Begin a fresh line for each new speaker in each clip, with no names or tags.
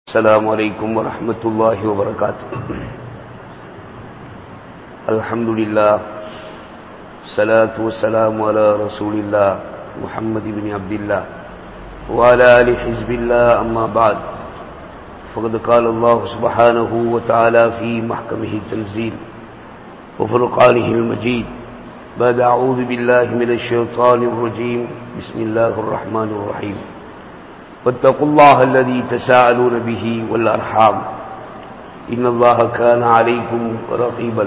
السلام عليكم ورحمة الله وبركاته الحمد لله الصلاة والسلام على رسول الله محمد بن عبد الله وعلى آل حزب الله أما بعد فقد قال الله سبحانه وتعالى في محكمه التنزيل وفرقانه المجيد بعد أعوذ بالله من الشيطان الرجيم بسم الله الرحمن الرحيم واتقوا الله الذي تساءلون به والأرحام إن الله كان عليكم رقيبا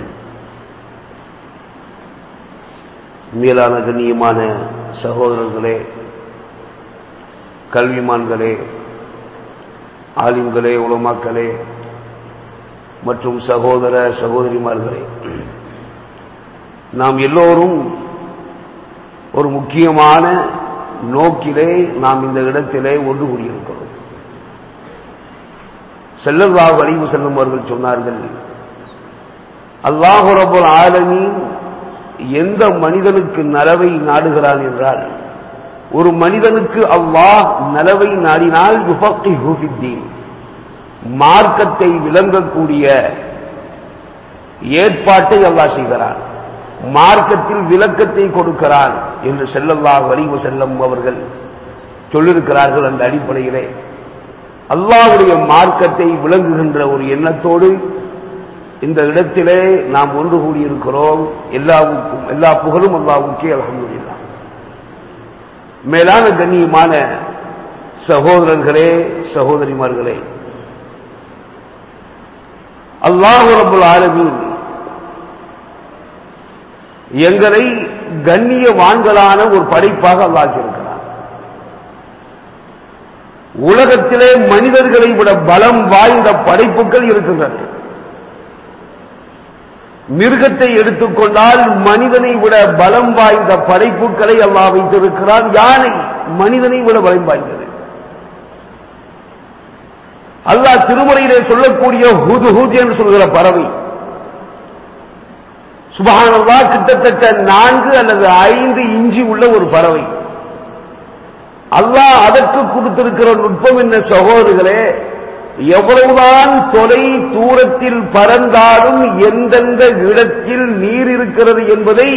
மேலான கண்ணியமான சகோதரர்களே கல்விமான்களே ஆலிம்களே உலமாக்களே மற்றும் சகோதர சகோதரிமார்களே நாம் எல்லோரும் ஒரு முக்கியமான நோக்கிலே நாம் இந்த இடத்திலே ஒன்று கூடியிருக்கிறோம் செல்லல்லா வலிவு செல்லும் அவர்கள் சொன்னார்கள் அல்லாஹு ரபுல் ஆலமீன் எந்த மனிதனுக்கு நலவை நாடுகிறான் என்றால் ஒரு மனிதனுக்கு அல்லாஹ் நலவை நாடினால் யுஃபக்கிஹுஃபித்தீன் மார்க்கத்தை விளங்கக்கூடிய ஏற்பாட்டை அல்லாஹ் செய்கிறான் மார்க்கத்தில் விளக்கத்தை கொடுக்கிறான் என்று செல்லல்லா வலிவு செல்லம் அவர்கள் சொல்லியிருக்கிறார்கள் அந்த அடிப்படையிலே அல்லாவுடைய மார்க்கத்தை விளங்குகின்ற ஒரு எண்ணத்தோடு இந்த இடத்திலே நாம் ஒன்று கூடியிருக்கிறோம் எல்லாவுக்கும் எல்லா புகழும் அல்லாவுக்கே அலமதுல்லா மேலான கண்ணியமான சகோதரர்களே சகோதரிமார்களே அல்லாஹு ரபுல் ஆலமீன் எங்களை கண்ணியவான்களான ஒரு படைப்பாக அல்லாக்கியிருக்கிறார் உலகத்திலே மனிதர்களை விட பலம் வாய்ந்த படைப்புகள் இருக்கின்றன மிருகத்தை எடுத்துக்கொண்டால் மனிதனை விட பலம் வாய்ந்த படைப்புகளை அல்லா வைத்திருக்கிறான் யானை மனிதனை விட பலம் வாய்ந்தது அல்லாஹ் திருமுறையிலே சொல்லக்கூடிய ஹுது ஹூத் என்று சொல்கிற பறவை சுபகானல்லா கிட்டத்தட்ட நான்கு அல்லது ஐந்து இஞ்சி உள்ள ஒரு பறவை அல்லாஹ் அதற்கு கொடுத்திருக்கிற நுட்பம் என்ன சகோதரர்களே எவ்வளவுதான் தொலை தூரத்தில் பறந்தாலும் எந்தெந்த இடத்தில் நீர் இருக்கிறது என்பதை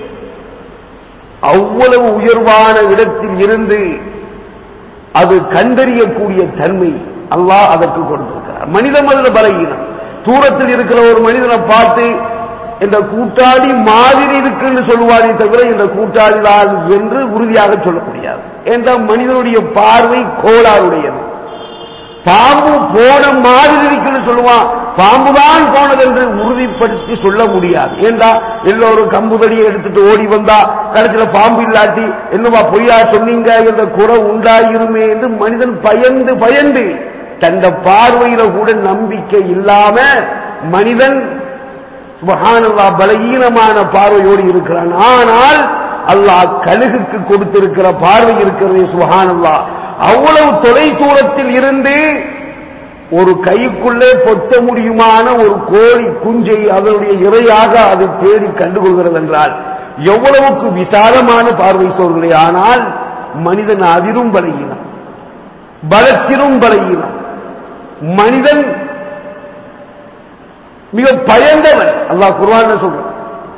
அவ்வளவு உயர்வான இடத்தில் இருந்து அது கண்டறியக்கூடிய தன்மை அல்லாஹ் அதற்கு கொடுத்திருக்கிறார் மனிதம் அதில் பலகீனம் தூரத்தில் இருக்கிற ஒரு மனிதனை பார்த்து இந்த கூட்டாளி மாதிரி இருக்குன்னு சொல்லுவாரே தவிர இந்த கூட்டாளி தான் என்று உறுதியாக சொல்ல முடியாது என்றால் மனிதனுடைய பார்வை கோளாறுடையது பாம்பு போன மாதிரி இருக்குன்னு சொல்லுவான் பாம்புதான் போனது என்று உறுதிப்படுத்தி சொல்ல முடியாது ஏண்டா எல்லோரும் கம்புதடியை எடுத்துட்டு ஓடி வந்தா கடைசியில பாம்பு இல்லாட்டி என்னவா பொய்யா சொன்னீங்க என்ற குறை உண்டாயிருமே என்று மனிதன் பயந்து பயந்து தந்த பார்வையில கூட நம்பிக்கை இல்லாம மனிதன் சுபஹானல்லா பலகீனமான பார்வையோடு இருக்கிறான் ஆனால் அல்லாஹ் கழுகுக்கு கொடுத்திருக்கிற பார்வை இருக்கிறது சுபஹானல்லா அவ்வளவு தொலை தூரத்தில் இருந்து ஒரு கைக்குள்ளே பொத்த முடியுமான ஒரு கோழி குஞ்சை அதனுடைய இறையாக அதை தேடி கண்டுகொள்கிறது என்றால் எவ்வளவுக்கு விசாலமான பார்வை சோர்களே ஆனால் மனிதன் அதிரும் பலகீனம் பலத்திலும் பலகீனம் மனிதன் மிக பயந்தவன் அல்லாஹ் குர்வான் சொல்றான்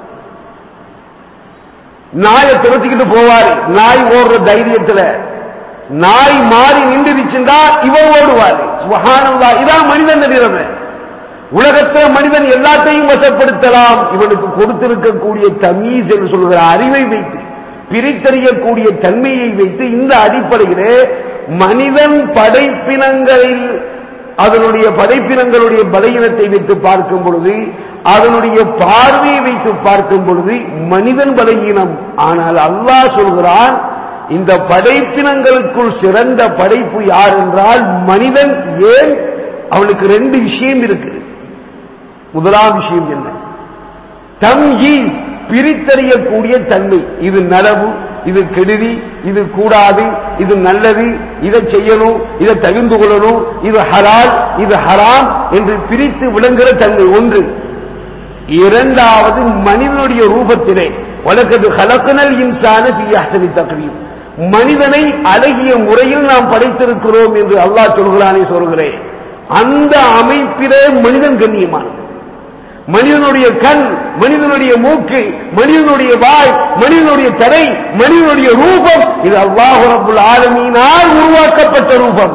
நாயை துரத்திக்கிட்டு போவாரு நாய் ஓடுற தைரியத்துல நாய் மாறி நின்றுச்சுண்டா இவன் ஓடுவாரு சுகானந்தா இதான் மனிதன் நிலைமை உலகத்தில் மனிதன் எல்லாத்தையும் வசப்படுத்தலாம் இவனுக்கு கொடுத்திருக்கக்கூடிய தமீஸ் என்று சொல்கிற அறிவை வைத்து பிரித்தறியக்கூடிய தன்மையை வைத்து இந்த அடிப்படையிலே மனிதன் படைப்பினங்களில் அதனுடைய படைப்பினங்களுடைய பலகீனத்தை வைத்து பார்க்கும் பொழுது அதனுடைய பார்வையை வைத்து பார்க்கும் பொழுது மனிதன் பலகீனம் ஆனால் அல்லாஹ் சொல்கிறான் இந்த படைப்பினங்களுக்குள் சிறந்த படைப்பு யார் என்றால் மனிதன் ஏன் அவனுக்கு ரெண்டு விஷயம் இருக்கு முதலாம் விஷயம் என்ன தம் ஈஸ் பிரித்தறியக்கூடிய தன்மை இது நலவு இது கெடுதி இது கூடாது இது நல்லது இதை செய்யணும் இதை தகுந்து கொள்ளணும் இது ஹலால் இது ஹராம் என்று பிரித்து விளங்குகிற தன்மை ஒன்று இரண்டாவது மனிதனுடைய ரூபத்திலே வழக்கது ஹலக்கனல் இன்சான பியாசனி தகுதியும் மனிதனை அழகிய முறையில் நாம் படைத்திருக்கிறோம் என்று அல்லாஹ் சொல்கிறானே சொல்கிறேன் அந்த அமைப்பிலே மனிதன் கண்ணியமானது மனிதனுடைய கண் மனிதனுடைய மூக்கு மனிதனுடைய வாய் மனிதனுடைய தலை மனிதனுடைய ரூபம் இது அல்லாஹ் ரப்புல் ஆலமீனால் உருவாக்கப்பட்ட ரூபம்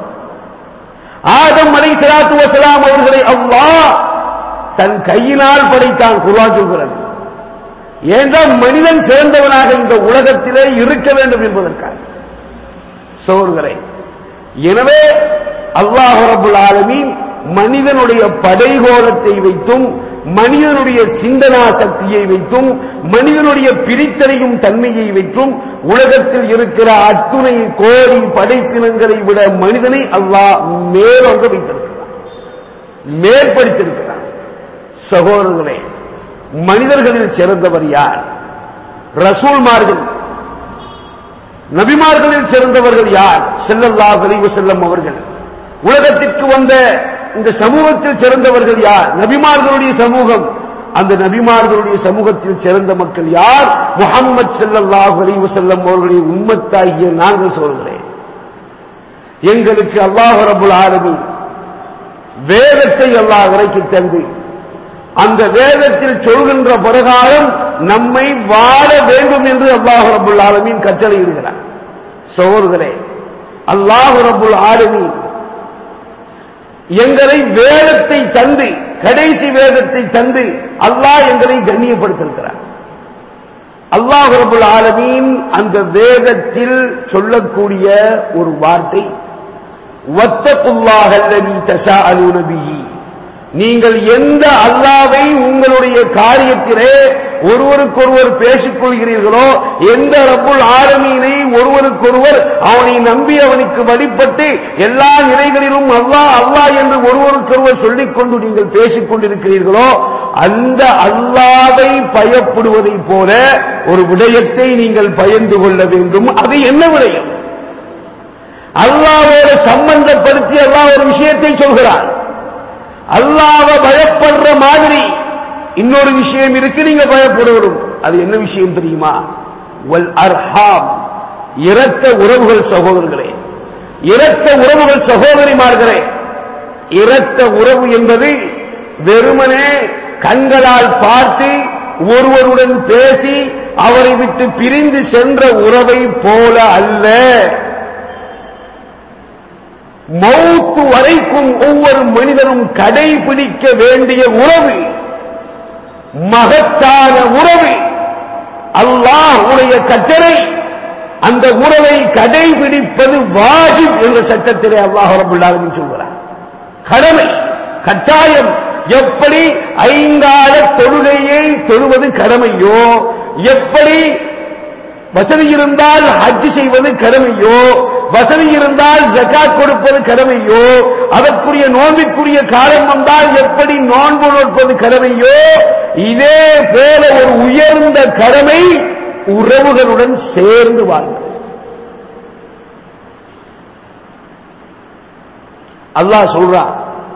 ஆதம் அலை சலாத்து வசலாம் அவர்களை அல்லாஹ் தன் கையினால் படைத்தான் குர்ஆன் சொல்கிறது ஏனென்றால் மனிதன் சேர்ந்தவனாக இந்த உலகத்திலே இருக்க வேண்டும் என்பதற்காக சோர்களே எனவே அல்லாஹ் ரபுல் ஆலமீன் மனிதனுடைய படைகோலத்தை வைத்தும் மனிதனுடைய சிந்தனா சக்தியை வைத்தும் மனிதனுடைய பிரித்தறியும் தன்மையை வைத்தும் உலகத்தில் இருக்கிற அத்துணை கோடி படைப்பினங்களை விட மனிதனை அல்லாஹ் மேலோங்க வைத்திருக்கிறான் மேற்படுத்தியிருக்கிறான் சகோதரர்களே மனிதர்களில் சிறந்தவர் யார் ரசூல்மார்கள் நபிமார்களில் சிறந்தவர்கள் யார் செல்லல்லா கலிவு செல்லம் அவர்கள் உலகத்திற்கு வந்த இந்த சமூகத்தில் சிறந்தவர்கள் யார் நபிமார்களுடைய சமூகம் அந்த நபிமார்களுடைய சமூகத்தில் சிறந்த மக்கள் யார் முகம்மது செல்லல்லாஹு அலைவு செல்லம் அவர்களுடைய உண்மத்தாகிய நாங்கள் சொல்கிறேன் எங்களுக்கு அல்லாஹ் ரபுல் ஆலமி வேதத்தை அல்லாஹ் இறக்கி தந்து அந்த வேதத்தில் சொல்கின்ற பிரகாரம் நம்மை வாழ வேண்டும் என்று அல்லாஹ் ரபுல் ஆலமீன் கட்டளையிடுகிறார் சோர்களே அல்லாஹ் ரபுல் ஆலமீன் எங்களை வேதத்தை தந்து கடைசி வேதத்தை தந்து அல்லாஹ் எங்களை கண்ணியப்படுத்திருக்கிறார் அல்லாஹ் ரபுல் ஆலமீன் அந்த வேதத்தில் சொல்லக்கூடிய ஒரு வார்த்தை வத்தகுல்லாஹல்லதி தசா அலுநபியி நீங்கள் எந்த அல்லாவை உங்களுடைய காரியத்திலே ஒருவருக்கொருவர் பேசிக் கொள்கிறீர்களோ எந்த ரப்புல் ஆலமீனை ஒருவருக்கொருவர் அவனை நம்பி அவனுக்கு வழிபட்டு எல்லா நிலைகளிலும் அல்லாஹ் அல்லாஹ் என்று ஒருவருக்கொருவர் சொல்லிக் கொண்டு நீங்கள் பேசிக் கொண்டிருக்கிறீர்களோ அந்த அல்லாவை பயப்படுவதைப் போல ஒரு விடயத்தை நீங்கள் பயந்து கொள்ள வேண்டும் அது என்ன விடயம் அல்லாவோட சம்பந்தப்படுத்தி அல்லாஹ் ஒரு விஷயத்தை சொல்கிறார் அல்லாவ பயப்படுற மாதிரி இன்னொரு விஷயம் இருக்கு நீங்க பயப்படுவதும் அது என்ன விஷயம் தெரியுமா வல் அர்ஹாம் இரத்த உறவுகள் சகோதரர்களே இரத்த உறவுகள் சகோதரிமார்களே இரத்த உறவு என்பது வெறுமனே கண்களால் பார்த்து ஒருவருடன் பேசி அவரை விட்டு பிரிந்து சென்ற உறவை போல அல்ல மௌத்து வரைக்கும் ஒவ்வொரு மனிதனும் கடைபிடிக்க வேண்டிய உறவு மகத்தான உறவு அல்லாஹ் உடைய கட்டளை அந்த உறவை கடைபிடிப்பது வாஜிப் என்ற சட்டத்திலே அல்லாஹ் ரபுல்லாலும் சொல்கிறார் கடமை கட்டாயம் எப்படி ஐங்கால தொழுகையை தொழுவது கடமையோ எப்படி வசதி இருந்தால் ஹஜ் செய்வது கடமையோ வசதி இருந்தால் ஜக்காத் கொடுப்பது கடமையோ அதற்குரிய நோன்பிற்குரிய காலம் வந்தால் எப்படி நோன்பு நோட்பது கடமையோ இதே போல ஒரு உயர்ந்த கடமை உறவுகளுடன் சேர்ந்து வாழ்வது அல்லாஹ் சொல்றான்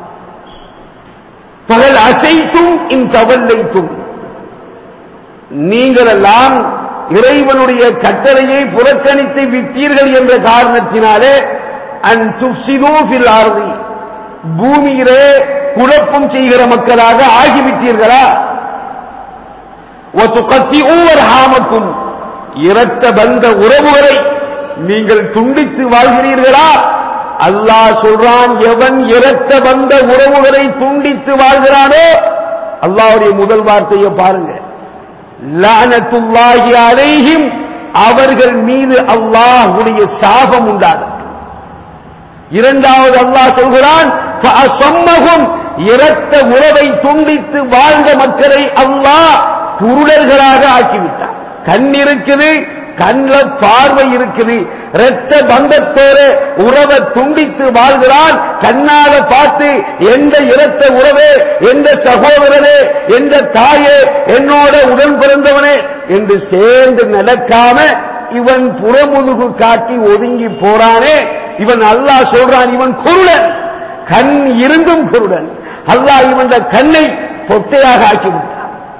பகல் அசைத்தும் இந்தவல்லைத்தும் நீங்களெல்லாம் இறைவனுடைய கட்டளையை புறக்கணித்து விட்டீர்கள் என்ற காரணத்தினாலே அன் துப்சிதூஃபில் ஆர்தி பூமியிலே குழப்பம் செய்கிற மக்களாக ஆகிவிட்டீர்களா ஒத்துக்கத்தி ஒவ்வொரு ஹாமக்கும் இரத்த பந்த உறவுகளை நீங்கள் துண்டித்து வாழ்கிறீர்களா அல்லாஹ் சொல்றான் எவன் இரத்த பந்த உறவுகளை துண்டித்து வாழ்கிறானோ அல்லாவுடைய முதல் வார்த்தையை பாருங்க லானத்துல்லாஹி அலைஹிம் அவர்கள் மீது அல்லாஹுடைய சாபம் உண்டாகும் இரண்டாவது அல்லாஹ் சொல்கிறான் சொம்மகும் இரத்த உறவை துண்டித்து வாழ்ந்த மக்களை அல்லாஹ் குருடர்களாக ஆக்கிவிட்டார் கண் இருக்குது கண்ல பார்வை இருக்குது இரத்த பந்தத்தோடு உறவை துண்டித்து வாழ்கிறான் கண்ணால பார்த்து எந்த இரத்த உறவே எந்த சகோதரனே எந்த தாயே என்னோட உடன் பிறந்தவனே என்று சேர்ந்து நடக்காம இவன் புறமுதுகு காட்டி ஒதுங்கி போறானே இவன் அல்லாஹ் சொல்றான் இவன் குருடன் கண் இருந்தும் குருடன் அல்லாஹ் இவன் கண்ணை பொட்டையாக ஆக்கிவிட்டான்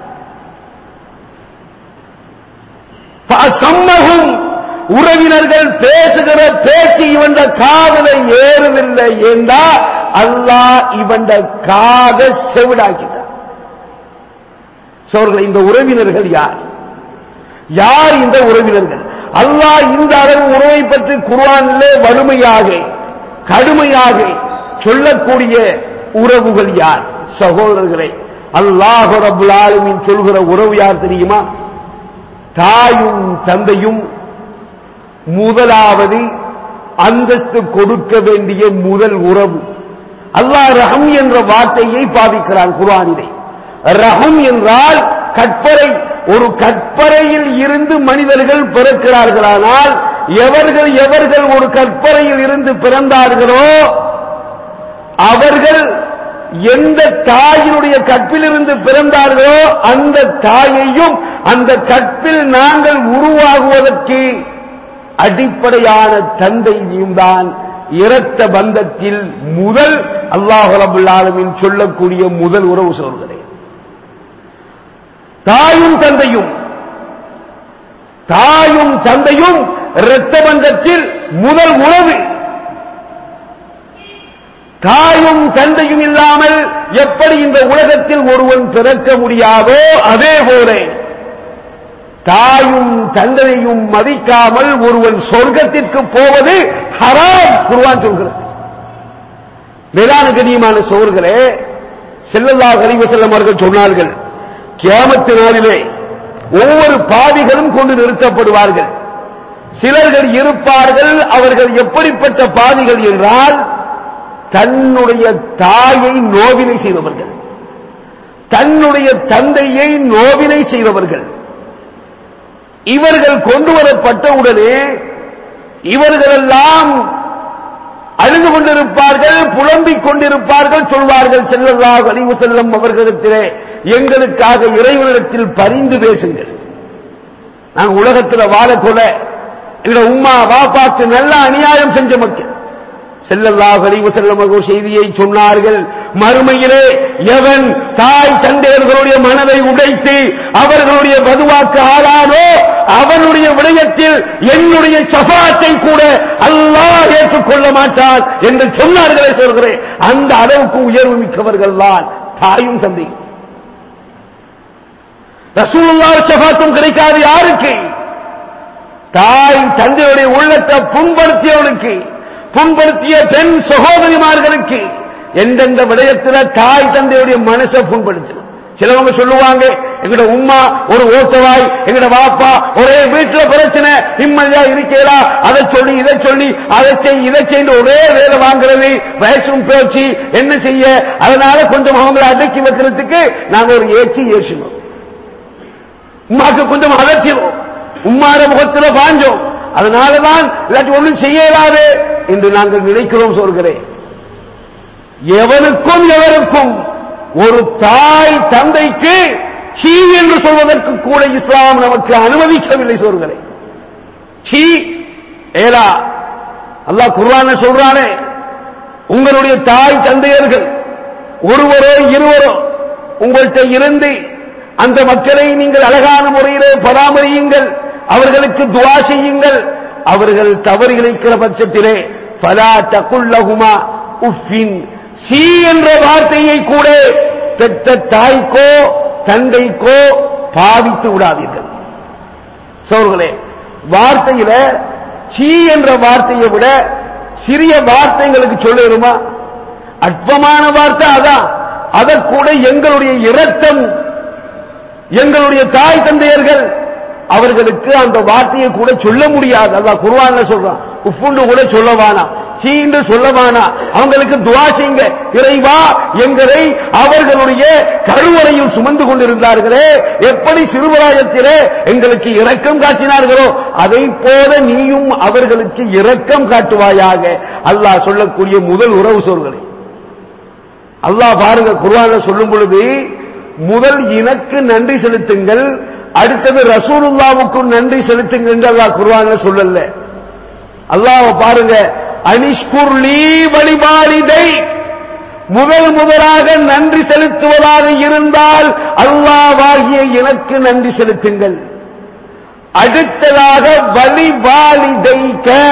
சம்மகும் உறவினர்கள் பேசுகிற பேச்சு இவன் காதலை ஏறுதில்லை என்றா அல்லாஹ் இவண்ட காத செவிடாக்கிட்டான் சோர்களே இந்த உறவினர்கள் யார் யார் இந்த உறவினர்கள் அல்லாஹ் இந்த அளவு உறவை பற்றி குர்ஆனிலே வலிமையாக கடுமையாக சொல்லக்கூடிய உறவுகள் யார் சகோதரர்களே அல்லாஹ் ரபுல் ஆலமீன் சொல்கிற உறவு யார் தெரியுமா தாயும் தந்தையும் முதலாவது அந்தஸ்து கொடுக்க வேண்டிய முதல் உறவு அல்லாஹ் ரஹம் என்ற வார்த்தையை பாவிக்கிறான் குர்ஆனிலே ரஹம் என்றால் கற்பரை ஒரு கற்பறையில் இருந்து மனிதர்கள் பிறக்கிறார்களானால் எவர்கள் எவர்கள் ஒரு கற்பறையில் இருந்து பிறந்தார்களோ அவர்கள் எந்த தாயினுடைய கற்பிலிருந்து பிறந்தார்களோ அந்த தாயையும் அந்த கற்பில் நாங்கள் உருவாகுவதற்கு அடிப்படையான தந்தையும் தான் இரத்த பந்தத்தில் முதல் அல்லாஹ் ரபுல் ஆலமீன் சொல்லக்கூடிய முதல் உறவு சொல்கிறேன் தாயும் தந்தையும் தாயும் தந்தையும் இரத்த பந்தத்தில் முதல் உறவு தாயும் தந்தையும் இல்லாமல் எப்படி இந்த உலகத்தில் ஒருவன் பிறக்க முடியாதோ அதே போல தாயும் தந்தையும் மதிக்காமல் ஒருவன் சொர்க்கத்திற்கு போவது ஹராம் குருவான் சொல்கிறது மேலான கண்ணியமான சோர்களே செல்லல்லா கலிவ செல்லம் அவர்கள் சொன்னார்கள் கியாமத்து நாளிலே ஒவ்வொரு பாவிகளும் கொண்டு நிறுத்தப்படுவார்கள் சிலர்கள் இருப்பார்கள் அவர்கள் எப்படிப்பட்ட பாவிகள் என்றால் தன்னுடைய தாயை நோவினை செய்தவர்கள் தன்னுடைய தந்தையை நோவினை செய்தவர்கள் இவர்கள் கொண்டு வரப்பட்ட உடனே இவர்களெல்லாம் அழுது கொண்டிருப்பார்கள் புலம்பிக் கொண்டிருப்பார்கள் சொல்வார்கள் செல்லல்லாஹ் அலிவு செல்லம் அவர்களிடத்திலே எங்களுக்காக இறைவனிடத்தில் பரிந்து பேசுங்கள் நாங்க உலகத்தில் வாழக்கொல எங்க உம்மா பாப்பாக்கு நல்ல அநியாயம் செஞ்ச மக்கள் செல்லல்லாஹ் அலிவு செல்லம் ஒரு செய்தியை சொன்னார்கள் மறுமையிலே எவன் தாய் தந்தையர்களுடைய மனதை உடைத்து அவர்களுடைய வதுவாக்கு ஆளானோ அவனுடைய விடயத்தில் என்னுடைய சபாத்தை கூட அல்லாஹ் ஏற்றுக்கொள்ள மாட்டான் என்று சொன்னார்களே சொல்கிறேன் அந்த அளவுக்கு உயர்வு மிக்கவர்கள் தான் தாயும் தந்தையும் ரசூலுல்லா சபாத்தும் கிடைக்காது யாருக்கு தாய் தந்தையுடைய உள்ளத்தை புண்படுத்தியவனுக்கு புண்படுத்திய பெண் சகோதரிமார்களுக்கு எந்தெந்த விடயத்துல தாய் தந்தையுடைய மனசை புண்படுத்தணும் சிலவங்க சொல்லுவாங்க எங்கட உம்மா ஒரு ஓட்டவாய் எங்கட வாப்பா ஒரே வீட்டுல பிரச்சனை நிம்மதியா இருக்கீங்களா அதை சொல்லி இதை சொல்லி அதை செய் இதை செய்து ஒரே வேலை வாங்குறது வயசும் பேச்சு என்ன செய்ய அதனால கொஞ்சம் அவங்களை அடக்கி வைக்கிறதுக்கு நாங்க ஒரு ஏச்சி ஏசினோம் உமாக்கு கொஞ்சம் அகற்றினோம் உம்மார முகத்துல பாஞ்சோம் அதனாலதான் இல்லாட்டி ஒன்றும் செய்யலாது என்று நாங்கள் நினைக்கிறோம் சொல்கிறேன் எவனுக்கும் எவருக்கும் ஒரு தாய் தந்தைக்கு சீ என்று சொல்வதற்கு கூட இஸ்லாம் நமக்கு அனுமதிக்கவில்லை சொல்கிறேன் சீ ஏலா அல்லாஹ் குர்ஆன சொல்றானே உங்களுடைய தாய் தந்தையர்கள் ஒருவரோ இருவரோ உங்கள்கிட்ட இருந்து அந்த மக்களை நீங்கள் அழகான முறையிலே பராமரியுங்கள் அவர்களுக்கு துவா செய்யுங்கள் அவர்கள் தவறு இழைக்கிற பட்சத்திலே பலா தக்குள்ளகுமா உஃபின் சி என்ற வார்த்தையை கூட பெற்ற தாய்க்கோ தந்தைக்கோ பாவித்து விடாதீர்கள் சோர்களே வார்த்தையில சீ என்ற வார்த்தையை விட சிறிய வார்த்தைங்களுக்கு சொல்லுமா அற்பமான வார்த்தை அதான் அதை கூட எங்களுடைய இரத்தம் எங்களுடைய தாய் தந்தையர்கள் அவர்களுக்கு அந்த வார்த்தையை கூட சொல்ல முடியாது அதான் குருவான்ல சொல்றான் உப்புண்டு கூட சொல்ல வேணாம் சீண்டு சொல்ல வேணாம் அவங்களுக்கு துவா செய்யுங்க இறைவா எங்களை அவர்களுடைய கருவறையில் சுமந்து கொண்டிருந்தார்களே எப்படி சிறுவராயத்திலே எங்களுக்கு இரக்கம் காட்டினார்களோ அதை போல நீயும் அவர்களுக்கு இரக்கம் காட்டுவாயாக அல்லாஹ் சொல்லக்கூடிய முதல் உறவு சொல்களை அல்லாஹ் பாருங்க குர்ஆன்ல சொல்லும் பொழுது முதல் எனக்கு நன்றி செலுத்துங்கள் அடுத்தது ரசூலுல்லாவுக்கும் நன்றி செலுத்துங்கள் என்று அல்லாஹ் குர்ஆன்ல சொல்லல அல்லாஹ் பாருங்க அனிஷ்குர்லி வழிபாடிதை முதல் முதலாக நன்றி செலுத்துவதாக இருந்தால் அல்லாவாகிய எனக்கு நன்றி செலுத்துங்கள் அடுத்ததாக வழிபாலிதைக்க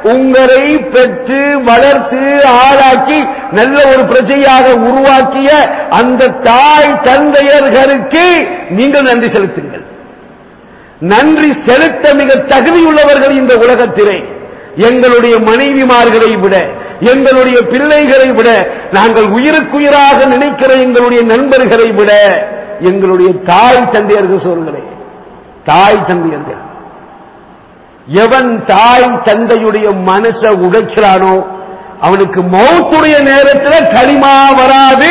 உங்களை பெற்று வளர்த்து ஆளாக்கி நல்ல ஒரு பிரஜையாக உருவாக்கிய அந்த தாய் தந்தையர்களுக்கு நீங்கள் நன்றி செலுத்துங்கள் நன்றி செலுத்த மிக தகுதியுள்ளவர்கள் இந்த உலகத்திலே எங்களுடைய மனைவிமார்களை விட எங்களுடைய பிள்ளைகளை விட நாங்கள் உயிருக்குயிராக நினைக்கிற எங்களுடைய நண்பர்களை விட எங்களுடைய தாய் தந்தையர்கள் சொல்களே தாய் தந்தையர்கள் எவன் தாய் தந்தையுடைய மனசை உடைக்கிறானோ அவனுக்கு மௌத்துடைய நேரத்தில் களிமா வராது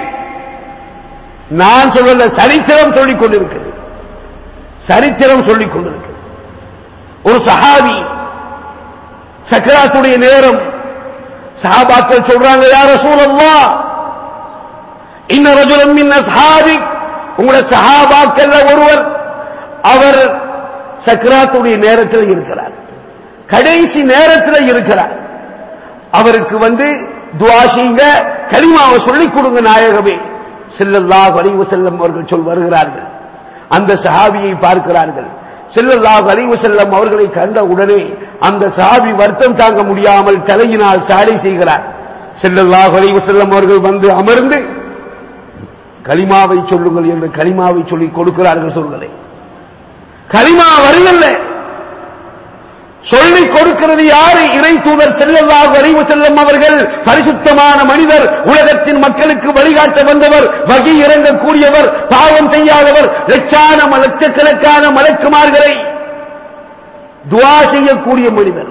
நான் சொல்லல சரித்திரம் சொல்லிக் கொண்டிருக்கிறது சரித்திரம் சொல்லிக் கொண்டிருக்கிறது ஒரு சஹாபி சக்கராத்துடைய நேரம் சஹாபாக்கள் சொல்றாங்க யார சூழல்லா இன்ன ரஜுலம் மின் அஸ்ஹாபி உங்களோட சஹாபாக்கள் ஒருவர் அவர் சக்கராத்துடைய நேரத்தில் இருக்கிறார் கடைசி நேரத்தில் இருக்கிறார் அவருக்கு வந்து துவா செய்யுங்க கலிமாவை சொல்லிக் கொடுங்க நாயகமே செல்லல்லாஹ் வலிவு செல்லம் அவர்கள் சொல் வருகிறார்கள் அந்த சஹாபியை பார்க்கிறார்கள் செல்லல்லாஹ் அலிவு செல்லம் அவர்களை கண்ட உடனே அந்த சஹாபி வருத்தம் தாங்க முடியாமல் தலையினால் சாடை செய்கிறார் செல்லல்லாஹ் அலிவு செல்லம் அவர்கள் வந்து அமர்ந்து கலிமாவை சொல்லுங்கள் என்று கலிமாவை சொல்லி கொடுக்கிறார்கள் சொல்களே கலிமா வருகல்ல சொல்லிக் கொடுக்கிறது யாரு இறை தூதர் செல்லல்லாஹ் அறிவு செல்லும் அவர்கள் பரிசுத்தமான மனிதர் உலகத்தின் மக்களுக்கு வழிகாட்ட வந்தவர் வகை இறங்கக்கூடியவர் பாவம் செய்யாதவர் லட்சான லட்சக்கணக்கான மலக்குமார்களை துவா செய்யக்கூடிய மனிதர்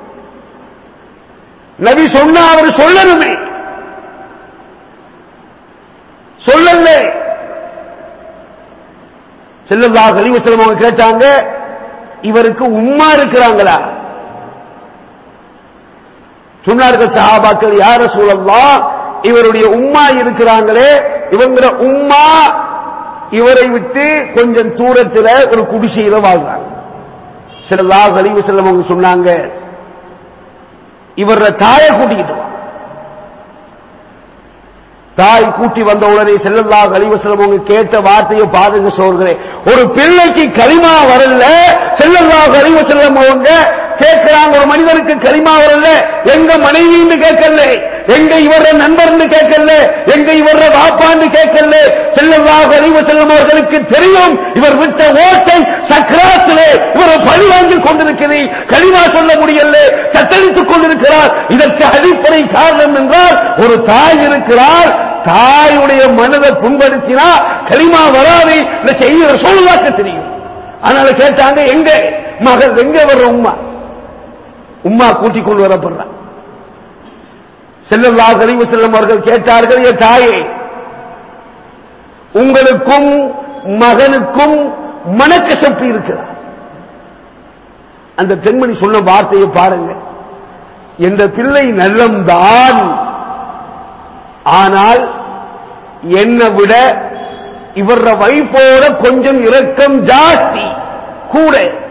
நபி சொன்னா அவர் சொல்லணுமே சொல்லல செல்லல்லாஹ் அறிவு செல்லும் அவங்க கேட்டாங்க இவருக்கு உம்மா இருக்கிறாங்களா சொன்னார்கள் சஹாபாக்கள் யார சூழல்லா இவருடைய உம்மா இருக்கிறாங்களே இவங்கிற உம்மா இவரை விட்டு கொஞ்சம் தூரத்தில் ஒரு குடிசையில வாழ்றாங்க சிலல்லா கழிவு செல்லம் அவங்க சொன்னாங்க இவர தாயை கூட்டிக்கிட்டு வா தாய் கூட்டி வந்த உடனே செல்லல்லா கலிவசலம் அவங்க கேட்ட வார்த்தையை பாருங்க சோர்களே ஒரு பிள்ளைக்கு கரிமா வரல செல்லல்லா கலிவசல்லம் அவங்க கேட்கிறாங்க ஒரு மனிதனுக்கு கரிமா வரல எங்க மனைவின்னு கேட்கல எங்க இவர நண்பர்னு கேட்கல எங்க இவர வாப்பான்னு கேட்கல செல்லல்லா கலிவசல்லம் அவர்களுக்கு தெரியும் இவர் விட்ட ஓட்டை சக்கராத்திலே இவர் பழி வாங்கி கொண்டிருக்கிறது கலிமா சொல்ல முடியல தத்தளித்துக் கொண்டிருக்கிறார் இதற்கு அடிப்படை காரணம் என்றால் ஒரு தாய் இருக்கிறார் தாயுடைய மனதை புண்படுத்தினா கலிமா வராது இந்த செய்தி சொல்லுவாக்க தெரியும் அதனால கேட்டாங்க எங்க மகள் எங்க வர்ற உம்மா உம்மா கூட்டிக் கொண்டு வரப்படுறான் செல்லல்லா கழிவு செல்லும் அவர்கள் கேட்டார்கள் என் தாயே உங்களுக்கும் மகனுக்கும் மனக்கசப்பு இருக்கிறார் அந்த பெண்மணி சொன்ன வார்த்தையை பாருங்க என்ற பிள்ளை நல்லம்தான் ஆனால் என்னை விட இவர வைப்போட கொஞ்சம் இரக்கம் ஜாஸ்தி கூட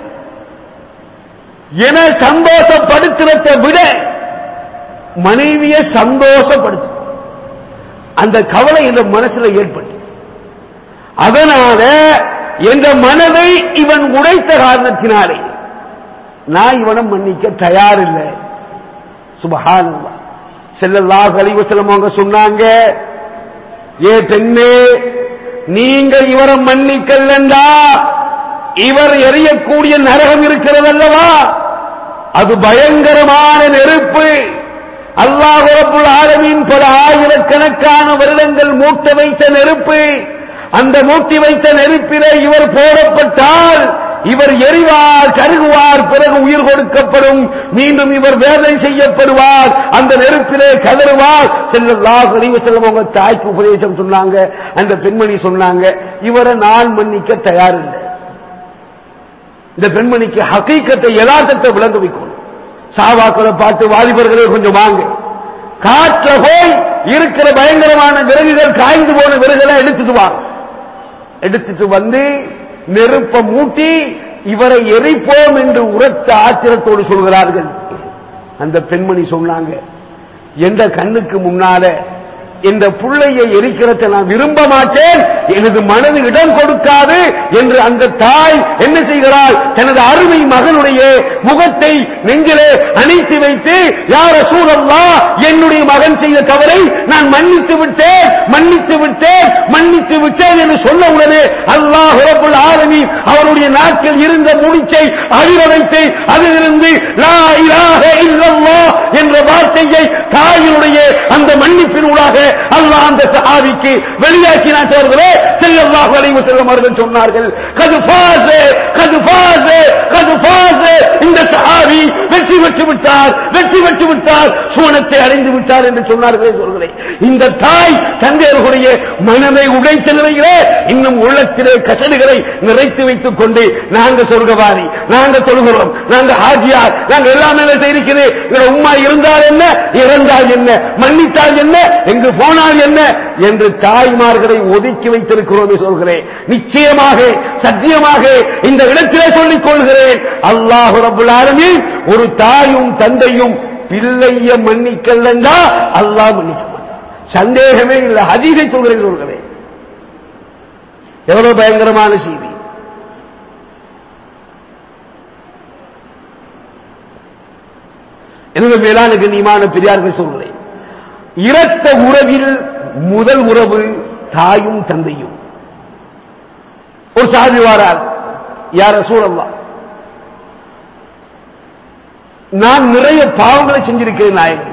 என சந்தோஷப்படுத்துறதை விட மனைவியை சந்தோஷப்படுத்து அந்த கவலை என்ற மனசுல ஏற்பட்டு அதனால என்ற மனதை இவன் உடைத்த காரணத்தினாலே நான் இவனை மன்னிக்க தயாரில்லை சுபஹானல்லா செல்லல்லாஹ் அலிவசலம் அவங்க சொன்னாங்க ஏ பெண்ணே நீங்க இவரை மன்னிக்கல்லண்டா இவர் எரியக்கூடிய நரகம் இருக்கிறது அல்லவா அது பயங்கரமான நெருப்பு அல்லாஹ் ரப்புல் ஆலமீன் பல ஆயிரக்கணக்கான வருடங்கள் மூட்ட வைத்த நெருப்பு அந்த மூட்டி வைத்த நெருப்பிலே இவர் போடப்பட்டால் இவர் எரிவார் கருகுவார் பிறகு உயிர் கொடுக்கப்படும் மீண்டும் இவர் வேதனை செய்யப்படுவார் அந்த நெருப்பிலே கதறுவார் செல்லல்லாஹ் அறிவு செல்லம் அவங்க தாய்க்கு உபதேசம் சொன்னாங்க அந்த பெண்மணி சொன்னாங்க இவரை நான் மன்னிக்க தயாரில்லை இந்த பெண்மணிக்கு ஹக்கீக்கத்தை யதார்த்தத்தை விளங்க வைக்கணும் சாவாக்களை பார்த்து வாலிபர்களே கொஞ்சம் வாங்க காட்டுல போய் இருக்கிற பயங்கரமான விறகுகள் காய்ந்து போன விறகுகளை எடுத்துட்டு வாங்க எடுத்துட்டு வந்து நெருப்ப மூட்டி இவரை எரிப்போம் என்று உரத்த ஆத்திரத்தோடு சொல்கிறார்கள் அந்த பெண்மணி சொன்னாங்க எந்த கண்ணுக்கு முன்னால இந்த புள்ளையை எரிக்கிறத நான் விரும்ப மாட்டேன் எனது மனது இடம் கொடுக்காது என்று அந்த தாய் என்ன செய்கிறாள் தனது அருமை மகனுடைய முகத்தை நெஞ்சிலே அணைத்து வைத்து யார சூழல்லா என்னுடைய மகன் செய்த தவறை நான் மன்னித்து விட்டேன் மன்னித்து விட்டேன் மன்னித்து விட்டேன் என்று சொன்ன உடனே அல்லாஹ் ரப்பல் ஆலமீன் அவருடைய நாட்கள் இருந்த முடிச்சை அழிர வைத்து அதிலிருந்து லா இலாஹ இல்லல்லாஹ் என்ற வார்த்தையை தாயினுடைய அந்த மன்னிப்பின் ஊடாக அல்லாஹ் அந்த சஹாபிக்கு வெளியாக்கினான் சோர்களே ஸல்லல்லாஹு அலைஹி வஸல்லம் அவர்கள் சொன்னார்கள் கது ஃபாஸ கது ஃபாஸ கது ஃபாஸ இந்த சஹாபி வெற்றி பெற்று விட்டார் வெற்றி பெற்று விட்டார் சுவனத்தை அடைந்து விட்டார் என்று சொன்னார்களே சொல்கிறேன் இந்த தாய் தந்தையர்களுடைய மனதை உடைத்த நிலையிலே இன்னும் உள்ளத்திலே கசடுகளை நிறைத்து வைத்துக் கொண்டு நாங்க சொர்க்கவாதி நாங்க தொழுகிறோம் நாங்க ஹாஜியார் நாங்க எல்லாமே இருக்கிறது எங்க உம்மா இருந்தால் என்ன இறந்தால் என்ன மன்னித்தால் என்ன எங்கு போனால் என்ன என்று தாய்மார்களை ஒதுக்கி வைத்திருக்கிறோம் சொல்கிறேன் நிச்சயமாக சத்தியமாக இந்த இடத்திலே சொல்லிக் கொள்கிறேன் அல்லாஹு ரபுல் ஆலமீன் ஒரு தாயும் தந்தையும் பிள்ளைய மன்னிக்கலண்டா அல்லாஹ் மன்னிக்க மாட்டான் சந்தேகமே இல்லை ஹதீஸை சொல்கிறேன் சொல்கிறேன் எவ்வளவு பயங்கரமான செய்தி எனவே மேலான கண்ணியமான பெரியார்கள் சொல்கிறேன் இரத்த உறவில் முதல் உறவு தாயும் தந்தையும் ஒரு சாதி வாரார் யார சூழல்லா நான் நிறைய பாவங்களை செஞ்சிருக்கிறேன் நாயகனே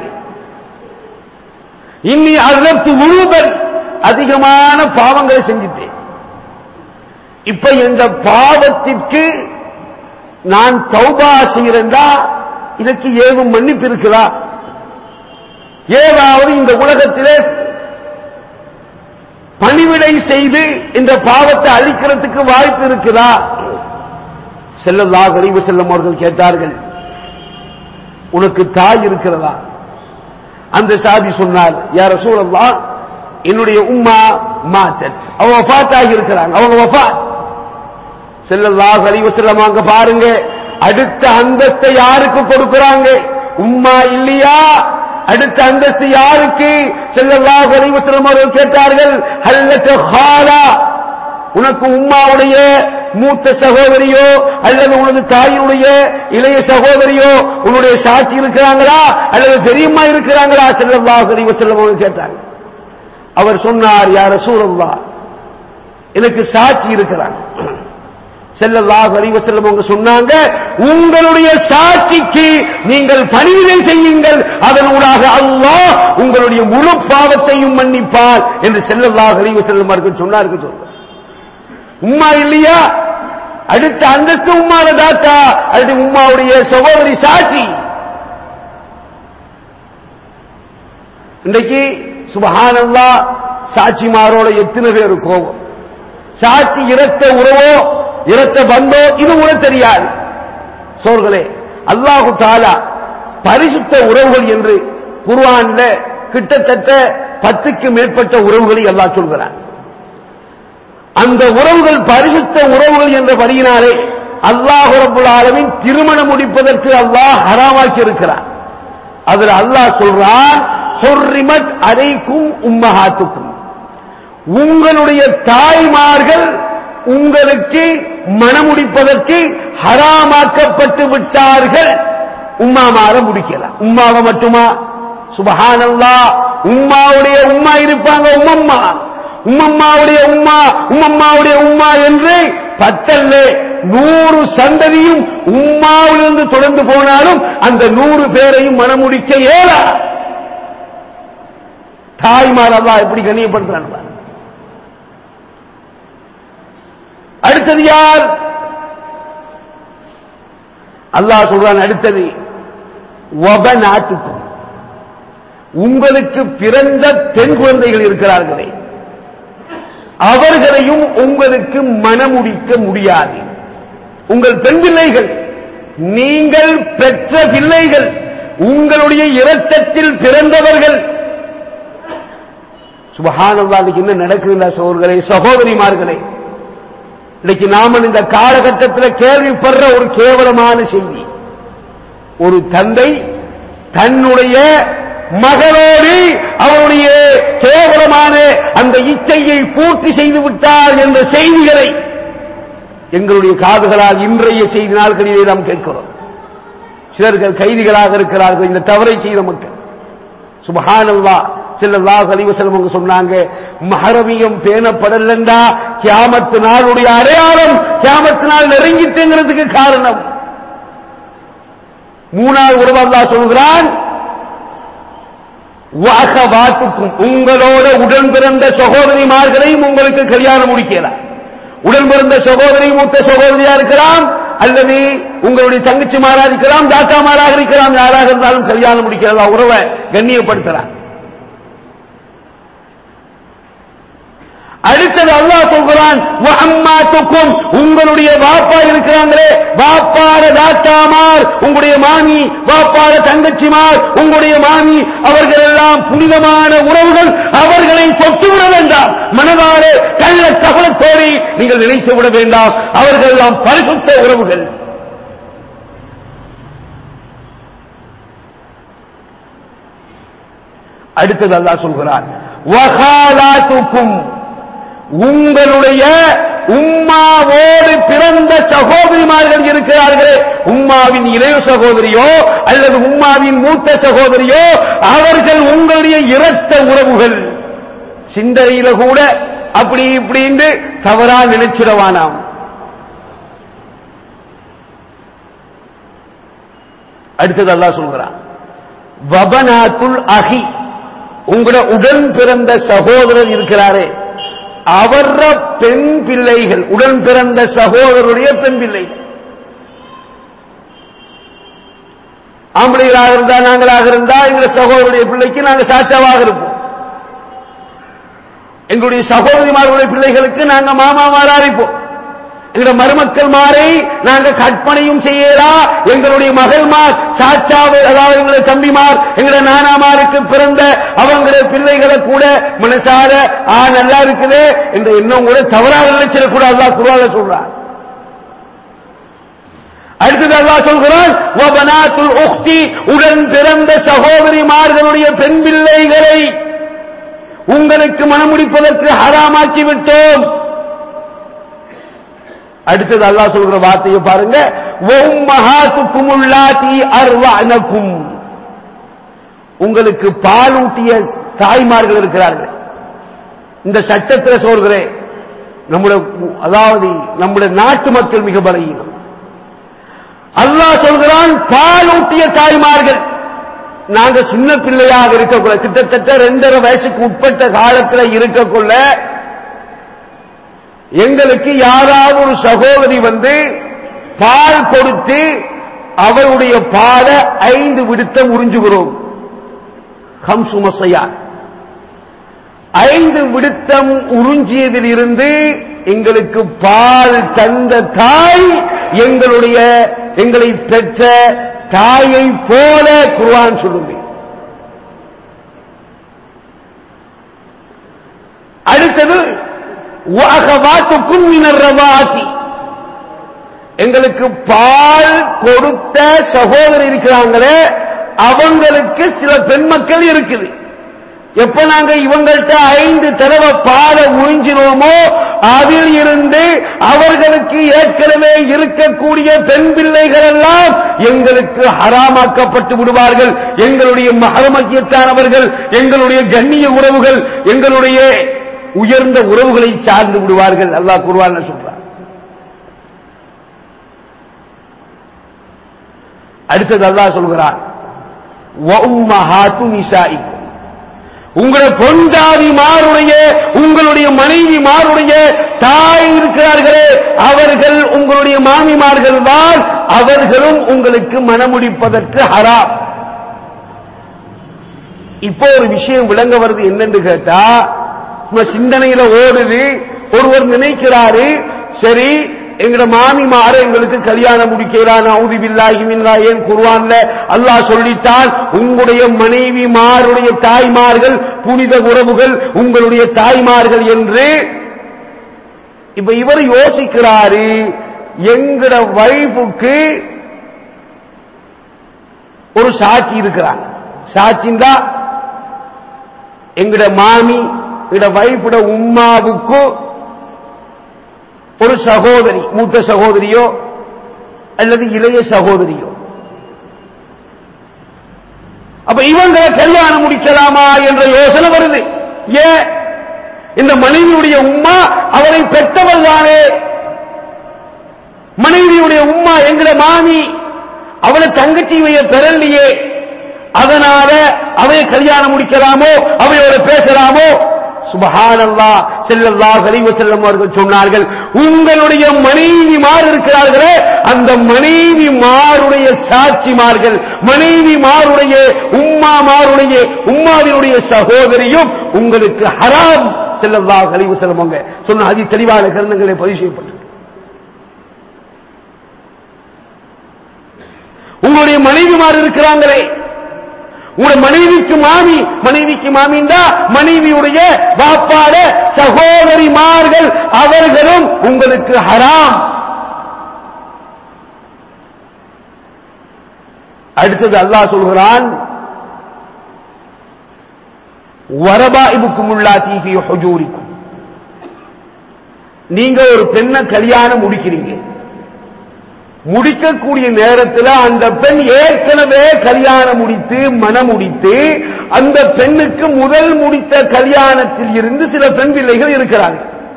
இன்னி அதற்கு உருவன் அதிகமான பாவங்களை செஞ்சிட்டேன் இப்ப இந்த பாவத்திற்கு நான் தௌபா செய்யறேன்டா இதற்கு ஏதும் மன்னிப்பு இருக்கிறா ஏதாவது இந்த உலகத்திலே பணிவிடை செய்து இந்த பாவத்தை அழிக்கிறதுக்கு வாய்ப்பு இருக்குதா செல்லல்லா கரிவு செல்லும் அவர்கள் கேட்டார்கள் உனக்கு தாய் இருக்கிறதா அந்த சாபி சொன்னார் யார சூழல்லா என்னுடைய உம்மா மாத்தன் அவங்க வஃபாத்தாகி இருக்கிறாங்க அவங்க வஃபாத் செல்லல்லா கரிவு செல்லம் அங்க பாருங்க அடுத்த அந்தஸ்தை யாருக்கு கொடுக்கிறாங்க உம்மா இல்லையா அடுத்த அந்தஸ்து யாருக்கு செல்லல்லாஹு அலைஹி வஸல்லம் அவர்கள் கேட்டார்கள் ஹல்லக ஹாலா உனக்கு உம்மாவுடைய மூத்த சகோதரியோ அல்லது உனது தாயினுடைய இளைய சகோதரியோ உன்னுடைய சாட்சி இருக்கிறாங்களா அல்லது பெரியம்மா இருக்கிறாங்களா செல்லல்லாஹு அலைஹி வஸல்லம் அவர்கள் கேட்டாங்க அவர் சொன்னார் யார் ரசூலுல்லாஹ் எனக்கு சாட்சி இருக்கிறாங்க செல்லல்லாஹு அலைஹி வஸல்லம் அவங்க சொன்னாங்க உங்களுடைய சாட்சிக்கு நீங்கள் பணிவிடை செய்யுங்கள் அதனூடாக அல்லாஹ் உங்களுடைய முழு பாவத்தையும் மன்னிப்பார் என்று செல்லல்லாஹு அலைஹி வஸல்லம் அவர்கள் சொன்னார்கள் சொல்றார் உம்மா இல்லையா அடுத்த அந்தஸ்து உம்மாட தாத்தா அடுத்து உம்மாவுடைய சகோதரி சாட்சி இன்றைக்கு சுபஹானல்லா சாட்சிமாரோட எத்தனை பேர் கோபம் சாட்சி இரத்த உறவோ இரத்த பந்தோ இது கூட தெரியாது சோர்களே அல்லாஹு தாலா பரிசுத்த உறவுகள் என்று குர்ஆன்ல கிட்டத்தட்ட பத்துக்கு மேற்பட்ட உறவுகளை அல்லாஹ் சொல்கிறான் அந்த உறவுகள் பரிசுத்த உறவுகள் என்ற படியினாலே அல்லாஹ் ரபுல் ஆலமின் திருமணம் முடிப்பதற்கு அல்லாஹ் ஹராமாக்கி இருக்கிறான் அதுல அல்லாஹ் சொல்றான் ஹொர்ரிமத் அரைக்கும் உம்மஹாத்துக்கும் உங்களுடைய தாய்மார்கள் உங்களுக்கு மனமுடிப்பதற்கு ஹராமாக்கப்பட்டு விட்டார்கள் உம்மாமார முடிக்கலாம் உம்மாவை மட்டுமா சுபஹானல்லா உம்மாவுடைய உம்மா இருப்பாங்க உம்மம்மா உம்மம்மாவுடைய உம்மா உம்மம்மாவுடைய உம்மா என்று பத்தல்ல நூறு சந்ததியும் உம்மாவிலிருந்து தொடர்ந்து போனாலும் அந்த நூறு பேரையும் மனமுடிக்க இயலா தாய்மார் அல்லா எப்படி கண்ணியப்படுத்துறான் பாரு. அடுத்தது யார் அல்லாஹ் சொல்றான் அடுத்தது வபநாத்துக்கும் உங்களுக்கு பிறந்த பெண் குழந்தைகள் இருக்கிறார்களே அவர்களையும் உங்களுக்கு மனமுடிக்க முடியாது உங்கள் பெண் பிள்ளைகள் நீங்கள் பெற்ற பிள்ளைகள் உங்களுடைய இரத்தத்தில் பிறந்தவர்கள் சுபஹானல்லா இன்னைக்கு என்ன நடக்குதுல்ல சகோதரர்களே சகோதரிமார்களே இன்னைக்கு நாம இந்த காலகட்டத்தில் கேள்விப்படுற ஒரு கேவலமான செய்தி ஒரு தந்தை தன்னுடைய மகளோடு அவருடைய கேவல அந்த இச்சையை பூர்த்தி செய்து விட்டார் என்ற செய்திகளை எங்களுடைய காதுகளால் இன்றைய செய்தி நாட்களிலே நாம் கேட்கிறோம் சிலர்கள் கைதிகளாக இருக்கிறார்கள் இந்த தவறை செய்த மக்கள் சுபஹானல்லா செல்லல்லாஹ் அலிவசலம் அவங்க சொன்னாங்க மஹரமியம் பேணப்படலண்டா கியாமத்து நாளுடைய அடையாளம் கியாமத்து நாள் நெருங்கிட்டுங்கிறதுக்கு காரணம் மூணாவது உறவு அல்லாஹ் சொல்கிறான் வாக்கவாத்துக்கும் உங்களோட உடன் பிறந்த சகோதரிமார்களையும் உங்களுக்கு கல்யாணம் முடிக்கலாம் உடன் பிறந்த சகோதரி மூத்த சகோதரியா இருக்கலாம் அல்லது உங்களுடைய தங்கச்சிமாரா இருக்கலாம் தாத்தாமாராக இருக்கலாம் யாராக இருந்தாலும் கல்யாணம் முடிக்கிறதா உறவை கண்ணியப்படுத்தலாம் அடுத்தது அல்லாஹ் சொல்கிறான் அம்மாத்துக்கும் உங்களுடைய வாப்பா இருக்கிறாங்களே வாப்பாட தாத்தாமார் உங்களுடைய மாமி வாப்பாட தங்கச்சிமார் உங்களுடைய மாமி அவர்கள் எல்லாம் புனிதமான உறவுகள் அவர்களை தொட்டுவிட வேண்டாம் மனதாலே கள்ள கவலத்தோடு நீங்கள் நினைத்து விட வேண்டாம் அவர்கள் எல்லாம் பரிசுத்த உறவுகள் அடுத்தது அல்லாஹ் சொல்கிறான் வகாலாத்துக்கும் உங்களுடைய உம்மாவோடு பிறந்த சகோதரிமார்கள் இருக்கிறார்களே உம்மாவின் இளைய சகோதரியோ அல்லது உம்மாவின் மூத்த சகோதரியோ அவர்கள் உங்களுடைய இரத்த உறவுகள் சிந்தனையில கூட அப்படி இப்படின்னு தவறா நினைச்சிடவானாம் அடுத்தது அல்லாஹ் சொல்கிறான் வபனாத்துல் அகி உங்களோட உடன் பிறந்த சகோதரர் இருக்கிறாரே அவர பெண் பிள்ளைகள் உடன் பிறந்த சகோதரருடைய பெண் பிள்ளைகள் ஆம்பளைகளாக இருந்தா நாங்களாக இருந்தா எங்க சகோதரருடைய பிள்ளைக்கு நாங்க சாட்சாவாக இருப்போம் எங்களுடைய சகோதரிமார்களுடைய பிள்ளைகளுக்கு நாங்க மாமாமாரா இருப்போம் எங்களுடைய மருமக்கள் மாறை நாங்க கற்பனையும் செய்யலாம் எங்களுடைய மகள்மார் சாட்சாவு அதாவது எங்களுடைய தம்பிமார் எங்களுடைய நானாமாருக்கு பிறந்த அவங்களுடைய பிள்ளைகளை கூட மனசார ஆ நல்லா இருக்குது என்ற எண்ணம் கூட தவறாக நினைச்சிடக்கூடாது அல்லா குருவாக சொல்றார் அடுத்தது அல்லா சொல்கிறான் வபனாத்துல் உக்தி உடன் பிறந்த சகோதரிமார்களுடைய பெண் பிள்ளைகளை உங்களுக்கு மனமுடிப்பதற்கு ஹராமாக்கி விட்டோம் அடுத்தது அல்லாஹ் சொல்கிற வார்த்தையை பாருங்க ஒம்மஹாத்துக்கும் உள்ளாத்தி அர்வானக்கும் உங்களுக்கு பாலூட்டிய தாய்மார்கள் இருக்கிறார்கள் இந்த சட்டத்தில் சொல்கிறேன் நம்முடைய அதாவது நம்முடைய நாட்டு மக்கள் மிக பலகீனம் அல்லாஹ் சொல்கிறான் பாலூட்டிய தாய்மார்கள் நாங்க சின்ன பிள்ளையாக இருக்கக்குள்ள கிட்டத்தட்ட ரெண்டரை வயசுக்கு உட்பட்ட காலத்தில் இருக்கக்குள்ள எங்களுக்கு யாராவது ஒரு சகோதரி வந்து பால் கொடுத்து அவருடைய பாலை ஐந்து விடுத்தம் உறிஞ்சுகிறோம் ஹம்சுமசையா ஐந்து விடுத்தம் உறிஞ்சியதில் இருந்து எங்களுக்கு பால் தந்த தாய் எங்களுடைய எங்களை பெற்ற தாயை போல குர்வான் சொல்லுங்க அடுத்தது வாகவாத்துக்கும் ரவாதி எங்களுக்கு பால் கொடுத்த சகோதரர் இருக்கிறாங்களே அவங்களுக்கு சில பெண் மக்கள் இருக்குது எப்ப நாங்க இவங்கள்ட்ட ஐந்து தடவை பாலை உறிஞ்சினோமோ அதில் இருந்து அவர்களுக்கு ஏற்கனவே இருக்கக்கூடிய பெண் பிள்ளைகள் எல்லாம் எங்களுக்கு ஹராமாக்கப்பட்டு விடுவார்கள் எங்களுடைய மகமக்கியத்தானவர்கள் எங்களுடைய கண்ணிய உறவுகள் எங்களுடைய உயர்ந்த உறவுகளை சார்ந்து விடுவார்கள் அல்லாஹ் குருவான் சொல்றார் அடுத்தது அல்லாஹ் சொல்கிறார் உங்களுடைய பொஞ்சாதி மாருடைய உங்களுடைய மனைவி மாருடைய தாய் இருக்கிறார்களே அவர்கள் உங்களுடைய மாமிமார்கள் தான் அவர்களும் உங்களுக்கு மனமுடிப்பதற்கு ஹராம் இப்போ ஒரு விஷயம் விளங்க வருது என்னன்னு கேட்டா உங்க சிந்தனையில ஓடுது ஒருவர் நினைக்கிறாரு சரி எங்கட மாமிமார எங்களுக்கு கல்யாணம் முடிக்கிறான் அவுதி பில்லாஹி மின்லா ஏன் குர்வான்ல அல்லாஹ் சொல்லிட்டான் உங்களுடைய மனைவிமாருடைய தாய்மார்கள் புனித உறவுகள் உங்களுடைய தாய்மார்கள் என்று இப்ப இவர் யோசிக்கிறாரு எங்கட வைஃபுக்கு ஒரு சாட்சி இருக்கிறாங்க சாட்சிந்தா எங்கட மாமி இட வைஃபுட உம்மாவுக்கு ஒரு சகோதரி மூத்த சகோதரியோ அல்லது இளைய சகோதரியோ அப்ப இவங்களை கல்யாணம் முடிக்கலாமா என்ற யோசனை வருது ஏன் இந்த மனைவியுடைய உம்மா அவரை பெற்றவர் தானே மனைவியுடைய உம்மா எங்கட மாமி அவளை தங்கச்சி வைய பெறலையே அதனால அவைய கல்யாணம் முடிக்கலாமோ அவையோட பேசலாமோ சுபஹானல்லா செல்லல்லா கலிவ செல்லம் அவர்கள் சொன்னார்கள் உங்களுடைய மனைவிமார் இருக்கிறார்களே அந்த மனைவிமாருடைய சாட்சிமார்கள் மனைவிமாருடைய உம்மாமாருடைய உம்மாவினுடைய சகோதரியும் உங்களுக்கு ஹராம் செல்லல்லா கலிவ செல்லம் அவங்க சொன்ன அதி தெளிவான கருந்தங்களை பதிவு செய்யப்பட்டது உங்களுடைய மனைவிமார் இருக்கிறாங்களே உங்களுடைய மனைவிக்கு மாமி மனைவிக்கு மாமிண்டா மனைவியுடைய பாப்பாட சகோதரிமார்கள் அவர்களும் உங்களுக்கு ஹராம் அடுத்தது அல்லாஹ் சொல்கிறான் வரபாயிபுக்கும் உள்ளா தீபி ஹஜூரிக்கும் நீங்க ஒரு பெண்ணை கல்யாணம் முடிக்கிறீங்க முடிக்கக்கூடிய நேரத்தில் அந்த பெண் ஏற்கனவே கல்யாணம் முடித்து மனம் முடித்து அந்த பெண்ணுக்கு முதல் முடித்த கல்யாணத்தில் இருந்து சில பெண் பிள்ளைகள் இருக்கிறாங்க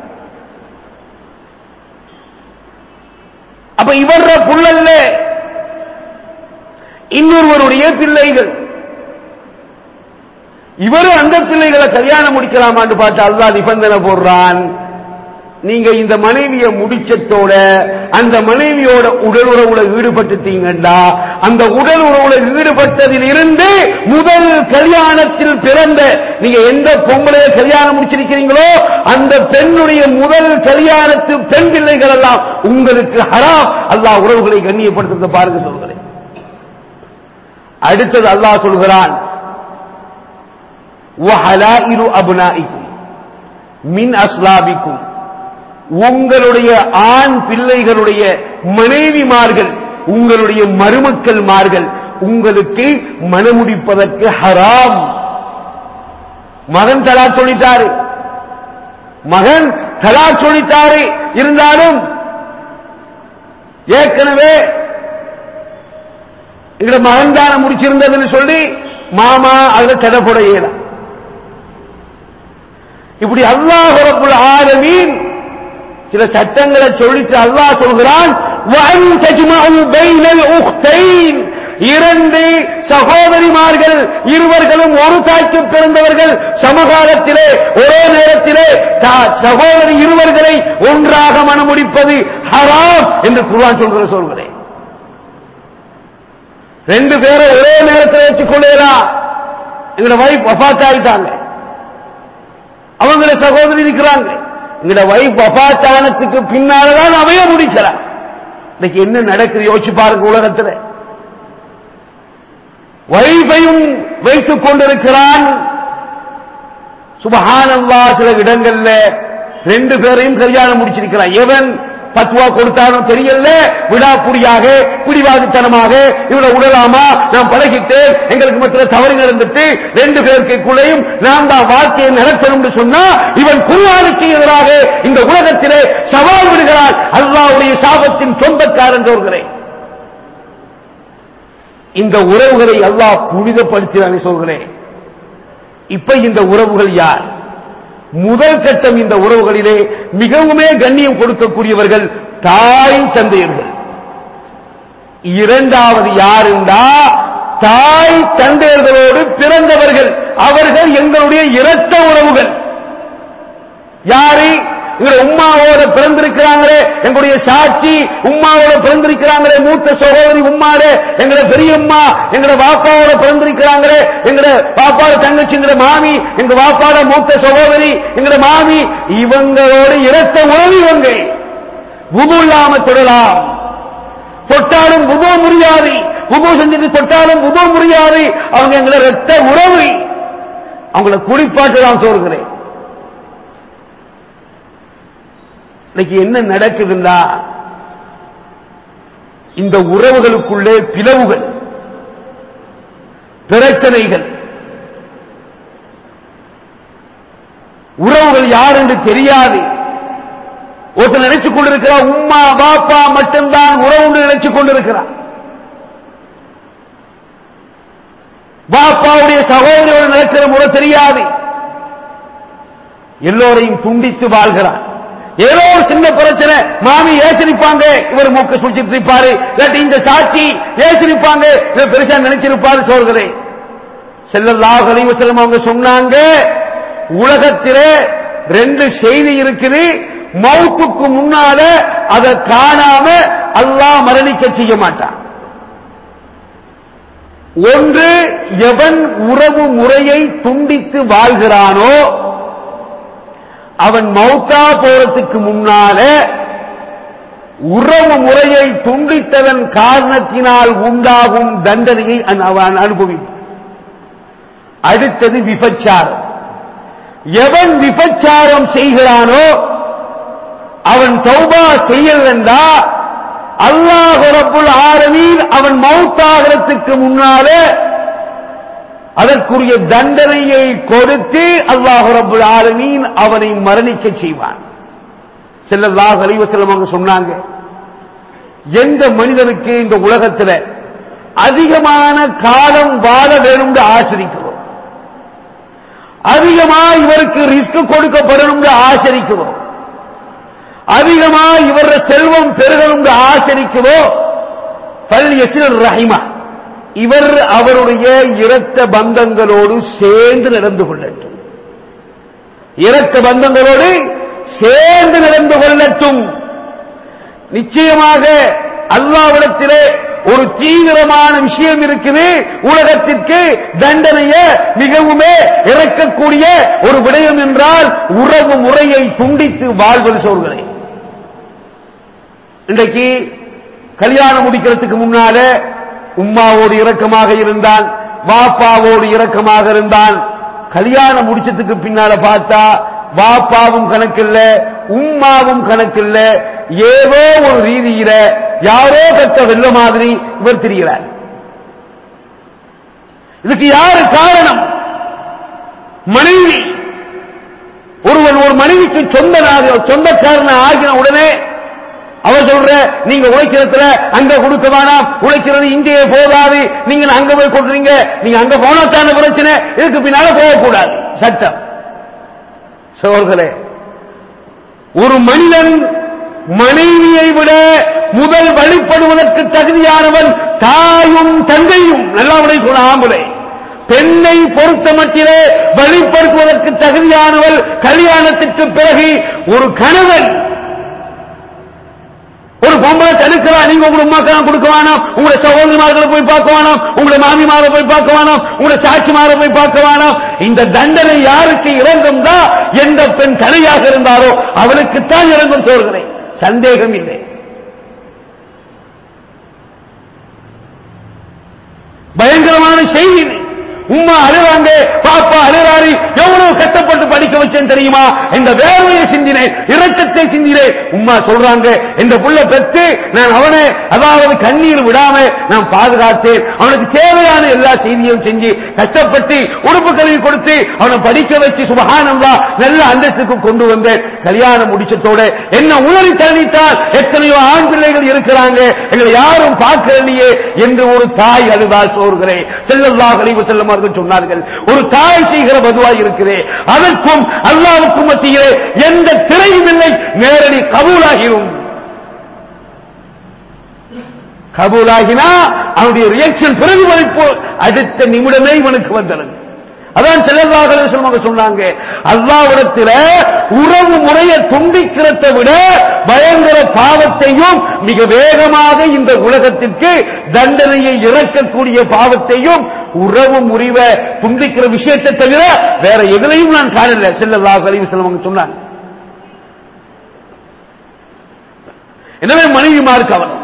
அப்ப இவர புள்ளல்ல இன்னொருவருடைய பிள்ளைகள் இவரும் அந்த பிள்ளைகளை கல்யாணம் முடிக்கலாமான்னு பார்த்து அல்லா நிபந்தனை போடுறான் நீங்க இந்த மனைவியை முடிச்சத்தோட அந்த மனைவியோட உடல் உறவுல ஈடுபட்டுட்டீங்கடா அந்த உடல் உறவுல ஈடுபட்டதில் இருந்து முதல் கல்யாணத்தில் பிறந்த நீங்க எந்த பொம்பளைய கல்யாணம் முடிச்சிருக்கிறீங்களோ அந்த பெண்ணுடைய முதல் கல்யாணத்து பெண் பிள்ளைகள் எல்லாம் உங்களுக்கு ஹராம் அல்லாஹ் உறவுகளை கண்ணியப்படுத்துறத பாருங்க சொல்கிறேன் அடுத்தது அல்லாஹ் சொல்கிறான் அபுனாயிக்கும் மின் அஸ்லாபிக்கும் உங்களுடைய ஆண் பிள்ளைகளுடைய மனைவிமார்கள் உங்களுடைய மருமக்கள்மார்கள் உங்களுக்கு மனமுடிப்பதற்கு ஹராம் மகன் தலா சொல்லிட்டாரு மகன் தலா சொல்லிட்டாரு இருந்தாலும் ஏற்கனவே எங்க மகன் தான முடிச்சிருந்ததுன்னு சொல்லி மாமா அதுல தடை போட இயலாம் இப்படி அல்லாஹ் ரப்புல் ஆலமீன் சில சட்டங்களை சொல்லிட்டு அல்லாஹ் சொல்கிறான் வஅன் தஜ்மஉ பைனல் உக்தைன் இரண்டு சகோதரிமார்கள் இருவர்களும் ஒரு தாய்க்கு பிறந்தவர்கள் சமகாலத்திலே ஒரே நேரத்திலே சகோதரி இருவர்களை ஒன்றாக மனமுடிப்பது ஹராம் என்று குர்ஆன் சொல்கிற சொல்கிறேன் ரெண்டு பேரை ஒரே நேரத்தில் வச்சுக் கொள்ளலாம் எங்களோட வைஃப் வஃபாத் ஆயிட்டாங்க அவங்கள சகோதரி இருக்கிறாங்க எங்களோட வைஃப் வஃபாத்தானத்துக்கு பின்னால்தான் அவைய முடிக்கிறார் இன்னைக்கு என்ன நடக்குது யோசிச்சு பாருங்க உலகத்தில் வைஃபையும் வைத்துக் கொண்டிருக்கிறான் சுபஹானல்லா சில இடங்கள்ல ரெண்டு பேரையும் கல்யாணம் முடிச்சிருக்கிறான் எவன் பத்துவா கொடுத்தாலும் தெரியல விடாப்புடியாக பிடிவாதித்தனமாக இவனை விடலாமா நான் பழகிட்டேன் எங்களுக்கு மத்திய தவறு நடந்துட்டு ரெண்டு பேருக்குள்ளேயும் நாம் தான் வாழ்க்கையை நடத்தணும் சொன்னா இவன் குருவானுக்கு எதிராக இந்த உலகத்திலே சவால் விடுகிறான் அல்லாவுடைய சாபத்தின் சொந்தக்காரன் சொல்கிறேன் இந்த உறவுகளை அல்லாஹ் புனிதப்படுத்தினானே சொல்கிறேன் இப்ப இந்த உறவுகள் யார் முதல் கட்டம் இந்த உறவுகளிலே மிகவுமே கண்ணியம் கொடுக்கக்கூடியவர்கள் தாய் தந்தையர்கள் இரண்டாவது யாருண்டா தாய் தந்தையர்களோடு பிறந்தவர்கள் அவர்கள் எங்களுடைய இரத்த உறவுகள் யாரு இவங்க உம்மாவோட பிறந்திருக்கிறாங்களே எங்களுடைய சாட்சி உம்மாவோட பிறந்திருக்கிறாங்களே மூத்த சகோதரி உம்மாடு எங்கட பெரியம்மா எங்கட பாப்பாவோட பிறந்திருக்கிறாங்களே எங்கட பாப்பாவோட தங்கச்சிங்கிற மாமி எங்க பாப்பாவோட மூத்த சகோதரி எங்கட மாமி இவங்களோட இரத்த உறவு இவங்க புது இல்லாம தொடலாம் தொட்டாலும் புது முடியாது புது செஞ்சுட்டு தொட்டாலும் புது முடியாது அவங்க எங்களை ரத்த உறவு அவங்கள குளிப்பாட்டு தான் சொல்கிறேன் இன்னைக்கு என்ன நடக்குதுன்னா இந்த உறவுகளுக்குள்ளே பிளவுகள் பிரச்சனைகள் உறவுகள் யார் என்று தெரியாது ஒருத்தர் நினைச்சுக் கொண்டிருக்கிறார் உம்மா பாப்பா மட்டும்தான் உறவு நினைச்சுக் கொண்டிருக்கிறார் பாப்பாவுடைய சகோதரியோடு நடக்கிற முறை தெரியாது எல்லோரையும் துண்டித்து வாழ்கிறான் ஏதோ ஒரு சின்ன பிரச்சனை மாமி ஏசரிப்பாங்க இவர் மூக்க சுழிச்சிட்டு இருப்பாரு இல்லாட்டி இந்த சாட்சி ஏசரிப்பாங்க இவர் பெருசா நினைச்சிருப்பாரு சோர்களே செல்லல்லாஹ் அலைவசல்லம் அவங்க சொன்னாங்க உலகத்திலே ரெண்டு செய்தி இருக்குது மௌத்துக்கு முன்னால அதை காணாம அல்லாஹ் மரணிக்க செய்ய மாட்டான் ஒன்று எவன் உறவு முறையை துண்டித்து வாழ்கிறானோ அவன் மௌத்தா போறதுக்கு முன்னால உறவு முறையை துண்டித்ததன் காரணத்தினால் உண்டாகும் தண்டனையை அவன் அனுபவிப்பான் அடுத்தது விபச்சாரம் எவன் விபச்சாரம் செய்கிறானோ அவன் தௌபா செய்யலண்டா அல்லாஹ் ரப்புல் ஆலமீன் அவன் மௌத்தாகிறதுக்கு முன்னாலே அதற்குரிய தண்டனையை கொடுத்து அல்லாஹ் ரப்புல் ஆலமீன் அவனை மரணிக்க செய்வான் செல்லல்லாஹ் அலைவசல்லம் அவங்க சொன்னாங்க எந்த மனிதனுக்கு இந்த உலகத்தில் அதிகமான காலம் வாழ வேணும்னு ஆசிரிக்கிறோம் அதிகமா இவருக்கு ரிஸ்க் கொடுக்கப்படணும் ஆசரிக்கிறோம் அதிகமா இவர செல்வம் பெருகணும் ஆசரிக்கிறோம் பல் எசில் ரஹிமா இவர் அவருடைய இரத்த பந்தங்களோடு சேர்ந்து நடந்து கொள்ளட்டும் இரத்த பந்தங்களோடு சேர்ந்து நடந்து கொள்ளட்டும் நிச்சயமாக அல்லாவிடத்திலே ஒரு தீவிரமான விஷயம் இருக்குது உலகத்திற்கு தண்டனைய மிகவுமே இறக்கக்கூடிய ஒரு விடயம் என்றால் உறவு முறையை துண்டித்து வாழ்வது சோர்களே இன்றைக்கு கல்யாணம் முடிக்கிறதுக்கு முன்னால உம்மாவோடு இரக்கமாக இருந்தான் வாப்பாவோடு இரக்கமாக இருந்தான் கல்யாணம் முடிச்சதுக்கு பின்னால பார்த்தா வாப்பாவும் கணக்கில்ல உம்மாவும் கணக்கில்ல ஏதோ ஒரு ரீதியில யாரோ கத்த வெள்ள மாதிரி இவர் தெரிகிறார் இதுக்கு யாரு காரணம் மனைவி ஒருவன் ஒரு மனைவிக்கு சொந்தனாக சொந்தக்காரன் ஆகின உடனே அவர் சொல்ற நீங்க உழைக்கிறதுல அங்க கொடுக்க வேணாம் உழைக்கிறது இங்கேயே போதாது நீங்க அங்க போய் கொடுறீங்க நீங்க அங்க போனாத்தான பிரச்சனை இதுக்கு பின்னால போகக்கூடாது சட்டம் சோர்களே ஒரு மனிதன் மனைவியை விட முதல் வழிபடுவதற்கு தகுதியானவன் தாயும் தந்தையும் நல்லா உடை சொல்ல ஆம்பளை பெண்ணை பொறுத்த மட்டிலே வழிபடுத்துவதற்கு தகுதியானவள் கல்யாணத்திற்கு பிறகு ஒரு கணவன் ஒரு பொம்பளை தடுக்கிறா நீங்க உங்க உமாக்கெல்லாம் கொடுக்க வேணாம் உங்களை சகோதரிமார்களை போய் பார்க்க வேணாம் உங்களை மாமிமாரை போய் பார்க்க வேணாம் உங்களை சாட்சிமாரை போய் பார்க்க வேணாம் இந்த தண்டனை யாருக்கு இறங்கும் தான் எந்த பெண் கலையாக இருந்தாரோ அவளுக்குத்தான் இறங்கும் தோறுகிறேன் சந்தேகம் இல்லை பயங்கரமான செய்தி இது. உம்மா அழுறாங்க பாப்பா அழுறாரு எவ்வளவு கஷ்டப்பட்டு படிக்க வச்சேன் தெரியுமா இந்த வேர்வையை சிந்தினேன் இரக்கத்தை சிந்தினேன் உம்மா சொல்றாங்க இந்த புள்ள பெற்று நான் அவனை அதாவது கண்ணீர் விடாம நான் பாதுகாத்தேன் அவனுக்கு தேவையான எல்லா செய்தியும் செஞ்சு கஷ்டப்பட்டு உடுப்பு கல்வி கொடுத்து அவனை படிக்க வச்சு சுபகானந்தா நல்ல அந்தஸ்துக்கு கொண்டு வந்தேன் கல்யாணம் முடிச்சதோட என்ன உணரி தள்ளித்தால் எத்தனையோ ஆண் பிள்ளைகள் இருக்கிறாங்க எங்களை யாரும் பார்க்கலையே என்று ஒரு தாய் அழுதால் சோறுகிறேன் செல்லல்லா கழிவு செல்லும் அவர்கள் சொன்னார்கள் ஒரு தாய் செய்கிற பதுவாய் இருக்கிறே அதற்கும் அல்லாவுக்கும் மத்தியிலே எந்த திரையும் இல்லை நேரடி கபூலாகிரும் கபூலாகினா அவனுடைய ரியாக்ஷன் பிரதிபலிப்பு அடுத்த நிமிடமே இவனுக்கு வந்தது அதான் செல்லல்லாஹ் சொல்லுவாங்க சொன்னாங்க அல்லாவிடத்தில் உறவு முறையை துண்டிக்கிறதை விட பயங்கர பாவத்தையும் மிக வேகமாக இந்த உலகத்திற்கு தண்டனையை இறக்கக்கூடிய பாவத்தையும் உறவு முறிவை துண்டிக்கிற விஷயத்தை தவிர வேற எதிலையும் நான் காணல செல்லல்லாஹ் அலைவு செல்வங்க சொன்னாங்க எனவே மனைவிமார் கவனம்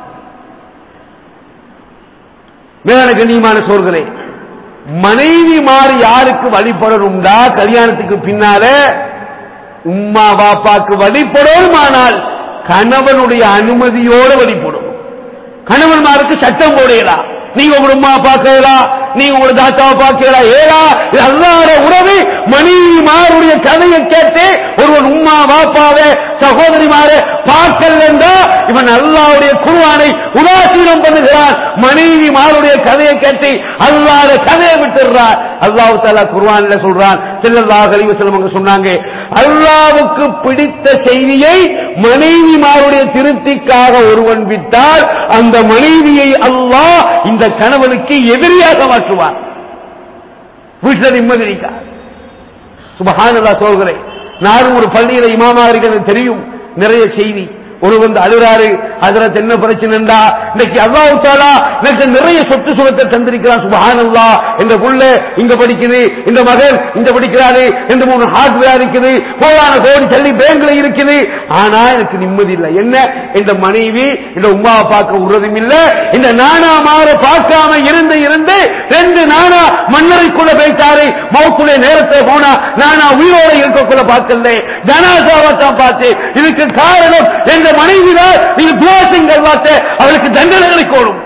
மேலான கண்ணியமான சோர்களே மனைவி மாறி யாருக்கு வழிபடணும்டா கல்யாணத்துக்கு பின்னால உம்மா பாப்பாக்கு வழிபடணும் ஆனால் கணவனுடைய அனுமதியோடு வழிபடணும் கணவன்மாருக்கு சட்டம் போடையலாம் நீங்க உங்க உமா பார்க்கலாம் நீ உங்களோட தாத்தாவை பார்க்கிறா ஏடா இது அல்லாத உறவு மனைவி மாருடைய கதையை கேட்டு ஒருவன் உம்மா வாப்பாவே சகோதரிமாരെ பார்க்கலன்றா இவன் அல்லாவுடைய குருவானை உதாசீனம் பண்ணுகிறான் மனைவி மாருடைய கதையை கேட்டு அல்லாத கதையை விட்டுறான் அல்லாஹ் தாலா குர்ஆன்ல சொல்றான் ஸல்லல்லாஹு அலைஹி வஸல்லம் அவங்க சொன்னாங்க அல்லாஹ்வுக்கு பிடித்த செய்தியை மனைவிமாருடைய திருப்திக்காக ஒருவன் விட்டால் அந்த மனைவியை அல்லாஹ் இந்த கணவனுக்கு எதிரியாக மாற்றுவான் வீட்டில் நிம்மதி இருக்காது சுபஹானல்லாஹ் சொல்கிறேன் நானும் ஒரு பள்ளியில இமாமா இருக்கிறது தெரியும் நிறைய செய்தி ஒரு வந்து அழுறாரு ஹஜரத் என்ன பிரச்சனைண்டா இன்னைக்கு அல்லாஹ் தாலா எனக்கு நிறைய சொத்து சுகத்தை தந்திருக்கிறான் சுபஹானல்லா இந்த புள்ள இங்க படிக்குது இந்த மகன் இங்க படிக்கிறாரு இந்த மூணு ஹார்ட்வேர் இருக்குது கோடான கோடி சல்லி பேங்க்ல இருக்குது ஆனா எனக்கு நிம்மதி இல்லை என்ன இந்த மனைவி இந்த உமாவை பார்க்க உறதும் இல்ல இந்த நானா மாற பார்க்காம இருந்து இருந்து ரெண்டு நானா மன்னரைக்குள்ள போயிட்டாரு மௌத்துடைய நேரத்தை போனா நானா உயிரோட இருக்கக்குள்ள பார்க்கல ஜனாசாவத்தான் பார்த்து இதுக்கு காரணம் என்ற மனைவிதான் நீங்க துவாசங்கள் பார்த்து அவளுக்கு தண்டனைகளை கோடும்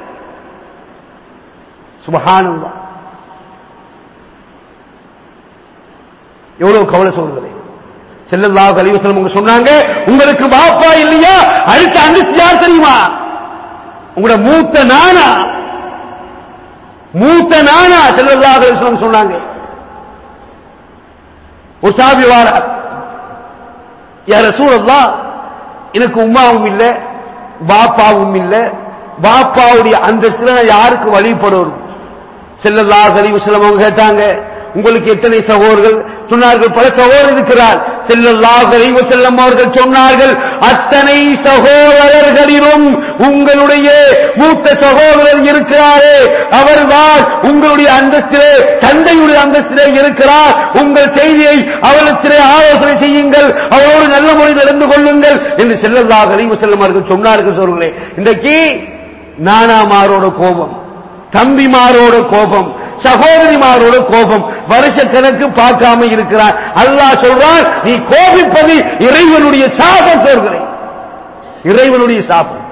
சுபஹானல்லா எவ்வளவு கவலை சொல்கிறேன் செல்லல்லாஹு அலைஹி வஸல்லம் அவங்க சொன்னாங்க உங்களுக்கு பாப்பா இல்லையா அடுத்த அந்தஸ்து யார் தெரியுமா உங்களோட மூத்த நானா மூத்த நானா செல்லல்லாஹு அலைஹி வஸல்லம் சொன்னாங்க ஒரு சாபி வாரார் யார் ரசூலல்லாஹ் எனக்கு உமாவும் இல்ல பாப்பாவும் இல்ல பாப்பாவுடைய அந்தஸ்துல நான் யாருக்கு வழிபடணும் செல்லல்லா கலிவு செல்லவங்க கேட்டாங்க உங்களுக்கு எத்தனை சகோதரர்கள் சொன்னார்கள் பல சகோதரர் இருக்கிறார் செல்லல்லா கலிவு செல்லம் அவர்கள் சொன்னார்கள் அத்தனை சகோதரர்களிலும் உங்களுடைய மூத்த சகோதரர் இருக்கிறாரே அவர்தான் உங்களுடைய அந்தஸ்திலே தந்தையுடைய அந்தஸ்திலே இருக்கிறார் உங்கள் செய்தியை அவளிடத்திலே ஆலோசனை செய்யுங்கள் அவரோடு நல்ல முறை நடந்து கொள்ளுங்கள் என்று செல்லல்லா கலிவு செல்லம் அவர்கள் சொன்னார்கள் சொல்களே இன்றைக்கு நானாமாரோட கோபம் தம்பிமாரோட கோபம் சகோதரிமாரோட கோபம் வருஷ கணக்கு பார்க்காம இருக்கிறார் அல்லாஹ் சொல்றான் நீ கோபிப்பது இறைவனுடைய சாபம் சொல்கிறேன் இறைவனுடைய சாபம்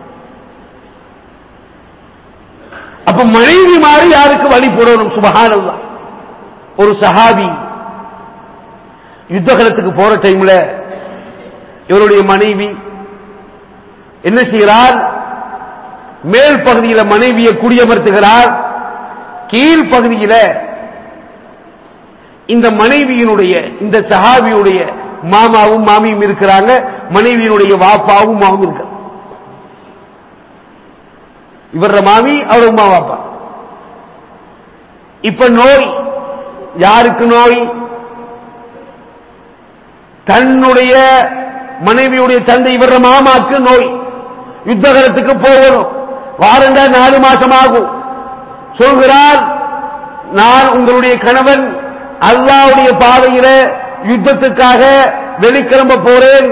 அப்ப மனைவி மாறி யாருக்கு வழி போடணும் சுபஹானல்லா ஒரு சஹாபி யுத்தகலத்துக்கு போற டைம்ல இவருடைய மனைவி என்ன செய்கிறார் மேல் பகுதியில மனைவியை குடியமர்த்துகிறார் கீழ் பகுதியில இந்த மனைவியினுடைய இந்த சஹாபியுடைய மாமாவும் மாமியும் இருக்கிறாங்க மனைவியினுடைய வாப்பாவும் மாவும் இருக்க இவர மாமி அவர் உமா வாப்பா இப்ப நோய் யாருக்கு நோய் தன்னுடைய மனைவியுடைய தந்தை இவர மாமாக்கு நோய் யுத்தகலத்துக்கு போகணும் வாரண்டா நாலு மாசம் ஆகும் சொல்கிறார் நான் உங்களுடைய கணவன் அல்லாவுடைய பாதையில யுத்தத்துக்காக வெளிக்கிளம்ப போறேன்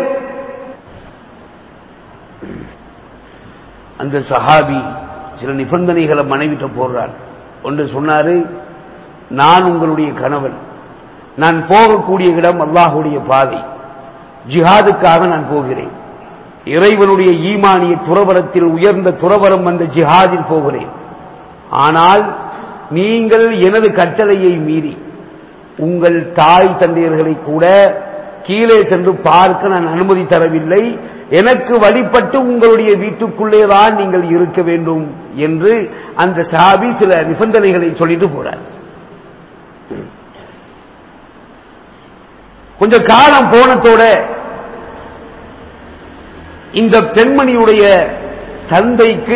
அந்த சஹாபி சில நிபந்தனைகளை மனைவிட்ட போடுறார் ஒன்று சொன்னாரு நான் உங்களுடைய கணவன் நான் போகக்கூடிய இடம் அல்லாஹுடைய பாதை ஜிஹாதுக்காக நான் போகிறேன் இறைவனுடைய ஈமானிய துறவரத்தில் உயர்ந்த துறவரம் வந்த ஜிஹாதில் போகிறேன் ஆனால் நீங்கள் எனது கட்டளையை மீறி உங்கள் தாய் தந்தையர்களை கூட கீழே சென்று பார்க்க நான் அனுமதி தரவில்லை எனக்கு வழிபட்டு உங்களுடைய வீட்டுக்குள்ளே தான் நீங்கள் இருக்க வேண்டும் என்று அந்த சாபி சில நிபந்தனைகளை சொல்லிட்டு போறார் கொஞ்சம் காலம் போனத்தோட இந்த பெண்மணியுடைய தந்தைக்கு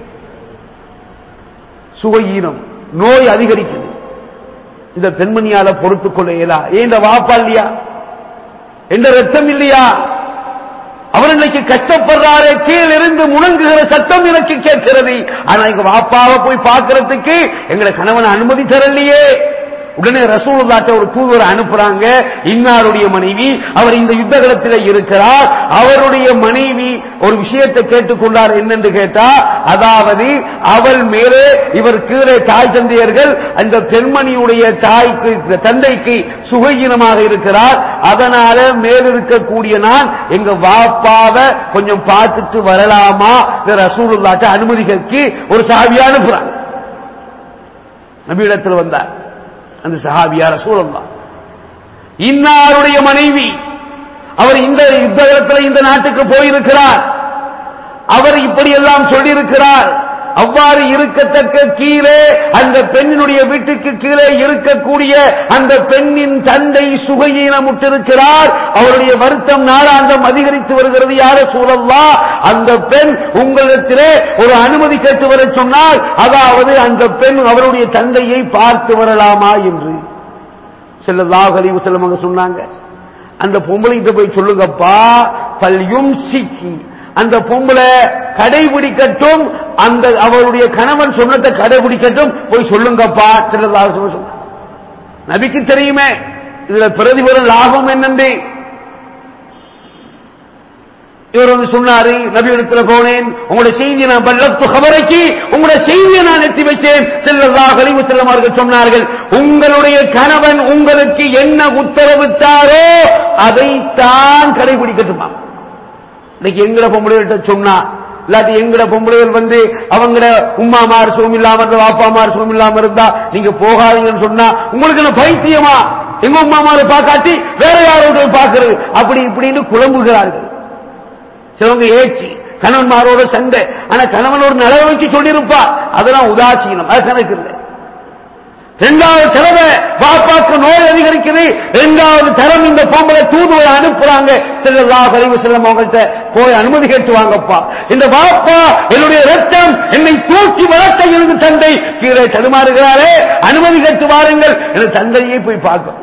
சுவையீனம் நோய் அதிகரிக்குது இந்த பெண்மணியால பொறுத்துக் கொள்ள இயலா ஏன் இந்த வாப்பா இல்லையா எந்த ரத்தம் இல்லையா அவர் இன்னைக்கு கஷ்டப்படுறாரே கீழ் இருந்து முணங்குகிற சத்தம் எனக்கு கேட்கிறது ஆனா எங்க வாப்பாவை போய் பார்க்கறதுக்கு எங்களை கணவன் அனுமதி தரலையே உடனே ரசூலுல்லாட்ட ஒரு தூதுவரை அனுப்புறாங்க இன்னாருடைய மனைவி அவர் இந்த யுத்தகலத்தில் இருக்கிறார் அவருடைய மனைவி ஒரு விஷயத்தை கேட்டுக்கொண்டார் என்னென்று கேட்டா அதாவது அவள் மேலே இவர் கீழே தாய் தந்தையர்கள் அந்த பெண்மணியுடைய தாய்க்கு தந்தைக்கு சுகையினமாக இருக்கிறார் அதனால மேலிருக்கக்கூடிய நான் எங்க வாப்பாவை கொஞ்சம் பார்த்துட்டு வரலாமா ரசூலுல்லாட்ட அனுமதி கேட்கி ஒரு சாவியா அனுப்புறாங்க நபியிடத்தில் வந்தார் அந்த சஹாபியார் சூழல்லா இன்னாருடைய மனைவி அவர் இந்த யுத்தகலத்தில் இந்த நாட்டுக்கு போயிருக்கிறார் அவர் இப்படியெல்லாம் சொல்லியிருக்கிறார் அவ்வாறு இருக்கத்தக்க கீழே அந்த பெண்ணினுடைய வீட்டுக்கு கீழே இருக்கக்கூடிய அந்த பெண்ணின் தந்தை சுகையீனமுற்றிருக்கிறார் அவருடைய வருத்தம் நாளாந்தம் அதிகரித்து வருகிறது யார சூழல்லா அந்த பெண் உங்களிடத்திலே ஒரு அனுமதி கேட்டு வர சொன்னால் அதாவது அந்த பெண் அவருடைய தந்தையை பார்த்து வரலாமா என்று செல்லல்லாஹ் அலிவு செல்லம் சொன்னாங்க அந்த பொம்பளைகிட்ட போய் சொல்லுங்கப்பா பல்யும் சிக்கி அந்த பொம்பளை கடைபிடிக்கட்டும் அந்த அவருடைய கணவன் சொன்னதை கடைபிடிக்கட்டும் போய் சொல்லுங்கப்பா செல்லல்லாஹ் சொன்னாங்க நபிக்கு தெரியுமே இதுல பிரதிபலன் லாபம் என்னென்று இவர் வந்து சொன்னாரு நபி இடத்துல போனேன் உங்களுடைய செய்தியை நான் பல்லத்து கவரைக்கு உங்களுடைய செய்தியை நான் எத்தி வச்சேன் செல்லல்லா கழிவு செல்லமார்கள் சொன்னார்கள் உங்களுடைய கணவன் உங்களுக்கு என்ன உத்தரவிட்டாரோ அதைத்தான் கடைபிடிக்கட்டுமா இன்னைக்கு எங்கட பொம்பளைகிட்ட சொன்னா இல்லாட்டி எங்கட பொம்பளைகள் வந்து அவங்கட உம்மா மார் சுகம் இல்லாம இருந்தா அப்பா மார் சுகம் இல்லாம இருந்தா நீங்க போகாதீங்கன்னு சொன்னா உங்களுக்கு என்ன பைத்தியமா எங்க உம்மா மாரை பார்க்காட்டி வேற யாரோட பார்க்கிறது அப்படி இப்படின்னு குழம்புகிறார்கள் சிலவங்க ஏச்சி கணவன்மாரோட சண்டை ஆனா கணவன் ஒரு நிலவை வச்சு சொல்லியிருப்பா அதெல்லாம் உதாசீனம் அது கணக்கு இல்லை இரண்டாவது தடவை பாப்பாக்கு நோய் அதிகரிக்குது இரண்டாவது தரம் இந்த பொம்பளை தூதுவை அனுப்புறாங்க செல்லல்லா கழிவு செல்லம் அவங்கள்ட்ட போய் அனுமதி கேட்டு வாங்கப்பா இந்த பாப்பா என்னுடைய ரத்தம் என்னை தூக்கி வளர்த்த இருந்து தந்தை கீழே தடுமாறுகிறாரே அனுமதி கேட்டு வாருங்கள் என் தந்தையை போய் பார்க்க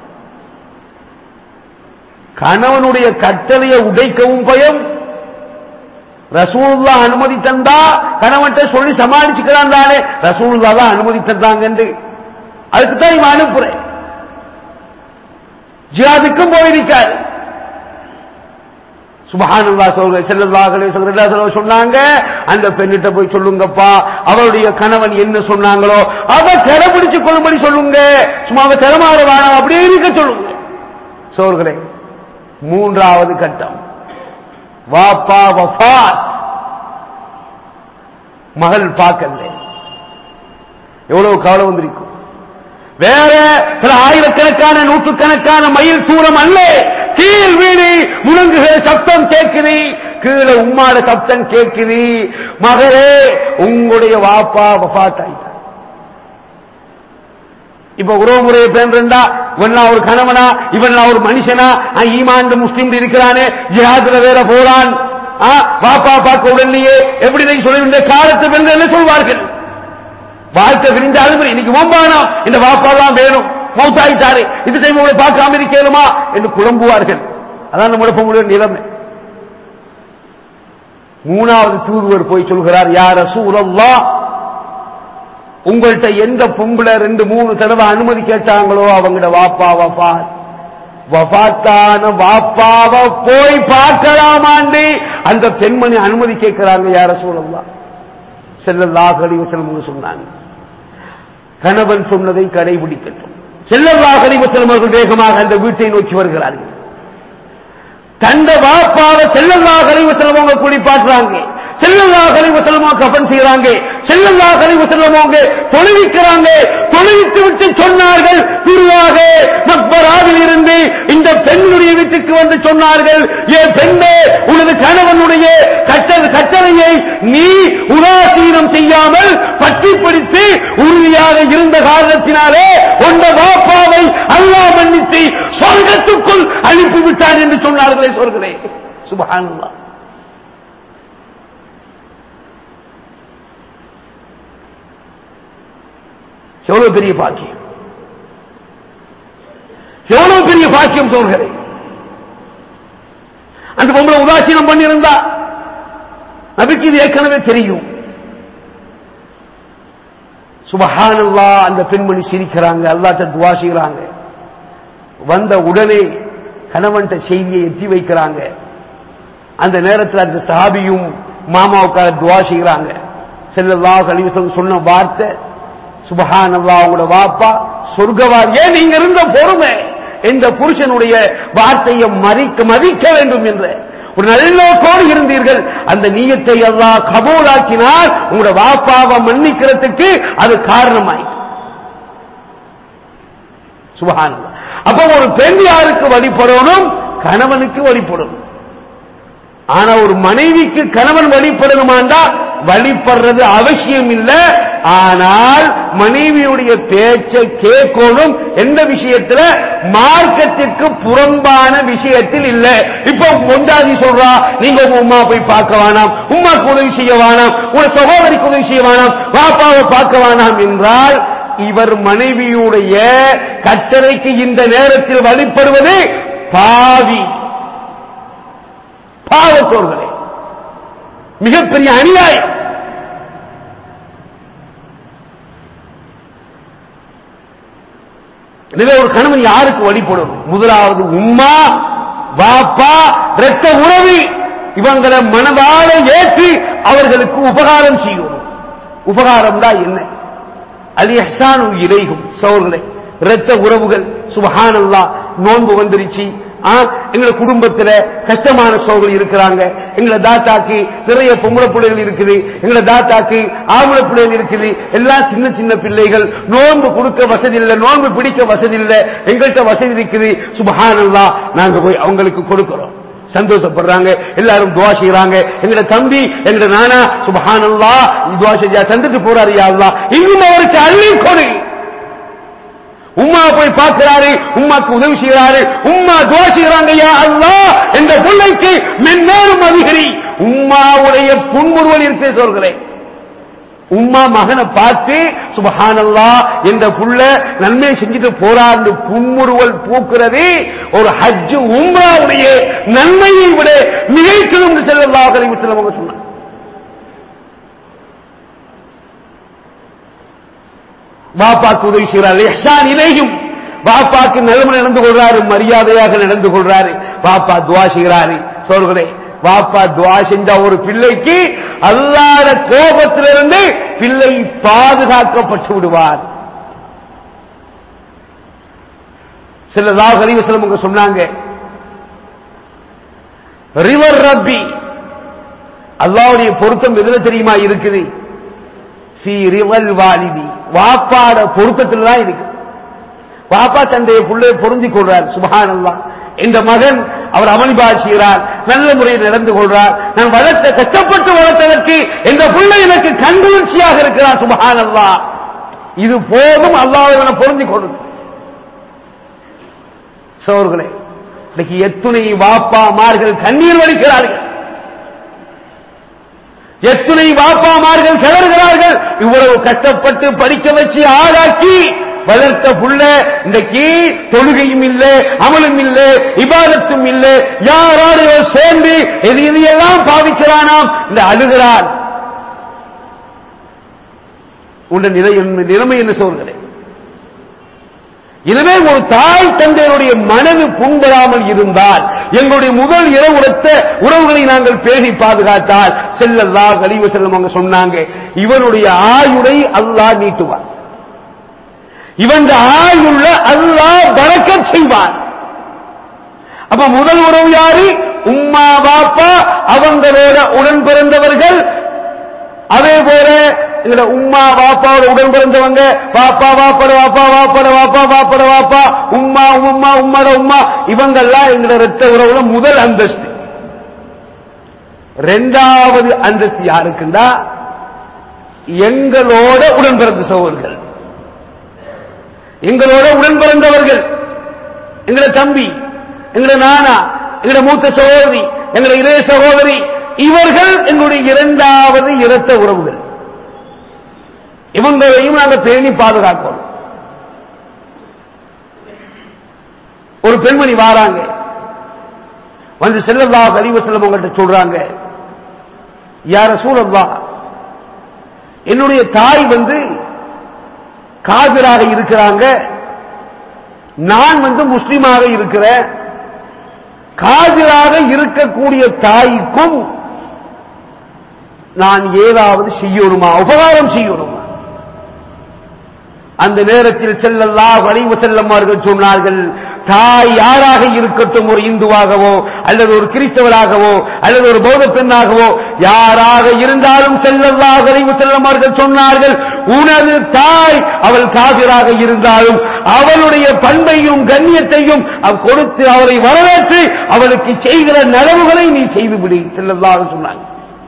கணவனுடைய கட்டளையை உடைக்கவும் பயம் ரசூல்லா அனுமதி தந்தா கணவன்கிட்ட சொல்லி சமாளிச்சுக்கிறான் தானே ரசூல்லா தான் அனுமதி தந்தாங்க அதுக்கு தான் இவன் அனுப்புறேன் ஜியாதுக்கும் போயிருக்காரு சுபஹானல்லா சொல்ற செல்லல்லாஹ் சொன்னாங்க அந்த பெண்ணிட்ட போய் சொல்லுங்கப்பா அவருடைய கணவன் என்ன சொன்னாங்களோ அதை கடைபிடிச்சு கொள்ளும்படி சொல்லுங்க சும்மா அவ தரமாற வேணாம் அப்படியே இருக்க சொல்லுங்க சோர்களே மூன்றாவது கட்டம் வாப்பா வஃபாத் மகள் பார்க்கல எவ்வளவு கவலை வந்திருக்கும் வேற சில ஆயிரக்கணக்கான நூற்றுக்கணக்கான மைல் தூரம் அல்ல கீழ் வீடு முழங்குகிற சப்தம் கேட்குது கீழே உம்மாட சப்தம் கேட்குது மகளே உங்களுடைய வாப்பா வஃபாத் ஆயிட்டார் இப்ப உறவு முறையை பேண்டா இவன் ஒரு கணவனா இவன் ஒரு மனுஷனா ஈமான் முஸ்லீம் இருக்கிறானே ஜிஹாதுல வேற போறான் பாப்பா பார்க்க உடனேயே எப்படி சொல்லி காலத்து வென்று என்ன சொல்வார்கள் வாழ்க்கை விரிந்தாலும் இன்னைக்கு ஒம்பானம் இந்த வாப்பா தான் வேணும் மௌத்தாயிட்டாரு இந்த டைம் உங்களை பார்க்காம இருக்கலுமா என்று குழம்புவார்கள் அதான் நம்முடைய பொங்கலுடைய நிலைமை மூணாவது தூதுவர் போய் சொல்கிறார் யார் ரசூலல்லா உங்கள்கிட்ட எந்த பொம்பளை ரெண்டு மூணு தடவை அனுமதி கேட்டாங்களோ அவங்களோட வாப்பா வஃபா வஃபாத்தான வாப்பாவை போய் பார்க்கலாமாண்டு அந்த பெண்மணி அனுமதி கேட்கிறாங்க யார சூழல்லாம் செல்லல்லா கழிவசலம் சொன்னாங்க கணவன் சொன்னதை கடைபிடிக்கட்டும் செல்லல்லா கழிவசலம் அவர்கள் வேகமாக அந்த வீட்டை நோக்கி வருகிறார்கள் தந்த வாப்பாவை செல்லல்லா கழிவசலம் அவங்க குளிப்பாட்டுறாங்க செல்லல்லா கழிவு செல்லமா கபன் செய்யறாங்க செல்லல்லா கழிவு செல்லமோங்க தொழுவிக்கிறாங்க தொழுவித்து விட்டு சொன்னார்கள் திருவாக மக்பராவில் இருந்து இந்த பெண்ணுடைய வீட்டுக்கு வந்து சொன்னார்கள் என் பெண்ணே உனது கணவனுடைய கட்டளை கட்டளையை நீ உதாசீனம் செய்யாமல் பற்றி பிடித்து உறுதியாக இருந்த காரணத்தினாலே உண்ட வாப்பாவை அல்லா மன்னித்து சொர்க்கத்துக்குள் அனுப்பிவிட்டார் என்று சொன்னார்களே சொர்களே சுபஹானல்லா எவ்வளவு பெரிய பாக்கியம் எவ்வளவு பெரிய பாக்கியம் சொல்கிறேன் அந்த பொம்பளை உதாசீனம் பண்ணியிருந்தா நபிக்கு இது ஏற்கனவே தெரியும் சுபஹானல்லா அந்த பெண்மணி சிரிக்கிறாங்க அல்லாட்ட துவா செய்கிறாங்க வந்த உடனே கணவன்ட்ட செய்தியை எத்தி வைக்கிறாங்க அந்த நேரத்தில் அந்த சாபியும் மாமாவுக்காக துவா செய்கிறாங்க செல்லல்லா கழிவு சொன்ன வார்த்தை சுபஹானல்லா உங்களோட வாப்பா சொர்க்கவார் ஏன் நீங்க இருந்த பொறுமை இந்த புருஷனுடைய வார்த்தையை மதிக்க மதிக்க வேண்டும் என்ற ஒரு நல்லோக்கோடு இருந்தீர்கள் அந்த நீயத்தை எல்லாம் கபூலாக்கினால் உங்களோட வாப்பாவை மன்னிக்கிறதுக்கு அது காரணமாயிற்று சுபஹானல்லாஹ் அப்ப ஒரு பெண் யாருக்கு வழிபடணும் கணவனுக்கு வழிபடணும் ஆனா ஒரு மனைவிக்கு கணவன் வழிபடணுமாண்டா வழிபடுறது அவசியம் இல்ல ஆனால் மனைவியுடைய பேச்சை கேட்கணும் எந்த விஷயத்துல மார்க்கத்திற்கு புறம்பான விஷயத்தில் இல்ல இப்ப பொண்டாதி சொல்றா நீங்க உங்க உமா போய் பார்க்க வேணாம் உமாக்கு உதவி செய்ய வேணாம் உங்க சகோதரிக்கு உதவி செய்ய வேணாம் பாப்பாவை பார்க்க வேணாம் என்றால் இவர் மனைவியுடைய கட்டளைக்கு இந்த நேரத்தில் வழிபடுவது பாவி பாவத்தோர்களே மிகப்பெரிய அநியாயம் எனவே ஒரு கணவன் யாருக்கு வழிபடும் முதலாவது உம்மா வாப்பா இரத்த உறவு இவங்களை மனதார ஏற்றி அவர்களுக்கு உபகாரம் செய்யணும் உபகாரம் தான் என்ன அது எஹ்சானு இலைகும் சோர்களே இரத்த உறவுகள் சுபஹானல்லா நோன்பு வந்துருச்சு ஆ, எங்க குடும்பத்துல கஷ்டமான சோழர்கள் இருக்கிறாங்க எங்களை தாத்தாக்கு நிறைய பொம்பளை பிள்ளைகள் இருக்குது எங்களை தாத்தாக்கு ஆம்பளை பிள்ளைகள் இருக்குது எல்லாம் சின்ன சின்ன பிள்ளைகள் நோன்பு கொடுக்க வசதி இல்லை நோன்பு பிடிக்க வசதி இல்லை எங்கள்கிட்ட வசதி இருக்குது சுபஹானல்லா நாங்க போய் அவங்களுக்கு கொடுக்கிறோம் சந்தோஷப்படுறாங்க எல்லாரும் துவா செய்யறாங்க எங்கட தம்பி எங்கட நானா சுபஹானல்லா துவா செஞ்சா தந்துட்டு போறாரு யா அல்லாஹ் இன்னும் அவருக்கு அள்ளி கொடு உம்மா போய் பார்க்கிறாரு உம்மாக்கு உதவி செய்யறாரு உம்மா துவா செய்யறாங்க யா அல்லாஹ் இந்த பிள்ளைக்கு மென்மேலும் அதிகரி உம்மாவுடைய புன்முறுவல் இருக்கு சொல்கிறேன் உம்மா மகனை பார்த்து சுபஹானல்லா என்ற புள்ள நன்மை செஞ்சுட்டு போறான்னு புன்முறுவல் பூக்கிறது ஒரு ஹஜ் உம்ராவுடைய நன்மையை விட மிகைக்கும் செல்லல்லாஹ் அலைஹி வஸல்லம் அவங்க சொன்னாங்க வாப்பாக்கு உதவி செய்கிறார் இஹ்சான் இலையும் வாப்பாக்கு நிலைமை நடந்து கொள்றாரு மரியாதையாக நடந்து கொள்றாரு வாப்பா துவா செய்கிறாரு சொல்கிறேன் வாப்பா துவா செஞ்ச ஒரு பிள்ளைக்கு அல்லாத கோபத்திலிருந்து பிள்ளை பாதுகாக்கப்பட்டு விடுவார் சிலதாக அறிவசலம் உங்க சொன்னாங்க ரிவர் ரப்பி அல்லாவுடைய பொருத்தம் எதுல தெரியுமா இருக்குது ஃபீ ரிவல் வாலிதி வாப்பாட பொருத்தத்தில் தான் இருக்கு வாப்பா தந்தைய புள்ளை பொருந்திக் கொள்றார் சுபஹானல்லாஹ் இந்த மகன் அவர் அமளிபா செய்கிறார் நல்ல முறையில் நடந்து கொள்றார் நான் வளர்த்த கஷ்டப்பட்டு வளர்த்ததற்கு இந்த பிள்ளை எனக்கு கண்குளிர்ச்சியாக இருக்கிறார் சுபஹானல்லாஹ் இது போதும் அல்லாஹ் இவனை பொருந்திக் கொள்ளுது சோர்களே இன்னைக்கு எத்துணை வாப்பாமார்கள் கண்ணீர் வலிக்கிறார்கள் எத்தனை வாப்பாமார்கள் கிளறுகிறார்கள் இவ்வளவு கஷ்டப்பட்டு படிக்க வச்சு ஆளாக்கி வளர்த்த புள்ள இன்றைக்கு தொழுகையும் இல்ல அமலும் இல்ல இபாதத்தும் இல்ல யாராரையோ சேர்ந்து எது எதையெல்லாம் பாவிக்கிறானாம் இந்த அழுகிறான் உண்ட நிலை என்ன- நிலைமை என்ன சொல்கிறேன் எனவே ஒரு தாய் தந்தையருடைய மனது புண்படாமல் இருந்தால் எங்களுடைய முதல் இரவுரத்த உறவுகளை நாங்கள் பேசி பாதுகாத்தால் செல்லல்லா கலிவ செல்லம் அவங்க சொன்னாங்க இவனுடைய ஆயுளை அல்லாஹ் நீட்டுவான் இவன் ஆயுள்ள அல்லாஹ் பறக்கச் செய்வான் அப்ப முதல் உறவு யாரு உம்மா பாப்பா அவங்களோட உடன் பிறந்தவர்கள் அதே போல எங்கட உம்மா வாப்பாவோட உடன் பிறந்தவங்க பாப்பா வாப்பட வாப்பா வாப்பட வாப்பா வாப்பட வாப்பா உம்மா உம்மா உம்மட உம்மா இவங்கெல்லாம் எங்கட ரத்த உறவுல முதல் அந்தஸ்து ரெண்டாவது அந்தஸ்து யாருக்குண்டா எங்களோட உடன் பிறந்த சகோதரர்கள் எங்களோட உடன் பிறந்தவர்கள் எங்கட தம்பி எங்கட நானா எங்கட மூத்த சகோதரி எங்கட இளைய சகோதரி இவர்கள் எங்களுடைய இரண்டாவது இரத்த உறவுகள் இவங்களையும் நாங்கள் பேணி பாதுகாக்கணும் ஒரு பெண்மணி வாராங்க வந்து செல்லல்லா கலிவ செல்லம் உங்கள்கிட்ட சொல்றாங்க யார சூழல்லா என்னுடைய தாய் வந்து காவிராக இருக்கிறாங்க நான் வந்து முஸ்லிமாக இருக்கிறேன் காவிராக இருக்கக்கூடிய தாய்க்கும் நான் ஏதாவது செய்யணுமா உபகாரம் செய்யணுமா அந்த நேரத்தில் செல்லல்லா வலிவு செல்லம்மார்கள் சொன்னார்கள் தாய் யாராக இருக்கட்டும் ஒரு இந்துவாகவோ அல்லது ஒரு கிறிஸ்தவராகவோ அல்லது ஒரு பௌத்த பெண்ணாகவோ யாராக இருந்தாலும் செல்லல்லாஹு அலைஹி வஸல்லம் அவர்கள் சொன்னார்கள் உனது தாய் அவள் காபிராக இருந்தாலும் அவளுடைய பண்பையும் கண்ணியத்தையும் அவ் கொடுத்து அவரை வரவேற்று அவளுக்கு செய்கிற நலவுகளை நீ செய்துவிடு செல்லல்லாஹு சொன்னாங்க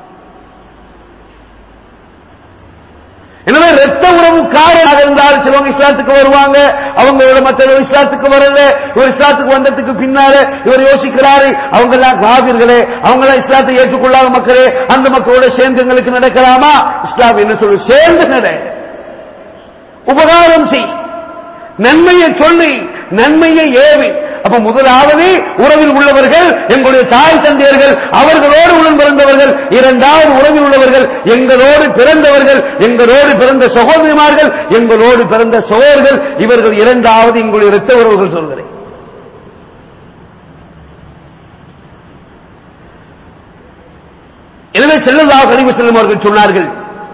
எனவே ரத்த உறவுக்காரராக இருந்தால் சிலவங்க இஸ்லாத்துக்கு வருவாங்க அவங்களோட மற்ற இஸ்லாத்துக்கு வரல இவர் இஸ்லாத்துக்கு வந்ததுக்கு பின்னால இவர் யோசிக்கிறாரு அவங்க எல்லாம் காவிர்களே அவங்க எல்லாம் இஸ்லாத்தை ஏற்றுக்கொள்ளாத மக்களே அந்த மக்களோட சேர்ந்து எங்களுக்கு நடக்கலாமா இஸ்லாம் என்ன சொல்லு சேர்ந்து நட உபகாரம் செய் நன்மையை சொல்லி நன்மையை ஏவி அப்ப முதலாவது உறவில் உள்ளவர்கள் எங்களுடைய தாய் தந்தையர்கள் அவர்களோடு உடன் பிறந்தவர்கள் இரண்டாவது உறவில் உள்ளவர்கள் எங்களோடு பிறந்தவர்கள் எங்களோடு பிறந்த சகோதரிமார்கள் எங்களோடு பிறந்த சகோதரர்கள் இவர்கள் இரண்டாவது எங்களுடைய இரத்த உறவுகள் சொல்கிறேன் எனவே செல்லல்லா கழிவு செல்லும் அவர்கள் சொன்னார்கள்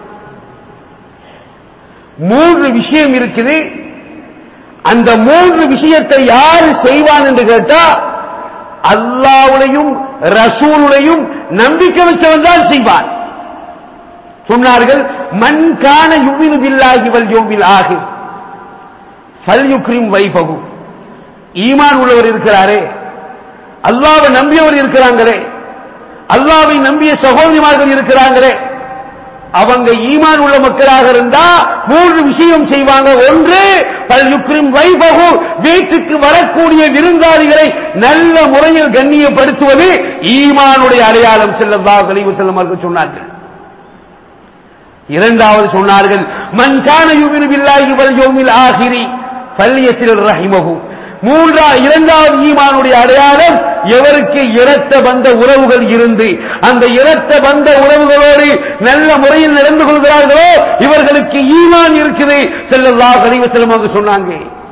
மூன்று விஷயம் இருக்குது அந்த மூன்று விஷயத்தை யாரு செய்வான் என்று கேட்டா அல்லாவுடையும் ரசூலுடையும் நம்பிக்கை வச்சவன் தான் செய்வான் சொன்னார்கள் மண்கான யுமினு பில்லாகி வல் யோமில் ஆகி ஃபல்யுக்ரிம் வைபகு ஈமான் உள்ளவர் இருக்கிறாரே அல்லாவை நம்பியவர் இருக்கிறாங்களே அல்லாவை நம்பிய சகோதரிமார்கள் இருக்கிறாங்களே அவங்க ஈமான் உள்ள மக்களாக இருந்தா மூன்று விஷயம் செய்வாங்க ஒன்று பல்யுக்ரிம் வைபகு வீட்டுக்கு வரக்கூடிய விருந்தாளிகளை நல்ல முறையில் கண்ணியப்படுத்துவது ஈமானுடைய அடையாளம் செல்லல்லா கழிவு செல்லமார்கள் சொன்னார்கள் இரண்டாவது சொன்னார்கள் மன்கான யுமினு பில்லாஹி வல் யௌமில் ஆகிரி ஃபல்யசில் ரஹிமஹு மூன்றா இரண்டாவது ஈமானுடைய அடையாளம் எவருக்கு இரத்த பந்த உறவுகள் இருந்து அந்த இரத்த பந்த உறவுகளோடு நல்ல முறையில் நடந்து கொள்கிறார்களோ இவர்களுக்கு ஈமான் இருக்குது செல்லல்லா கழிவு செல்லும் சொன்னாங்க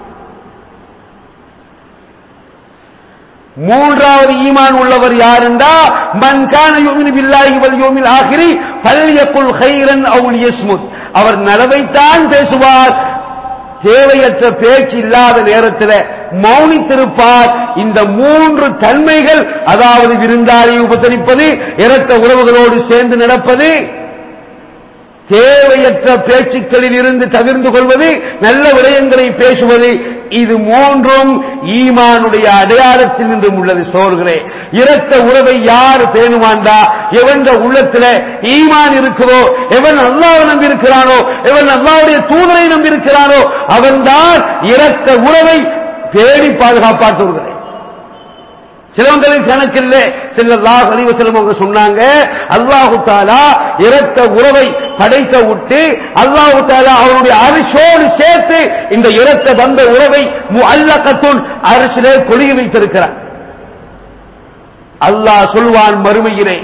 மூன்றாவது ஈமான் உள்ளவர் யார் என்றா மன் கான யுமினு பில்லாஹி வல் யௌமில் ஆகிரி ஃபல்யகுல் கைரன் அவு யஸ்முத் அவர் நலவைத்தான் பேசுவார் தேவையற்ற பேச்சு இல்லாத நேரத்தில் மௌனித்திருப்பார் இந்த மூன்று தன்மைகள் அதாவது விருந்தாளி உபசரிப்பது இரத்த உறவுகளோடு சேர்ந்து நடப்பது தேவையற்ற பேச்சுக்களில் இருந்து தவிர்ந்து கொள்வது நல்ல விடயங்களை பேசுவது இது மூன்றும் ஈமானுடைய அடையாளத்தில் நின்றும் உள்ளது சோர்களே இரத்த உறவை யார் பேணுவாண்டா எவன் உள்ளத்துல ஈமான் இருக்கிறோ எவன் அல்லாவை நம்பி இருக்கிறானோ எவன் அல்லாவுடைய தூதரை நம்பி இருக்கிறானோ அவன்தான் இரத்த உறவை பேணி பாதுகாப்பான் சொல்கிறேன் சிலவங்களின் கணக்கில்ல செல்லல்லாஹ் அலிவ செல்லம் அவங்க சொன்னாங்க அல்லாஹு தாலா இரத்த உறவை படைத்த விட்டு அல்லாஹு தாலா அவருடைய அரிசோடு சேர்த்து இந்த இரத்த பந்த உறவை அல்லக்கத்துள் அரிசிலே கொழுகி வைத்திருக்கிறார் அல்லாஹ் சொல்வான் மறுமையிலே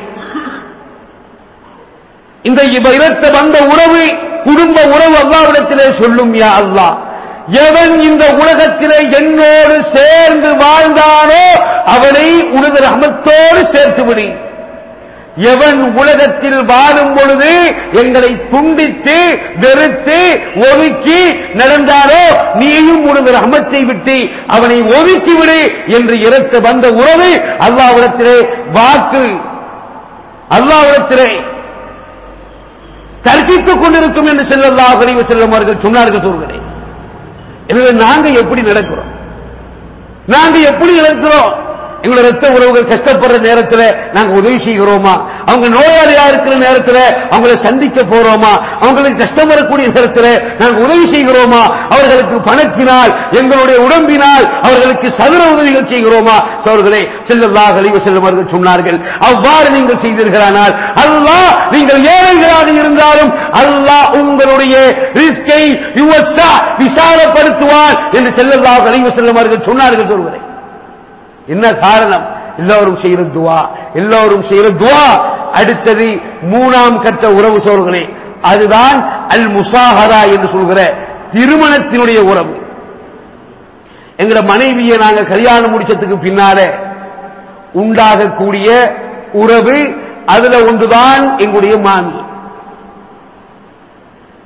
இந்த இரத்த பந்த உறவு குடும்ப உறவு அல்லாவிடத்திலே சொல்லும் யா அல்லாஹ் எவன் இந்த உலகத்திலே என்னோடு சேர்ந்து வாழ்ந்தானோ அவனை உனது ரஹமத்தோடு சேர்த்து விடி எவன் உலகத்தில் வாழும் பொழுது எங்களை துண்டித்து வெறுத்து ஒதுக்கி நடந்தாரோ நீயும் உனது ரஹமத்தை விட்டு அவனை ஒதுக்கி விடு என்று இறக்க வந்த உறவு அல்லாவிடத்திலே வாக்கு அல்லாவிடத்திலே தர்க்கித்துக் கொண்டிருக்கும் என்று செல்லல்லா கழிவு செல்லும் அவர்கள் சொன்னார்கள் சொல்கிறேன் எனவே நாங்க எப்படி நடக்கிறோம் நாங்க எப்படி நடக்கிறோம் எங்களோட ரத்த உறவுகள் கஷ்டப்படுற நேரத்தில் நாங்க உதவி செய்கிறோமா அவங்க நோயாளியா இருக்கிற நேரத்தில் அவங்களை சந்திக்க போறோமா அவங்களுக்கு கஷ்டம் வரக்கூடிய நேரத்தில் நாங்கள் உதவி செய்கிறோமா அவர்களுக்கு பணத்தினால் எங்களுடைய உடம்பினால் அவர்களுக்கு சதுர உதவிகள் செய்கிறோமா சோர்களே செல்லல்லா கழிவு செல்லுமார்கள் சொன்னார்கள் அவ்வாறு நீங்கள் செய்தீர்களானால் அல்லாஹ் நீங்கள் ஏழைகளாக இருந்தாலும் அல்லாஹ் உங்களுடைய ரிஸ்கை யுவசா விசாலப்படுத்துவார் என்று செல்லல்லா கழிவு செல்லுமார்கள் சொன்னார்கள் சொல்கிறேன் என்ன காரணம் எல்லோரும் செய்கிற துவா எல்லோரும் செய்கிற துவா அடுத்தது மூணாம் கட்ட உறவு சோர்களே அதுதான் அல் முசாஹரா என்று சொல்கிற திருமணத்தினுடைய உறவு எங்கட மனைவியை நாங்க கல்யாணம் முடிச்சதுக்கு பின்னால உண்டாகக்கூடிய உறவு அதுல ஒன்றுதான் எங்களுடைய மாமி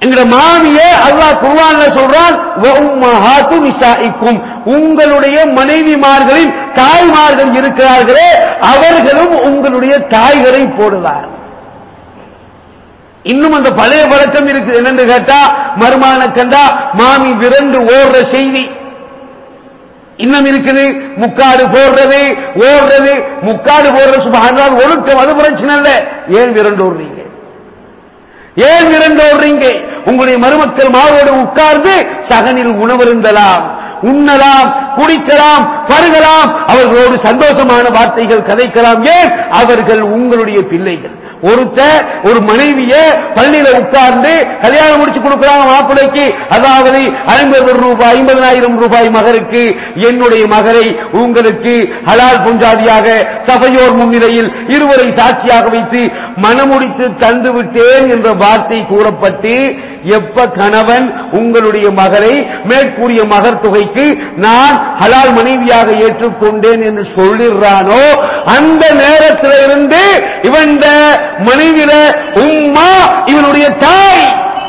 எங்கட மாமியே அல்லாஹ் குர்ஆன்ல சொல்றான் "வ உம்மஹாத்து நிசாஇக்கும் உங்களுடைய மனைவிமார்களின் தாய்மார்கள் இருக்கிறார்களே அவர்களும் உங்களுடைய தாய்களை போடுவார் இன்னும் அந்த பழைய பழக்கம் இருக்குது என்னன்னு கேட்டா மருமான கண்டா மாமி விரண்டு ஓடுற செய்தி இன்னும் இருக்குது முக்காடு போடுறது ஓடுறது முக்காடு போடுற சுபஹானால் ஒழுக்கம் அது பிரச்சனை இல்ல ஏன் விரண்டு ஓடுறீங்க ஏன் விரண்டு ஓடுறீங்க உங்களுடைய மருமக்கள் மாவோடு உட்கார்ந்து சகனில் உணவருந்தலாம் உண்ணலாம் குடிக்கலாம் பருகலாம் அவர்களோடு சந்தோஷமான வார்த்தைகள் கதைக்கலாம் ஏன் அவர்கள் உங்களுடைய பிள்ளைகள் ஒருத்த ஒரு மனைவிய பள்ளியில உட்கார்ந்து கல்யாணம் முடிச்சு கொடுக்கிறாங்க மாப்பிள்ளைக்கு அதாவது ஐம்பது ரூபாய் ஐம்பதனாயிரம் ரூபாய் மகருக்கு என்னுடைய மகரை உங்களுக்கு ஹலால் பொஞ்சாதியாக சபையோர் முன்னிலையில் இருவரை சாட்சியாக வைத்து மனமுடித்து தந்து விட்டேன் என்ற வார்த்தை கூறப்பட்டு எப்ப கணவன் உங்களுடைய மகளை மேற்கூறிய மகர் தொகைக்கு நான் ஹலால் மனைவியாக ஏற்றுக்கொண்டேன் என்று சொல்லிடுறானோ அந்த நேரத்தில் இருந்து இவன் மனைவில உம்மா இவனுடைய தாய்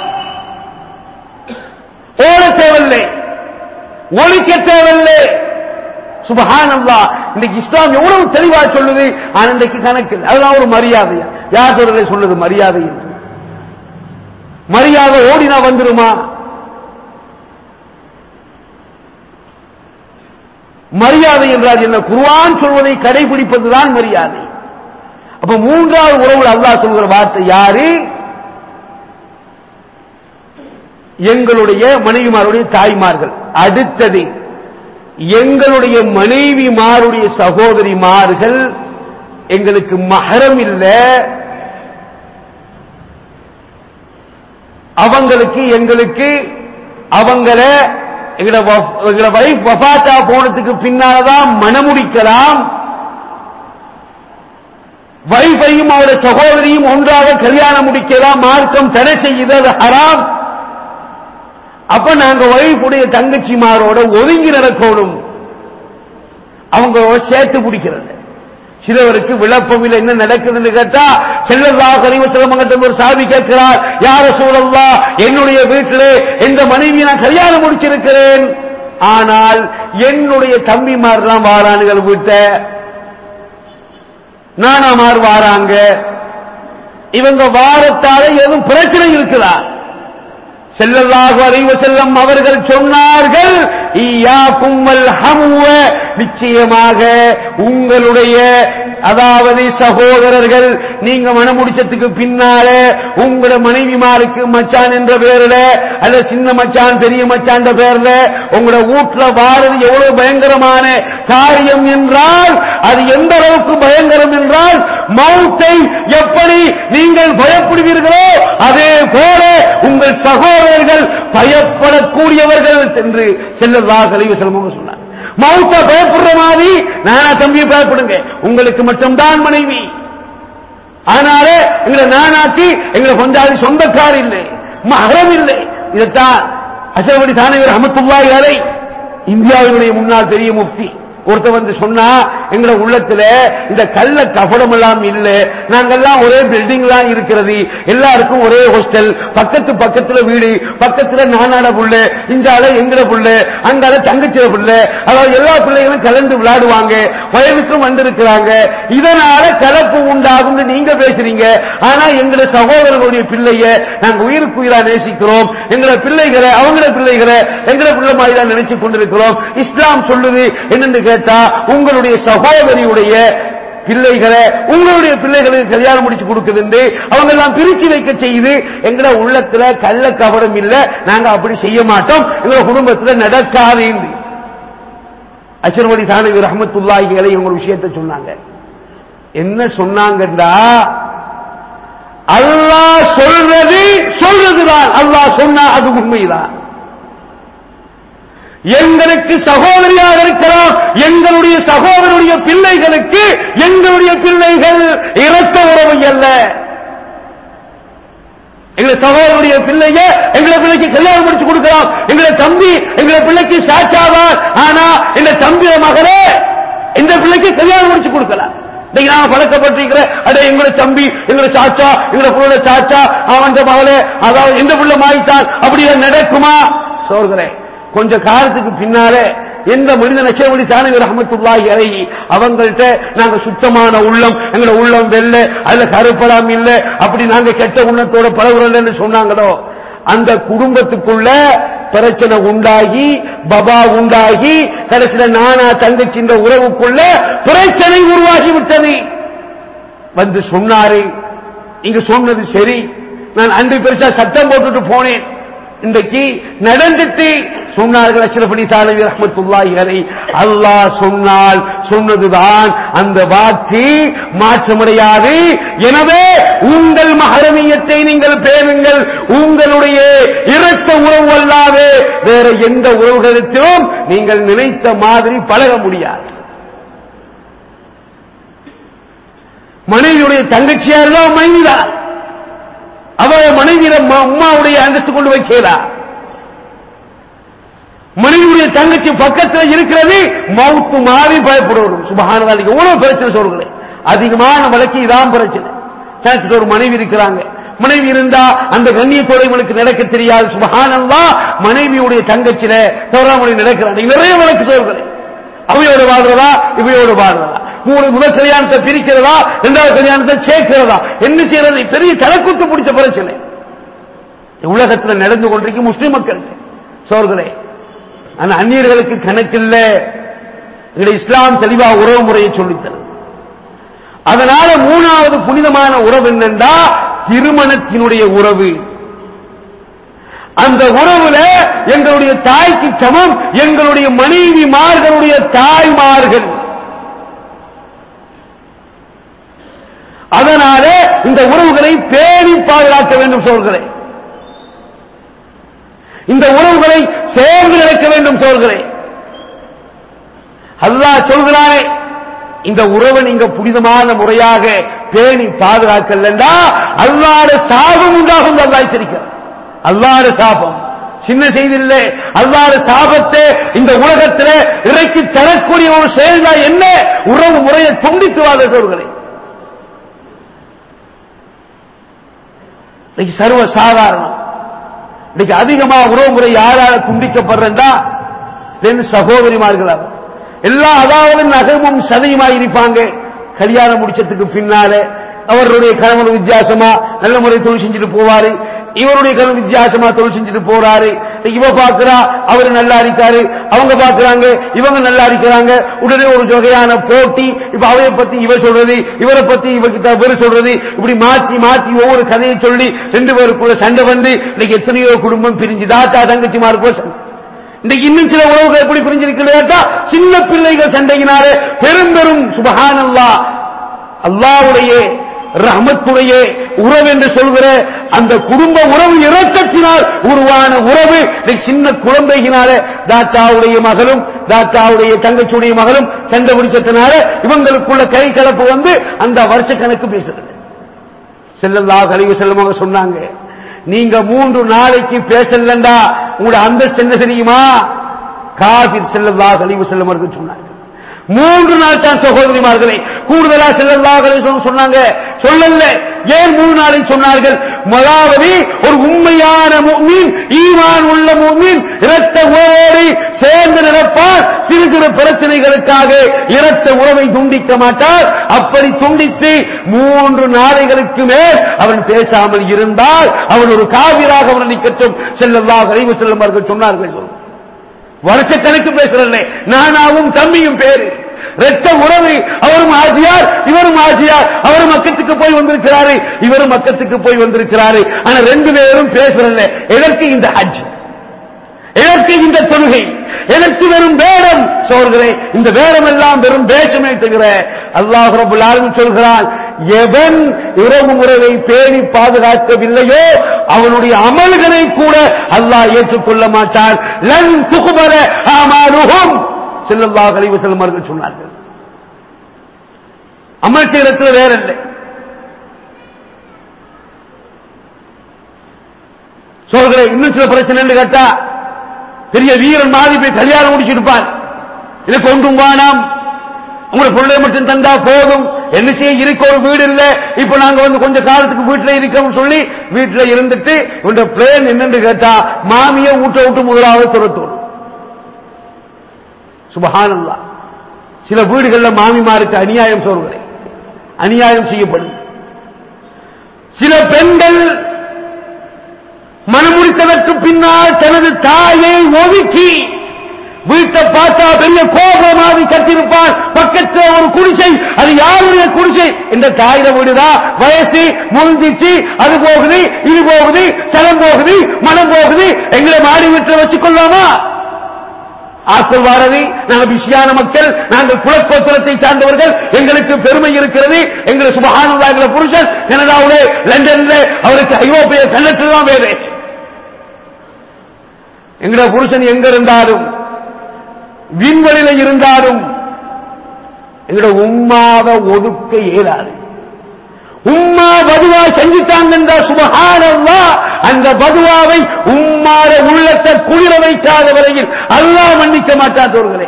ஓட தேவையில்லை ஒழிக்க தேவையில்லை சுபஹானல்லா இன்னைக்கு இஸ்லாம் எவ்வளவு தெளிவா சொல்லுது ஆனா இன்றைக்கு கணக்கு இல்லை. அதெல்லாம் ஒரு மரியாதையா யார் சொல்றதை சொல்லுது மரியாதை என்று மரியாதை ஓடினா வந்துருமா மரியாதை என்றால் என்ன குர்ஆன் சொல்வதை கடைபிடிப்பதுதான் மரியாதை அப்ப மூன்றாவது உறவுல அல்லாஹ் சொல்கிற வார்த்தை யாரு எங்களுடைய மனைவிமாருடைய தாய்மார்கள் அடுத்தது எங்களுடைய மனைவிமாருடைய சகோதரிமார்கள் எங்களுக்கு மகரம் இல்ல அவங்களுக்கு எங்களுக்கு அவங்கள எங்களோட வஃப்- எங்களோட வைஃப் வஃபாத்தா போனதுக்கு பின்னால்தான் மணமுடிக்கலாம் வைஃபையும் அவருடைய சகோதரியும் ஒன்றாக கல்யாணம் முடிக்கலாம் மார்க்கம் தடை செய்யுது அது ஹராம் அப்ப நாங்க வைஃபுடைய தங்கச்சிமாரோட ஒதுங்கி நடக்கணும் அவங்க சேர்த்து பிடிக்கிறது சிலவருக்கு விளப்பம் இல்லை என்ன நடக்குதுன்னு கேட்டா செல்லல்லா கரிவ சிலமங்கத்தில் ஒரு சாவி கேட்கிறார் யார சூழல்லா என்னுடைய வீட்டிலே எந்த மனைவி நான் கல்யாணம் முடிச்சிருக்கிறேன் ஆனால் என்னுடைய தம்பிமாரெல்லாம் வாரானுகள் வீட்டை நானாமார் வாராங்க இவங்க வாரத்தால எதுவும் பிரச்சனை இருக்குதா செல்லல்லாஹு அலைஹி வஸல்லம் அவர்கள் சொன்னார்கள் ஈயாக்கும் வல் ஹம்வ நிச்சயமாக உங்களுடைய அதாவது சகோதரர்கள் நீங்க மனம் முடிச்சதுக்கு பின்னால உங்களோட மனைவிமாருக்கு மச்சான் என்ற பேர்ல அல்ல சின்ன மச்சான் பெரிய மச்சான் பேர்ல உங்களோட வீட்டுல வாரது எவ்வளவு பயங்கரமான காரியம் என்றால் அது எந்த அளவுக்கு பயங்கரம் என்றால் மௌத்தை எப்படி நீங்கள் பயப்படுவீர்களோ அதே போல உங்கள் சகோதரர்கள் பயப்படக்கூடியவர்கள் என்று செல்லல்லா கலிவு செல்வம் சொன்னார் மௌத்த பயப்படுற மாதிரி நானா தம்பியை பயப்படுங்க உங்களுக்கு மட்டும்தான் மனைவி ஆனால எங்களை நானாக்கி எங்களை கொஞ்சாதி சொந்தக்கார் இல்லை மகரம் இல்லை இதைத்தான் அசவடி தானவர் அமத்துல்லாய் அலை இந்தியாவினுடைய முன்னாள் பெரிய முஃப்தி ஒருத்த வந்து சொன்னா எங்கள உள்ளத்துல இந்த கள்ள கபடம் எல்லாம் இல்ல நாங்கெல்லாம் ஒரே பில்டிங்லாம் இருக்கிறது எல்லாருக்கும் ஒரே ஹோஸ்டல் பக்கத்து பக்கத்துல வீடு பக்கத்துல நானாட புள்ள இஞ்சால எங்கட புள்ள அங்கால தங்கச்சில புள்ள அதாவது எல்லா பிள்ளைகளும் கலந்து விளையாடுவாங்க வயதுக்கும் வந்திருக்கிறாங்க இதனால கலப்பு உண்டாகும் நீங்க பேசுறீங்க ஆனா எங்களோட சகோதரர்களுடைய பிள்ளைய நாங்க உயிருக்கு உயிரா நேசிக்கிறோம் எங்களோட பிள்ளைகளை அவங்களோட பிள்ளைகளை எங்களோட பிள்ளை மாதிரி தான் நினைச்சு கொண்டிருக்கிறோம் இஸ்லாம் சொல்லுது என்னன்னு கேட்டா உங்களுடைய சகோதரியுடைய பிள்ளைகளை உங்களுடைய பிள்ளைகளுக்கு கல்யாணம் முடிச்சு கொடுக்குது அவங்க எல்லாம் பிரிச்சு வைக்க செய்யுது எங்கட உள்ளத்துல கள்ள கவடம் இல்ல நாங்க அப்படி செய்ய மாட்டோம் எங்க குடும்பத்துல நடக்காது அச்சர்வடி தானவி ரஹமத்துல்லாஹி அலைஹி ஒரு விஷயத்தை சொன்னாங்க என்ன சொன்னாங்கண்டா அல்லாஹ் சொல்றது சொல்றதுதான் அல்லாஹ் சொன்னா அது உண்மைதான் எங்களுக்கு சகோதரியாக இருக்கலாம் எங்களுடைய சகோதரனுடைய பிள்ளைகளுக்கு எங்களுடைய பிள்ளைகள் இரத்த உறவு அல்ல எங்களை சகோதரனுடைய பிள்ளைய எங்களை பிள்ளைக்கு கல்யாணம் முடிச்சு கொடுக்கலாம் எங்களை தம்பி எங்களை பிள்ளைக்கு சாட்சாதான் ஆனா இந்த தம்பிய மகனே இந்த பிள்ளைக்கு கல்யாணம் முடிச்சு கொடுக்கலாம் இன்னைக்கு நாம பழக்கப்பட்டிருக்கிற அடே எங்களை தம்பி எங்களை சாச்சா எங்களை புள்ள சாச்சா அவன் மகளே அதாவது எந்த புள்ள மாயிட்டான் அப்படி நடக்குமா சோர்களே கொஞ்ச காலத்துக்கு பின்னாலே எந்த மனித நச்சவழி தானவி ரஹமத்துல்லாஹி அலைஹி அவங்கள்ட்ட நாங்க சுத்தமான உள்ளம் எங்களோட உள்ளம் வெள்ள அதுல கருப்பலாம் இல்ல அப்படி நாங்க கெட்ட உள்ளத்தோட பழகுறோம்னு சொன்னாங்களோ அந்த குடும்பத்துக்குள்ள பிரச்சனை உண்டாகி பபா உண்டாகி கடைசியில நானா தங்கச்சின்ற உறவுக்குள்ள பிரச்சனை உருவாகி விட்டது வந்து சொன்னாரு இங்க சொன்னது சரி நான் அன்று பெருசா சத்தம் போட்டுட்டு போனேன் இன்றைக்கு நடந்துட்டு சொன்னார்கள் அஷ்ரபடி தாலவி ரஹமத்துல்லாஹி அலை அல்லாஹ் சொன்னால் சொன்னதுதான் அந்த வாக்கு மாற்றமடையாது எனவே உங்கள் மகரமியத்தை நீங்கள் பேணுங்கள் உங்களுடைய இரத்த உறவு அல்லாது வேற எந்த உறவுகளுக்கும் நீங்கள் நினைத்த மாதிரி பழக முடியாது மனைவியுடைய தங்கச்சியா இருந்தா மனைவிதான் அவ மனைவியில அம்மாவுடைய அந்தஸ்து கொண்டு வைக்கிறா மனைவியுடைய தங்கச்சி பக்கத்தில் இருக்கிறது மவுத்து மாறி பயப்படணும் சுபகானதால் எவ்வளவு பிரச்சனை சொல்கிறேன் அதிகமான வழக்கு இதான் பிரச்சனை எனக்கு ஒரு மனைவி இருக்கிறாங்க மனைவி இருந்தா அந்த கண்ணியத்தோட இவனுக்கு நடக்க தெரியாது சுபகானந்தா மனைவியுடைய தங்கச்சில தவறாமொழி நடக்கிறாங்க நிறைய வழக்கு சொல்கிறேன் அவையோட வாழ்றதா இவையோட வாழ்றதா மூணு முதல் கல்யாணத்தை பிரிக்கிறதா இரண்டாவது கல்யாணத்தை சேர்க்கிறதா என்ன செய்யறது பெரிய தலைக்குத்து பிடிச்ச பிரச்சனை உலகத்தில் நடந்து கொண்டிருக்கும் முஸ்லிம் மக்களுக்கு சோர்களே ஆனா அந்நியர்களுக்கு கணக்கில்ல எங்களுடைய இஸ்லாம் தெளிவா உறவு முறையை சொல்லித்தருது அதனால மூணாவது புனிதமான உறவு என்னென்றா திருமணத்தினுடைய உறவு அந்த உறவுல எங்களுடைய தாய்க்கு சமம் எங்களுடைய மனைவிமார்களுடைய தாய்மார்கள் அதனால இந்த உறவுகளை பேணி பாதுகாக்க வேண்டும் சொல்கிறேன் இந்த உறவுகளை சேர்ந்து நடக்க வேண்டும் சொல்கிறேன் அல்லாஹ் சொல்கிறானே இந்த உறவை நீங்க புனிதமான முறையாக பேணி பாதுகாக்கலண்டா அல்லாட சாபம் உண்டாகும் அல்லா எச்சரிக்கிறார் அல்லாட சாபம் சின்ன செய்தி இல்லை அல்லாத சாபத்தை இந்த உலகத்தில் இறக்கி தரக்கூடிய ஒரு செயல்தான் என்ன உறவு முறையை துண்டித்து வாழ சொல்கிறேன் இன்னைக்கு சர்வ சாதாரணம் இன்னைக்கு அதிகமா உறவுமுறை யாரால துண்டிக்கப்படுறா பெண் சகோதரிமார்கள் எல்லா அதாவது நகமும் சதையுமாய் இருப்பாங்க கல்யாணம் முடிச்சதுக்கு பின்னால அவருடைய கணவன் வித்தியாசமா நல்ல முறை தொழில் செஞ்சுட்டு போவாரு இவருடைய கணவன் வித்தியாசமா தொழில் செஞ்சுட்டு போறாரு இவ பாக்குறா அவரு நல்லா இருக்காரு அவங்க பாக்குறாங்க இவங்க நல்லா இருக்கிறாங்க உடனே ஒரு வகையான போட்டி இப்ப அவைய பத்தி இவ சொல்றது இவரை பத்தி இவகிட்ட இவரு சொல்றது இப்படி மாத்தி மாத்தி ஒவ்வொரு கதையை சொல்லி ரெண்டு பேருக்குள்ள சண்டை வந்து இன்னைக்கு எத்தனையோ குடும்பம் பிரிஞ்சு தாத்தா தங்கச்சிமாருக்குள்ள சண்டை இன்னைக்கு இன்னும் சில உறவுகள் எப்படி பிரிஞ்சிருக்கிறதா சின்ன பிள்ளைகள் சண்டையினாலே பெரும் பெரும் சுபஹானல்லா அல்லாவுடைய ரஹமத்துடைய உறவு என்று சொல்கிற அந்த குடும்ப உறவு இரக்கத்தினால் உருவான உறவு சின்ன குழந்தையினால தாத்தாவுடைய மகளும் தாத்தாவுடைய தங்கச்சியுடைய மகளும் சண்டை பிடிச்சதுனால இவங்களுக்குள்ள கை கலப்பு வந்து அந்த வருஷ கணக்கு பேசுறது செல்லல்லா கழிவு செல்லமாக சொன்னாங்க நீங்க மூன்று நாளைக்கு பேசலண்டா உங்களோட அந்தஸ்து என்ன தெரியுமா காபிர் செல்லல்லா கழிவு செல்லமர்கள் சொன்னாங்க மூன்று நாள் தான் சகோதரிமார்களே கூடுதலா செல்லல்லாக சொன்னாங்க சொல்லல ஏன் மூணு நாளை சொன்னார்கள் முதலாவது ஒரு உண்மையான மீன் ஈமான் உள்ள மீன் இரத்த உறவோடு சேர்ந்து நடப்பார் சிறு சிறு பிரச்சனைகளுக்காக இரத்த உறவை துண்டிக்க மாட்டார் அப்படி துண்டித்து மூன்று நாளைகளுக்கு மேல் அவன் பேசாமல் இருந்தால் அவன் ஒரு காவிராக அவன் நிற்கட்டும் செல்லல்லாக அறிவு செல்லுமார்கள் சொன்னார்கள் சொல்லுங்கள் வருஷக்கணக்கு பேசுறேன் நானாவும் தம்பியும் பேரு ரெட்ட உறவு அவரும் ஆஜியார் இவரும் ஆஜியார் அவரும் மக்கத்துக்கு போய் வந்திருக்கிறாரு இவரும் மக்கத்துக்கு போய் வந்திருக்கிறாரு ஆனா ரெண்டு பேரும் பேசுறல எதற்கு இந்த ஹஜ் எதற்கு இந்த தொழுகை எதற்கு வெறும் வேடம் சோர்களே இந்த வேடம் எல்லாம் வெறும் வேஷமே தவிர அல்லாஹ் ரபுல் ஆலமீன் சொல்கிறான் எவன் உறவு முறையை பேணி பாதுகாக்கவில்லையோ அவனுடைய அமல்களை கூட அல்லாஹ் ஏற்றுக்கொள்ள மாட்டான் லன் துகுபல ஆமாலுகும் செல்லல்லாஹ் அலைஹி வஸல்லம் அவர்கள் சொன்னார்கள் அமல் செய்யறதுல வேற இல்லை சொல்கிறேன் இன்னும் சில பிரச்சனை கேட்டா பெரிய வீரன் மாதிரி போய் கல்யாணம் முடிச்சிருப்பார் இதை கொண்டும் வானாம் உங்களுக்கு பொருளை மட்டும் தந்தா போதும் என்ன செய்ய இருக்க ஒரு வீடு இல்ல இப்ப நாங்க வந்து கொஞ்ச காலத்துக்கு வீட்டுல இருக்கோம் சொல்லி வீட்டுல இருந்துட்டு உங்க பிளேன் என்னன்னு கேட்டா மாமிய ஊட்ட விட்டு முதலாவது துரத்தோடும் சுபஹானல்லா சில வீடுகள்ல மாமிமாருக்கு அநியாயம் சொல்கிறேன் அநியாயம் செய்யப்படுது சில பெண்கள் மனமுடித்ததற்கு பின்னால் தனது தாயை ஒதுக்கி வீட்டை பார்த்தா பெரிய கோபமாதி கட்டிருப்பான் பக்கத்தில் ஒரு குடிசை அது யாருடைய குடிசை இந்த தாயிர வீடுதான் வயசு முழுந்திச்சு அது போகுது இது போகுது சலம் போகுது மனம் போகுது எங்களை மாடி வீட்டில் வச்சுக் கொள்ளாமா ஆக்குள் வாரதி நாங்கள் பிஸியான மக்கள் நாங்கள் குலக்கோத்திரத்தை சார்ந்தவர்கள் எங்களுக்கு பெருமை இருக்கிறது எங்கள் சுபகானந்தா எங்களை புருஷன் கனடாவிலே லண்டன்ல அவருக்கு ஐரோப்பிய கண்ணத்தில் தான் வேறு எங்களோட புருஷன் எங்க இருந்தாலும் விண்வெளியில இருந்தாலும் எங்களோட உம்மாவை ஒதுக்க இயலாது உம்மா பதுவா செஞ்சுட்டாங்க சுபகானல்லா அந்த பதுவாவை உம்மாட உள்ளத்தை குளிர வைக்காத வரையில் அல்லாஹ் மன்னிக்க மாட்டாதவர்களே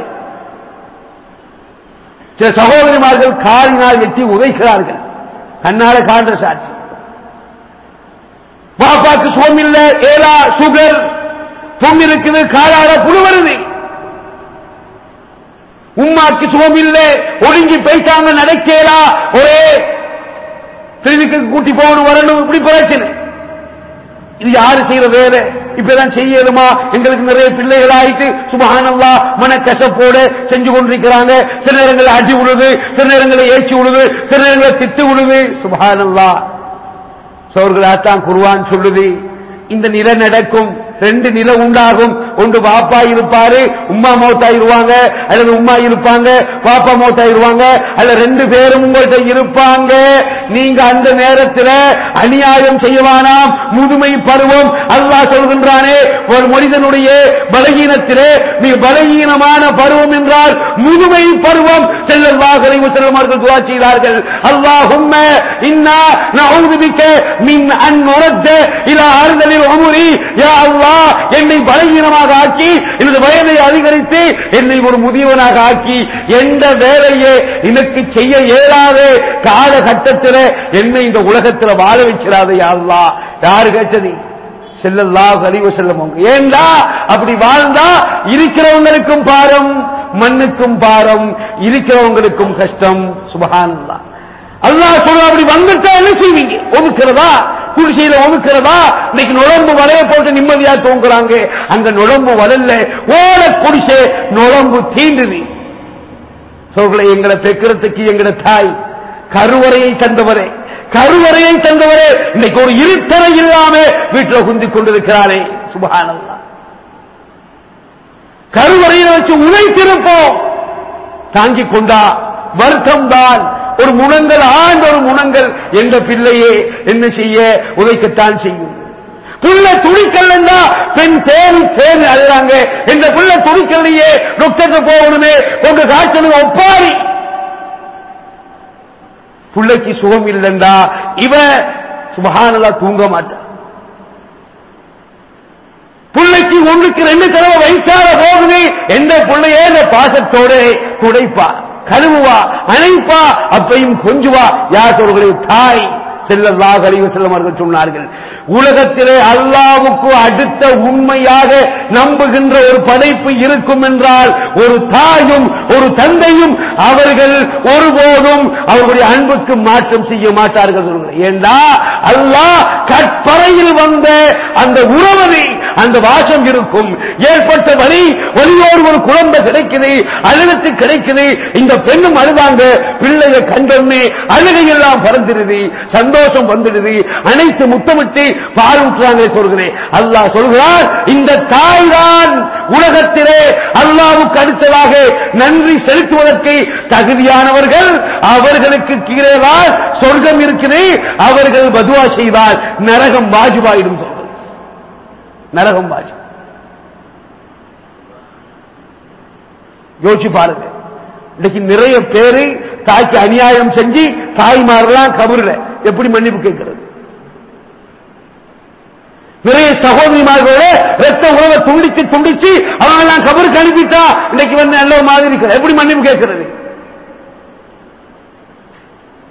சில சகோதரிமார்கள் காலினால் வெட்டி உதைக்கிறார்கள் கண்ணால காண்ற சாட்சி பாப்பாக்கு சுகம் இல்ல ஏலா சுகர் பொம் இருக்குது காலால புழு வருது உம்மாக்கு சுகம் இல்ல ஒழுங்கி போயிட்டாங்க நடக்கலா ஒரே கிளினிக்கு கூட்டி போகணும் வரணும் இப்படி பிரச்சனை இது யாரு செய்யற வேலை இப்பதான் செய்யலுமா எங்களுக்கு நிறைய பிள்ளைகள் ஆயிட்டு சுபஹானல்லா மனக்கசப்போட செஞ்சு கொண்டிருக்கிறாங்க சில நேரங்களில் அடி விழுது சில நேரங்களில் ஏச்சி விழுது சில நேரங்களில் திட்டு விழுது சுபஹானல்லா சோர்களாத்தான் குருவான் சொல்லுது இந்த நிலை நடக்கும் ரெண்டு நிலை உண்டாகும் ஒன்று பாப்பா இருப்பாரு உம்மா மௌத்தாயிருவாங்க அல்லது உம்மா இருப்பாங்க பாப்பா மௌத்தாயிருவாங்க அல்ல ரெண்டு பேரும் உங்கள்கிட்ட இருப்பாங்க நீங்க அந்த நேரத்தில் அநியாயம் செய்யவானாம் முதுமை பருவம் அல்லாஹ் சொல்கின்றானே ஒரு மனிதனுடைய பலகீனத்திலே மிக பலகீனமான பருவம் என்றால் முதுமை பருவம் செல்லல்லாஹ் செல்லமார்கள் துவா செய்தார்கள் அல்லாஹும்ம இன்னா நஊது பிக்க மின் அன் நுரத்த இலா ஆறுதலில் உமுரி யா அல்லாஹ் என்னை பலகீனமாக ஆக்கி எனது வயதை அதிகரித்து என்னை ஒரு முதியவனாக ஆக்கி எந்த வேலையே எனக்கு செய்ய இயலாத காலகட்டத்தில் என்னை இந்த உலகத்தில் வாழ வச்சிடாத யா அல்லாஹ் யாரு கேட்டது செல்லல்லா கழிவு செல்லம் ஏண்டா அப்படி வாழ்ந்தா இருக்கிறவங்களுக்கும் பாரம் மண்ணுக்கும் பாரம் இருக்கிறவங்களுக்கும் கஷ்டம் சுபஹானல்லா அல்லாஹ் சொல்ல அப்படி வந்துட்டா என்ன செய்வீங்க ஒதுக்கிறதா குடிசையில ஒதுக்கிறதா இன்னைக்கு நுழம்பு வலைய போட்டு நிம்மதியா தூங்குறாங்க அந்த நுழம்பு வலையில ஓட குடிசை நுழம்பு தீண்டுது சொல்களை எங்களை பெக்கிறதுக்கு எங்கட தாய் கருவறையை தந்தவரே கருவறையை தந்தவரே இன்னைக்கு ஒரு இருட்டறை இல்லாம வீட்டில் குந்திக் கொண்டிருக்கிறாரே சுபஹானல்லா கருவறையில் வச்சு உழைத்திருப்போம் தாங்கிக் கொண்டா வருத்தம் தான் ஒரு முனங்கள் ஆண்டு ஒரு முனங்கள் என்ற பிள்ளையே என்ன செய்ய உதைக்கத்தான் செய்யும் புள்ள துணிக்கல்லா பெண் தேன் தேன் அழுறாங்க இந்த புள்ள துணிக்கல்லையே டாக்டருக்கு போகணுமே உங்க காய்ச்சலுக்கு ஒப்பாரி புள்ளைக்கு சுகம் இல்லைண்டா இவ சுபகானலா தூங்க மாட்டான் பிள்ளைக்கு ஒன்றுக்கு ரெண்டு தடவை வயிற்றால போகுது எந்த பிள்ளையே இந்த பாசத்தோட துடைப்பா கழுவுவா அணைப்பா அப்பையும் கொஞ்சுவா யார் சொல்கிறே தாய் செல்லல்லா கழிவு செல்லமார்கள் சொன்னார்கள் உலகத்திலே அல்லாவுக்கு அடுத்த உண்மையாக நம்புகின்ற ஒரு படைப்பு இருக்கும் என்றால் ஒரு தாயும் ஒரு தந்தையும் அவர்கள் ஒருபோதும் அவர்களுடைய அன்புக்கு மாற்றம் செய்ய மாட்டார்கள் சொல்கிறேன் ஏண்டா அல்லாஹ் கற்பறையில் வந்த அந்த உறவனை அந்த வாசம் இருக்கும் ஏற்பட்ட வழி வழியோடு ஒரு குழந்தை கிடைக்குது அழுகத்து கிடைக்குது இந்த பெண்ணும் அழுதாங்க பிள்ளைய கண்டோன்னே அழுகையெல்லாம் பறந்துடுது சந்தோஷம் வந்துடுது அனைத்து முத்தமிட்டு பால் ஊற்றுறாங்க சொல்கிறேன் அல்லாஹ் சொல்கிறார் இந்த தாய் தான் உலகத்திலே அல்லாவுக்கு அடுத்ததாக நன்றி செலுத்துவதற்கு தகுதியானவர்கள் அவர்களுக்கு கீழேதான் சொர்க்கம் இருக்குது அவர்கள் பதுவா செய்தால் நரகம் வாஜுவாயிடும் சொல்கிறது நரகம் வாஜு யோசிச்சு பாருங்க இன்னைக்கு நிறைய பேரு தாய்க்கு அநியாயம் செஞ்சு தாய்மாரெல்லாம் கபருல எப்படி மன்னிப்பு கேட்கிறது நிறைய சகோதரிமார்களோட ரத்த உறவை துண்டிச்சு துண்டிச்சு அவங்க எல்லாம் கபருக்கு அனுப்பிட்டா இன்னைக்கு வந்து நல்ல மாதிரி இருக்கிற எப்படி மன்னிப்பு கேட்கிறது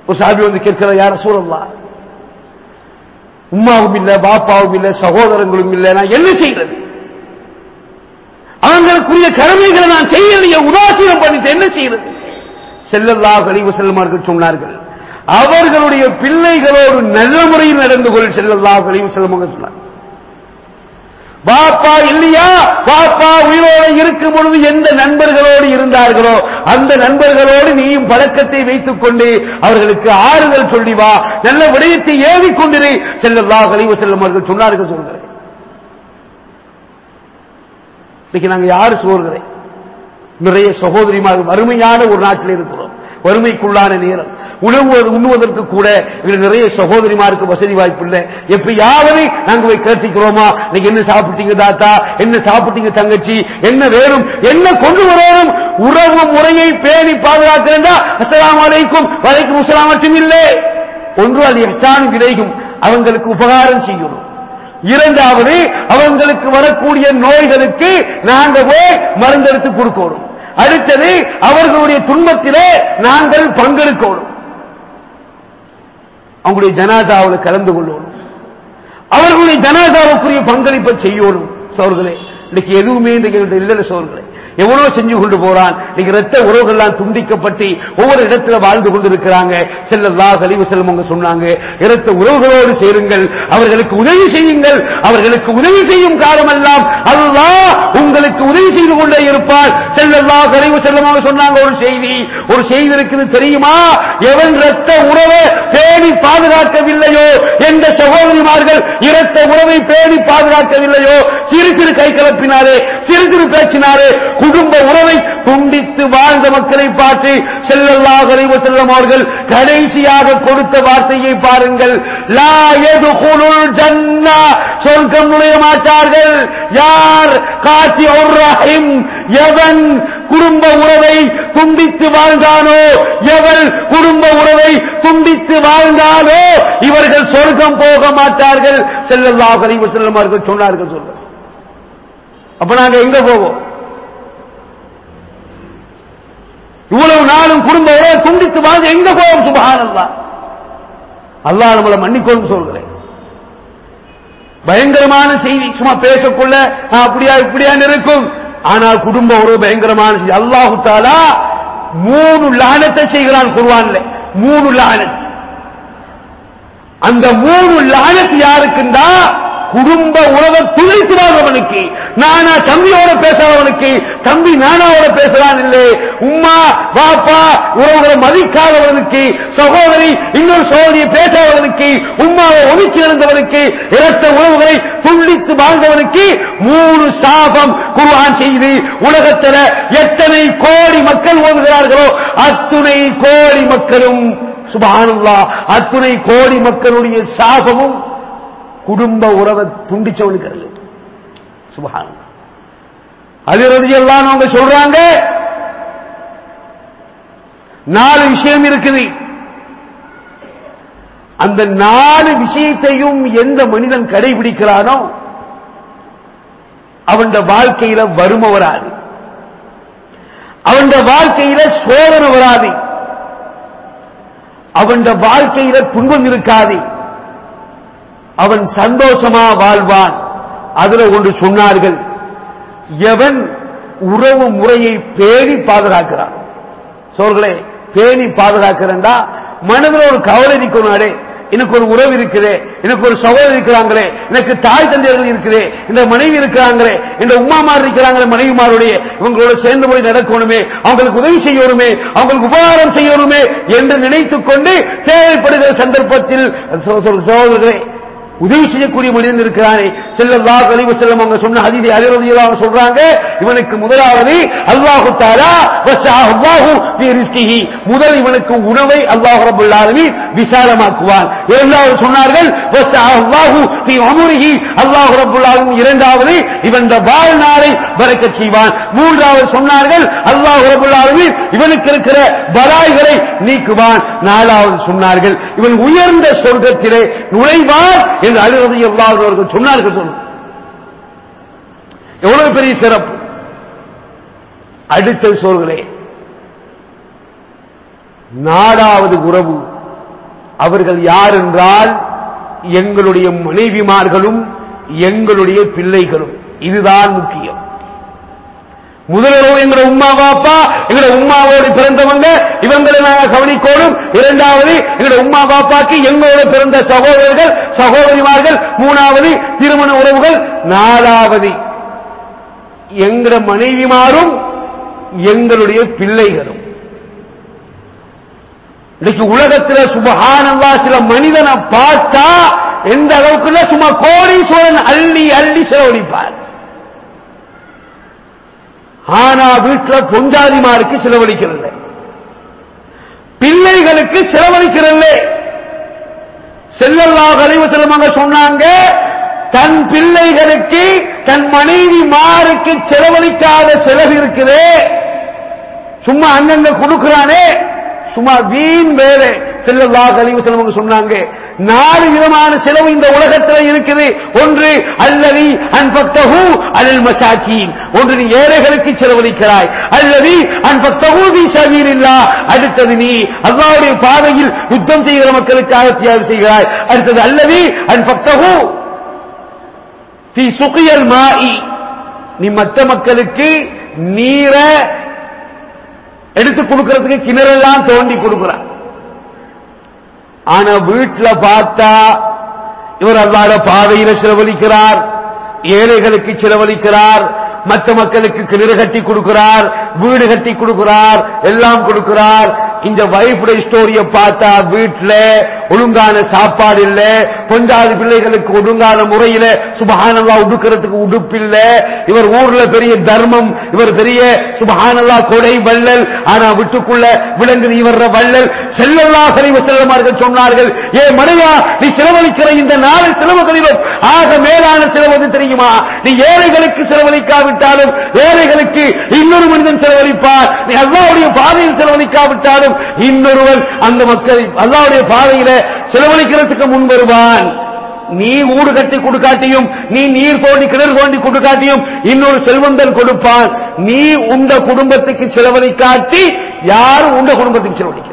ஒரு சாபி வந்து கேட்கிற யார சூழல்லா உம்மாவும் இல்ல பாப்பாவும் இல்ல சகோதரங்களும் இல்ல நான் என்ன செய்யறது அவங்களுக்குரிய கடமைகளை நான் செய்யலையே உதாசீனம் பண்ணிட்டு என்ன செய்யறது செல்லல்லா கழிவு செல்லுமார்கள் சொன்னார்கள் அவர்களுடைய பிள்ளைகளோடு நல்ல முறையில் நடந்து கொள் செல்லல்லா கழிவு செல்லுமாக சொன்னார் பாப்பா இல்லையா பாப்பா உயிரோடு இருக்கும் பொழுது எந்த நண்பர்களோடு இருந்தார்களோ அந்த நண்பர்களோடு நீயும் பழக்கத்தை வைத்துக் கொண்டு அவர்களுக்கு ஆறுதல் சொல்லி வா நல்ல விடயத்தை ஏவிக் கொண்டிரு செல்லல்லா கழிவு செல்லும் அவர்கள் சொன்னார்கள் சொல்கிறேன் இன்னைக்கு நாங்க யாரு சோறுகிறேன் நிறைய சகோதரிமார் வறுமையான ஒரு நாட்டில் இருக்கிறோம் வறுமைக்குள்ளான நேரம் உணவு உண்ணுவதற்கு கூட இங்க நிறைய சகோதரிமாருக்கு வசதி வாய்ப்பு இல்லை எப்பயாவது நாங்க போய் கேட்டுக்கிறோமா நீங்க என்ன சாப்பிட்டீங்க தாத்தா என்ன சாப்பிட்டீங்க தங்கச்சி என்ன வேணும் என்ன கொண்டு வரணும் உறவு முறையை பேணி பாதுகாக்கிறா அஸ்லாம் வலைக்கும் வலைக்கும் அஸ்லாம் மட்டும் இல்லை ஒன்று அது எஹ்சான் விளையும் அவங்களுக்கு உபகாரம் செய்யணும் இரண்டாவது அவங்களுக்கு வரக்கூடிய நோய்களுக்கு நாங்க போய் மருந்தெடுத்து கொடுக்கணும் அடுத்தது அவர்களுடைய துன்பத்திலே நாங்கள் பங்கெடுக்கணும் அவங்களுடைய ஜனாதாவில் கலந்து கொள்ளணும் அவர்களுடைய ஜனாதாவுக்குரிய பங்களிப்பை செய்யணும் சோர்களே இன்னைக்கு எதுவுமே இன்னைக்கு இல்லை சோர்களே எவ்வளவு செஞ்சு கொண்டு போறான் இன்னைக்கு ரத்த உறவுகள்லாம் துண்டிக்கப்பட்டு ஒவ்வொரு இடத்துல வாழ்ந்து கொண்டிருக்கிறாங்க செல்லல்லா கழிவு செல்லும் அவங்க சொன்னாங்க இரத்த உறவுகளோடு சேருங்கள் அவர்களுக்கு உதவி செய்யுங்கள் அவர்களுக்கு உதவி செய்யும் காலமெல்லாம் அல்லாஹ் உங்களுக்கு உதவி செய்து கொண்டே இருப்பார் செல்லல்லா கழிவு செல்லும் அவங்க சொன்னாங்க ஒரு செய்தி ஒரு செய்தி இருக்குது தெரியுமா எவன் ரத்த உறவை பேணி பாதுகாக்கவில்லையோ எந்த சகோதரிமார்கள் இரத்த உறவை பேணி பாதுகாக்கவில்லையோ சிறு சிறு கை கலப்பினாரே சிறு சிறு பேச்சினாரே குடும்ப உறவை துண்டித்து வாழ்ந்த மக்களை பார்த்து செல்லல்லா கழிவு செல்லும் அவர்கள் கடைசியாக கொடுத்த வார்த்தையை பாருங்கள் லா எதுகுலுல் ஜன்னா சொர்க்கம் நுழைய மாட்டார்கள் யார் காட்சி ரஹிம் எவன் குடும்ப உறவை துண்டித்து வாழ்ந்தானோ எவள் குடும்ப உறவை துண்டித்து வாழ்ந்தானோ இவர்கள் சொர்க்கம் போக மாட்டார்கள் செல்லல்லா கழிவு செல்லும் அவர்கள் சொன்னார்கள் சொல்ல அப்ப நாங்க எங்க போவோம் இவ்வளவு நாளும் குடும்ப உறவை துண்டித்து வாழ்ந்து எங்க போவோம் சுபகானல்லா அல்லாஹ் நம்மளை மன்னிக்கோன்னு சொல்கிறேன் பயங்கரமான செய்தி சும்மா பேசக்குள்ள ஆ, அப்படியா இப்படியா இருக்கும் ஆனால் குடும்ப உறவு பயங்கரமான செய்தி அல்லாஹு தாலா மூணு லானத்தை செய்கிறான் குர்வான்ல மூணு லானத் அந்த மூணு லானத் யாருக்குண்டா குடும்ப உறவை துளைத்து வாழ்றவனுக்கு நானா தம்பியோட பேசுறவனுக்கு தம்பி நானாவோட பேசுறான் இல்லை உம்மா பாப்பா உறவுகளை மதிக்காதவனுக்கு சகோதரி இன்னொரு சகோதரியை பேசாதவனுக்கு உம்மாவை ஒதுக்கி இருந்தவனுக்கு இரத்த உறவுகளை துண்டித்து வாழ்ந்தவனுக்கு மூணு சாபம் குர்ஆன் செய்து உலகத்தில் எத்தனை கோடி மக்கள் ஓதுகிறார்களோ அத்துணை கோடி மக்களும் சுபானுல்லா அத்துணை கோடி மக்களுடைய சாபமும் குடும்ப உறவை துண்டிச்சவனுக்கு அல்ல சுபஹான் அதிரதி எல்லாம் அவங்க சொல்றாங்க நாலு விஷயம் இருக்குது அந்த நாலு விஷயத்தையும் எந்த மனிதன் கடைபிடிக்கிறானோ அவன் வாழ்க்கையில வறுமை வராது அவன் வாழ்க்கையில சோதனை வராது அவன் வாழ்க்கையில துன்பம் இருக்காது அவன் சந்தோஷமா வாழ்வான் அதுல ஒன்று சொன்னார்கள் எவன் உறவு முறையை பேணி பாதுகாக்கிறான் சோர்களே பேணி பாதுகாக்கிறா மனதில் ஒரு கவலை நிற்கணும் எனக்கு ஒரு உறவு இருக்குதே எனக்கு ஒரு சகோதரி இருக்கிறாங்களே எனக்கு தாய் தந்தையர்கள் இருக்குதே இந்த மனைவி இருக்கிறாங்களே இந்த உமாமார் இருக்கிறாங்களே மனைவிமாருடைய இவங்களோட சேர்ந்து போய் நடக்கணுமே அவங்களுக்கு உதவி செய்யணுமே அவங்களுக்கு உபகாரம் செய்யணுமே என்று நினைத்துக் கொண்டு தேவைப்படுகிற சந்தர்ப்பத்தில் சகோதரர்களே உதவி செய்யக்கூடிய மனிதன் இருக்கிறானே செல்லல்லா கழிவு செல்லம் அவங்க சொன்ன அதிதி அதிரதியாக சொல்றாங்க இவனுக்கு முதலாவது அல்லாஹு தாரா அல்லாஹு முதல் இவனுக்கு உணவை அல்லாஹ் ரபுல் ஆலமீன் விசாலமாக்குவான் இரண்டாவது சொன்னார்கள் அல்லாஹு அமுருகி அல்லாஹ் ரபுல் ஆலமீன் இரண்டாவது இவன் வாழ்நாளை பறக்க செய்வான் மூன்றாவது சொன்னார்கள் அல்லாஹ் ரபுல் ஆலமீன் இவனுக்கு இருக்கிற பலாய்களை நீக்குவான் நாலாவது சொன்னார்கள் இவன் உயர்ந்த சொர்க்கத்திலே நுழைவான் என்று அழுவது எல்லாவர்கள் சொன்னார்கள் சொன்ன எவ்வளவு பெரிய சிறப்பு அடுத்த சொல்களே நாடாவது உறவு அவர்கள் யார் என்றால் எங்களுடைய மனைவிமார்களும் எங்களுடைய பிள்ளைகளும் இதுதான் முக்கியம் முதலிரவு எங்களோட உம்மா பாப்பா எங்களோட உம்மாவோடு பிறந்தவங்க இவங்களை நாங்கள் கவனிக்கோடும் இரண்டாவது எங்களோட உம்மா பாப்பாக்கு எங்களோட பிறந்த சகோதரர்கள் சகோதரிமார்கள் மூணாவது திருமண உறவுகள் நாலாவது எங்களோட மனைவிமாரும் எங்களுடைய பிள்ளைகளும் இன்னைக்கு உலகத்துல சுபஹானல்லா சில மனிதனை பார்த்தா எந்த அளவுக்குள்ள சும்மா கோடீஸ்வரன் அள்ளி அள்ளி செலவழிப்பார் ஆனா வீட்டுல பொஞ்சாதிமாருக்கு செலவழிக்கிறது பிள்ளைகளுக்கு செலவழிக்கிறது செல்லல்லா கழிவு செல்லுமாங்க சொன்னாங்க தன் பிள்ளைகளுக்கு தன் மனைவி மாருக்கு செலவழிக்காத செலவு இருக்குதே சும்மா அங்கங்க கொடுக்கிறானே சும்மா வீண் வேலை செல்லல்லா கழிவு செல்வங்க சொன்னாங்க நாலு விதமான செலவு இந்த உலகத்தில் இருக்குது ஒன்று அல்லது அன்பக்தகு அல் மசாக்கீன் ஒன்று நீ ஏழைகளுக்கு செலவழிக்கிறாய் அல்லது அன்பக்தகு வி சபீலில்லா அடுத்தது நீ அல்லாவுடைய பாதையில் யுத்தம் செய்கிற மக்களுக்காக தியாகம் செய்கிறாய் அடுத்தது அல்லது அன்பக்தகு தி சுகியல் மாஇ நீ மற்ற மக்களுக்கு நீரை எடுத்து கொடுக்கறதுக்கு கிணறெல்லாம் தோண்டி கொடுக்கிறார் ஆனா வீட்டுல பார்த்தா இவர் அல்லாத பாதையில செலவழிக்கிறார் ஏழைகளுக்கு செலவழிக்கிறார் மற்ற மக்களுக்கு கிணறு கட்டி கொடுக்கிறார் வீடு கட்டி கொடுக்கிறார் எல்லாம் கொடுக்கிறார் இந்த வைஃபுடைய ஸ்டோரிய பார்த்தா வீட்டுல ஒழுங்கான சாப்பாடு இல்ல பொஞ்சாதி பிள்ளைகளுக்கு ஒழுங்கான முறையில சுபஹானல்லா உடுக்கிறதுக்கு உடுப்பு இல்ல இவர் ஊர்ல பெரிய தர்மம் இவர் பெரிய சுபஹானல்லா கொடை வள்ளல் ஆனா வீட்டுக்குள்ள விளங்குது இவர் வள்ளல் செல்லல்லா கழிவு செல்லமார்கள் சொன்னார்கள் ஏ மனைவா நீ செலவழிக்கிற இந்த நாலு செலவுகளிலும் ஆக மேலான செலவு தெரியுமா நீ ஏழைகளுக்கு செலவழிக்காவிட்டாலும் ஏழைகளுக்கு இன்னொரு மனிதன் செலவழிப்பார் நீ அல்லாவுடைய பாதையில் செலவழிக்காவிட்டாலும் இன்னொருவன் அந்த மக்களை அல்லாவுடைய பாதையில செலவழிக்கிறதுக்கு முன் வருவான் நீ ஊடு கட்டி கொடுக்காட்டியும் நீ நீர் தோண்டி கிணறு தோண்டி கொடுக்காட்டியும் இன்னொரு செல்வந்தன் கொடுப்பான் நீ உண்ட குடும்பத்துக்கு செலவழிக்காட்டி யாரும் உண்ட குடும்பத்துக்கு செலவழிக்க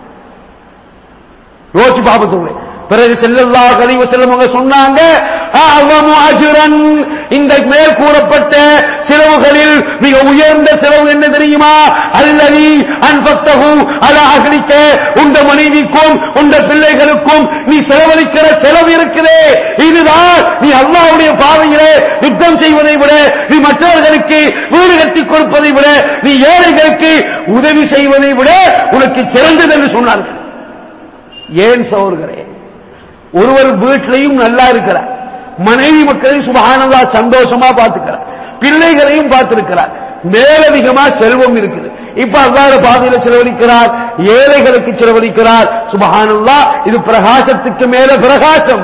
யோசிச்சு பாப்பத்துள்ளே பிறகு செல்லல்லா கழிவு செல்லவங்க சொன்னாங்க அவ்வமு அஜுரன் இந்த மேல் கூறப்பட்ட செலவுகளில் மிக உயர்ந்த செலவு என்ன தெரியுமா அல்லதி அன்பத்தகு அல அகலிக்க உண்ட மனைவிக்கும் உண்ட பிள்ளைகளுக்கும் நீ செலவழிக்கிற செலவு இருக்குதே இதுதான் நீ அல்லாவுடைய பாதையிலே யுத்தம் செய்வதை விட நீ மற்றவர்களுக்கு வீடு கட்டி கொடுப்பதை விட நீ ஏழைகளுக்கு உதவி செய்வதை விட உனக்கு சிறந்தது என்று சொன்னார்கள் ஏன் சோர்களே ஒருவர் வீட்டிலையும் நல்லா இருக்கிறார் மனைவி மக்களையும் சுபகானந்தா சந்தோஷமா பார்த்துக்கிறார் பிள்ளைகளையும் பார்த்திருக்கிறார் மேலதிகமா செல்வம் இருக்குது இப்ப அல்லாத பாதையில செலவழிக்கிறார் ஏழைகளுக்கு செலவழிக்கிறார் சுபகானந்தா இது பிரகாசத்துக்கு மேல பிரகாசம்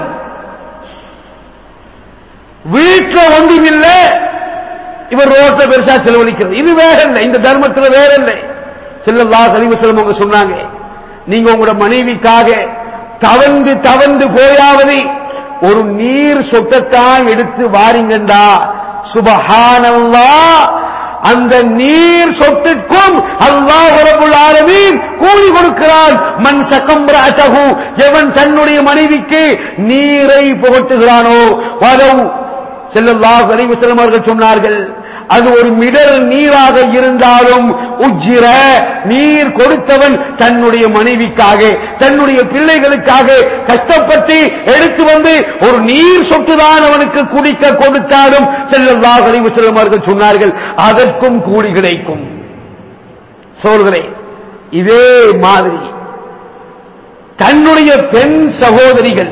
வீட்டுல ஒன்றும் இல்லை இவர் ரோட்ல பெருசா செலவழிக்கிறது இது வேற இல்லை இந்த தர்மத்துல வேற இல்லை செல்லல்லா கழிவு செல்வம் அவங்க சொன்னாங்க நீங்க உங்களோட மனைவிக்காக தவந்து தவந்து போயாவது ஒரு நீர் சொட்டத்தான் எடுத்து வாரிங்கண்டா சுபஹானல்லா அந்த நீர் சொட்டுக்கும் அல்லாஹ் ரபுல் ஆலமீன் கூலி கொடுக்கிறான் மண் சகம்பிராட்டகு எவன் தன்னுடைய மனைவிக்கு நீரை புகட்டுகிறானோ வரவு செல்லல்லாஹ் அலைஹி வஸல்லம் அவர்கள் சொன்னார்கள் அது ஒரு மிடர் நீராக இருந்தாலும் உஜ்ஜிர நீர் கொடுத்தவன் தன்னுடைய மனைவிக்காக தன்னுடைய பிள்ளைகளுக்காக கஷ்டப்பட்டு எடுத்து வந்து ஒரு நீர் சொட்டுதான் அவனுக்கு குடிக்க கொடுத்தாலும் செல்லல்லா கழிவு செல்லுமார்கள் சொன்னார்கள் அதற்கும் கூலி கிடைக்கும் சோர்களே இதே மாதிரி தன்னுடைய பெண் சகோதரிகள்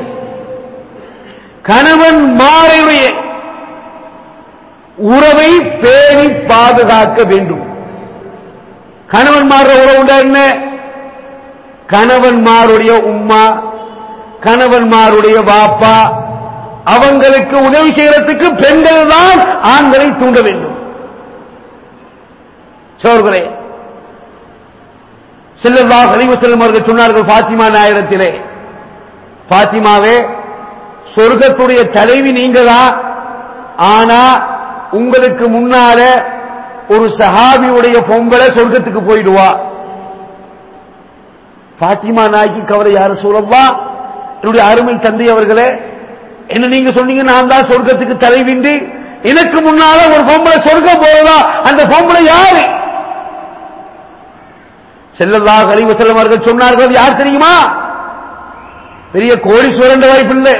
கணவன் மாறையுடைய உறவை பேணி பாதுகாக்க வேண்டும் கணவன்மார உறவுண்டா என்ன கணவன்மாருடைய உம்மா கணவன்மாருடைய வாப்பா அவங்களுக்கு உதவி செய்யறதுக்கு பெண்கள் தான் ஆண்களை தூண்ட வேண்டும் சோர்களே செல்லல்லா கழிவு செல்லும் அவர்கள் சொன்னார்கள் பாத்திமா நாயகத்திலே பாத்திமாவே சொர்க்கத்துடைய தலைவி நீங்க தான் ஆனா உங்களுக்கு முன்னால ஒரு சஹாபியுடைய பொங்கலை சொர்க்கத்துக்கு போயிடுவா பாத்திமா நாய்க்கு கவலை யார சூழவா என்னுடைய அருமை தந்தை அவர்களே என்ன நீங்க சொன்னீங்க நான் தான் சொர்க்கத்துக்கு தலைவிண்டு எனக்கு முன்னால ஒரு பொம்பளை சொர்க்கம் போறதா அந்த பொம்பளை யாரு செல்லல்லா கழிவு செல்லும் அவர்கள் சொன்னார்கள் அது யார் தெரியுமா பெரிய கோடீஸ்வரன் வாய்ப்பு இல்லை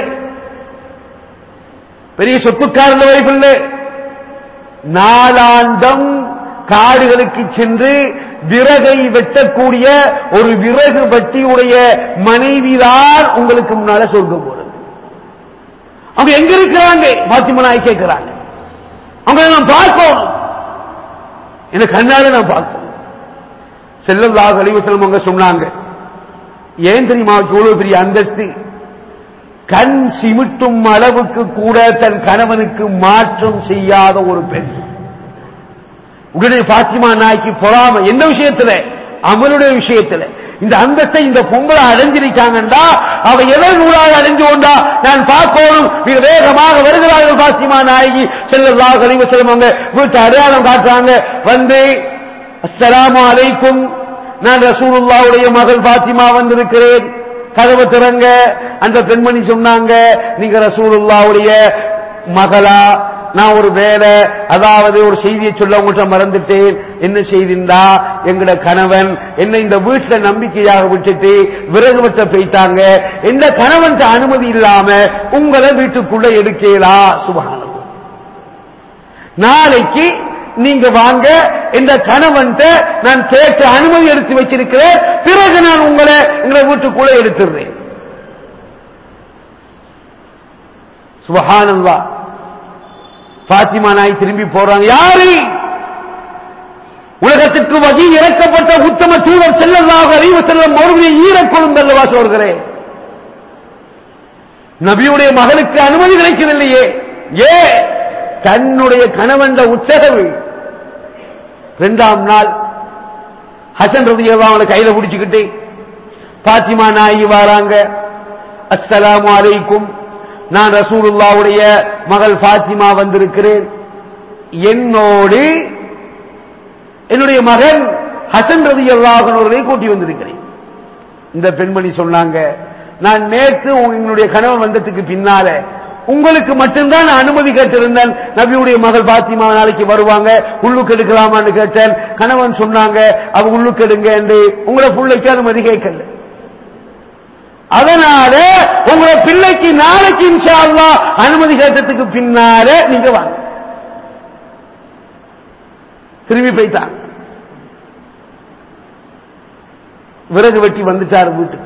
பெரிய சொத்துக்காரன் வாய்ப்பு இல்லை நாலாந்தம் காடுகளுக்கு சென்று விறகை வெட்டக்கூடிய ஒரு விறகு வெட்டியுடைய மனைவிதான் உங்களுக்கு முன்னால சொர்க்கம் போறது அவங்க எங்க இருக்கிறாங்க பாத்திமா நாய் கேட்கிறாங்க அவங்க நான் பார்க்கணும் எனக்கு கண்ணால நான் பார்க்கணும் செல்லல்லா கழிவுசலம் அவங்க சொன்னாங்க ஏன் தெரியுமா அவருக்கு இவ்வளவு பெரிய அந்தஸ்து கண் சிமிட்டும் அளவுக்கு கூட தன் கணவனுக்கு மாற்றம் செய்யாத ஒரு பெண் உடனே பாத்திமா நாய்க்கு பொறாம என்ன விஷயத்துல அமலுடைய விஷயத்துல இந்த அந்தஸ்தை இந்த பொங்கலை அடைஞ்சிருக்காங்கண்டா அவ எதன் நூலாக அடைஞ்சு கொண்டா நான் பார்க்கணும் மிக வேகமாக வருகிறார்கள் பாத்திமா நாயகி செல்லல்லா கழிவு செல்வங்க வீட்டு அடையாளம் காட்டுறாங்க வந்து அஸ்ஸலாமு அலைக்கும் நான் ரசூலுல்லாவுடைய மகள் பாத்திமா வந்திருக்கிறேன் கதவு திறங்க அந்த பெண்மணி சொன்னாங்க நீங்க ரசூலுல்லாவுடைய மகளா நான் ஒரு வேலை அதாவது ஒரு செய்தியை சொல்ல உங்கள்கிட்ட மறந்துட்டேன் என்ன செய்திருந்தா எங்கட கணவன் என்ன இந்த வீட்டுல நம்பிக்கையாக விட்டுட்டு விறகு வெட்ட போயிட்டாங்க எந்த கணவன் அனுமதி இல்லாம உங்களை வீட்டுக்குள்ள எடுக்கலா சுபகானம் நாளைக்கு நீங்க வாங்க இந்த கணவன் நான் கேட்டு அனுமதி எடுத்து வச்சிருக்கிறேன் பிறகு நான் உங்களை எங்களை வீட்டுக்குள்ள எடுத்துடுறேன் சுபஹானல்லா பாத்திமா நாய் திரும்பி போறாங்க யாரு உலகத்திற்கு வகி இறக்கப்பட்ட உத்தம தூதர் செல்லல்லாக அறிவு செல்லும் மறுபடியும் ஈரக்கொழுந்தல்லவா சொல்கிறேன் நபியுடைய மகளுக்கு அனுமதி கிடைக்கவில்லையே ஏ தன்னுடைய கணவன் உத்தரவு இரண்டாம் நாள் ஹசன் ரதி அவனை கையில பிடிச்சுக்கிட்டு பாத்திமா நாயகி வராங்க அஸ்ஸலாமு அலைக்கும் நான் ரசூலுல்லாவுடைய மகள் பாத்திமா வந்திருக்கிறேன் என்னோடு என்னுடைய மகன் ஹசன் ரதி அல்லாஹனவர்களை கூட்டி வந்திருக்கிறேன் இந்த பெண்மணி சொன்னாங்க நான் நேற்று என்னுடைய கணவன் வந்ததுக்கு பின்னால உங்களுக்கு மட்டும்தான் நான் அனுமதி கேட்டிருந்தேன் நபியுடைய மகள் பாத்திமா நாளைக்கு வருவாங்க உள்ளுக்கு எடுக்கலாமான்னு கேட்டேன் கணவன் சொன்னாங்க அவ உள்ளுக்கு எடுங்க என்று உங்களை பிள்ளைக்கு அனுமதி கேட்கல அதனால உங்களை பிள்ளைக்கு நாளைக்கு இன்ஷா அல்லாஹ் அனுமதி கேட்டதுக்கு பின்னால நீங்க வாங்க திரும்பி போயிட்டாங்க விறகு வெட்டி வந்துட்டார் வீட்டுக்கு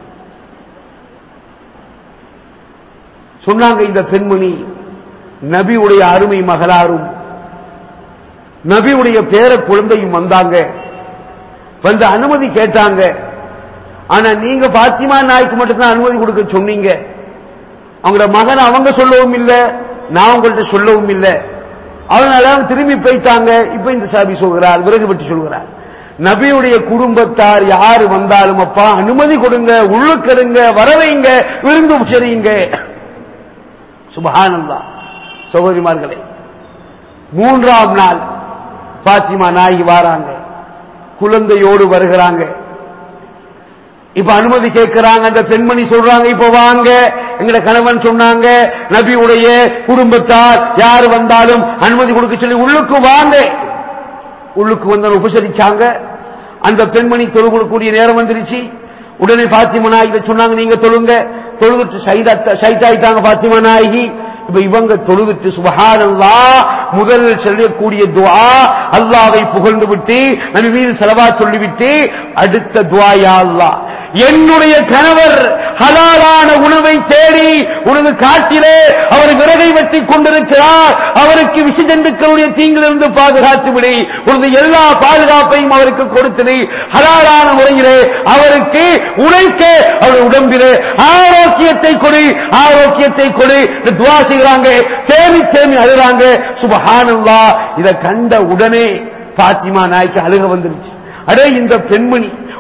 சொன்னாங்க இந்த பெண்மணி நபியுடைய அருமை மகளாரும் நபியுடைய பேர குழந்தையும் வந்தாங்க வந்து அனுமதி கேட்டாங்க ஆனா நீங்க பாத்திமா நாய்க்கு மட்டும்தான் அனுமதி கொடுக்க சொன்னீங்க அவங்களோட மகன் அவங்க சொல்லவும் இல்லை நான் உங்கள்கிட்ட சொல்லவும் இல்லை அதனால அவங்க திரும்பி போயிட்டாங்க இப்ப இந்த சாபி சொல்கிறார் விறகு வெட்டி சொல்கிறார் நபியுடைய குடும்பத்தார் யாரு வந்தாலும் அப்பா அனுமதி கொடுங்க உள்ளுக்கெடுங்க வரவைங்க விருந்து உச்சரியுங்க சுபஹானல்லா சகோதரிமார்களே மூன்றாம் நாள் பாத்திமா நாயகி வாராங்க குழந்தையோடு வருகிறாங்க இப்ப அனுமதி கேட்கிறாங்க அந்த பெண்மணி சொல்றாங்க இப்ப வாங்க எங்கட கணவன் சொன்னாங்க நபியுடைய குடும்பத்தார் யாரு வந்தாலும் அனுமதி கொடுக்க சொல்லி உள்ளுக்கு வாங்க உள்ளுக்கு வந்து உபசரிச்சாங்க அந்த பெண்மணி தொழுகக்கூடிய நேரம் வந்துருச்சு உடனே பாத்திமா நாயகி சொன்னாங்க நீங்க தொழுங்க தொழுதுட்டு சைட்டாயிட்டாங்க பாத்திமா நாயகி இப்ப இவங்க தொழுதுட்டு சுபஹானல்லா முதல் சொல்லக்கூடிய துவா அல்லாவை புகழ்ந்து விட்டு நபி மீது செலவா சொல்லிவிட்டு அடுத்த துவா யா அல்லா என்னுடைய கணவர் ஹலாலான உணவை தேடி உனது காட்டிலே அவர் விறகை வெட்டி கொண்டிருக்கிறார் அவருக்கு விஷஜந்துக்களுடைய தீங்கிலிருந்து பாதுகாத்து விடு உனது எல்லா பாதுகாப்பையும் அவருக்கு கொடுத்தது ஹலாலான முறையிலே அவருக்கு உழைக்க அவர் உடம்பிலே ஆரோக்கியத்தை கொடு ஆரோக்கியத்தை கொடு துவா செய்கிறாங்க தேமி தேமி அழுறாங்க சுபஹானல்லா இதை கண்ட உடனே பாத்திமா நாய்க்கு அழுக வந்துருச்சு அடே இந்த பெண்மணி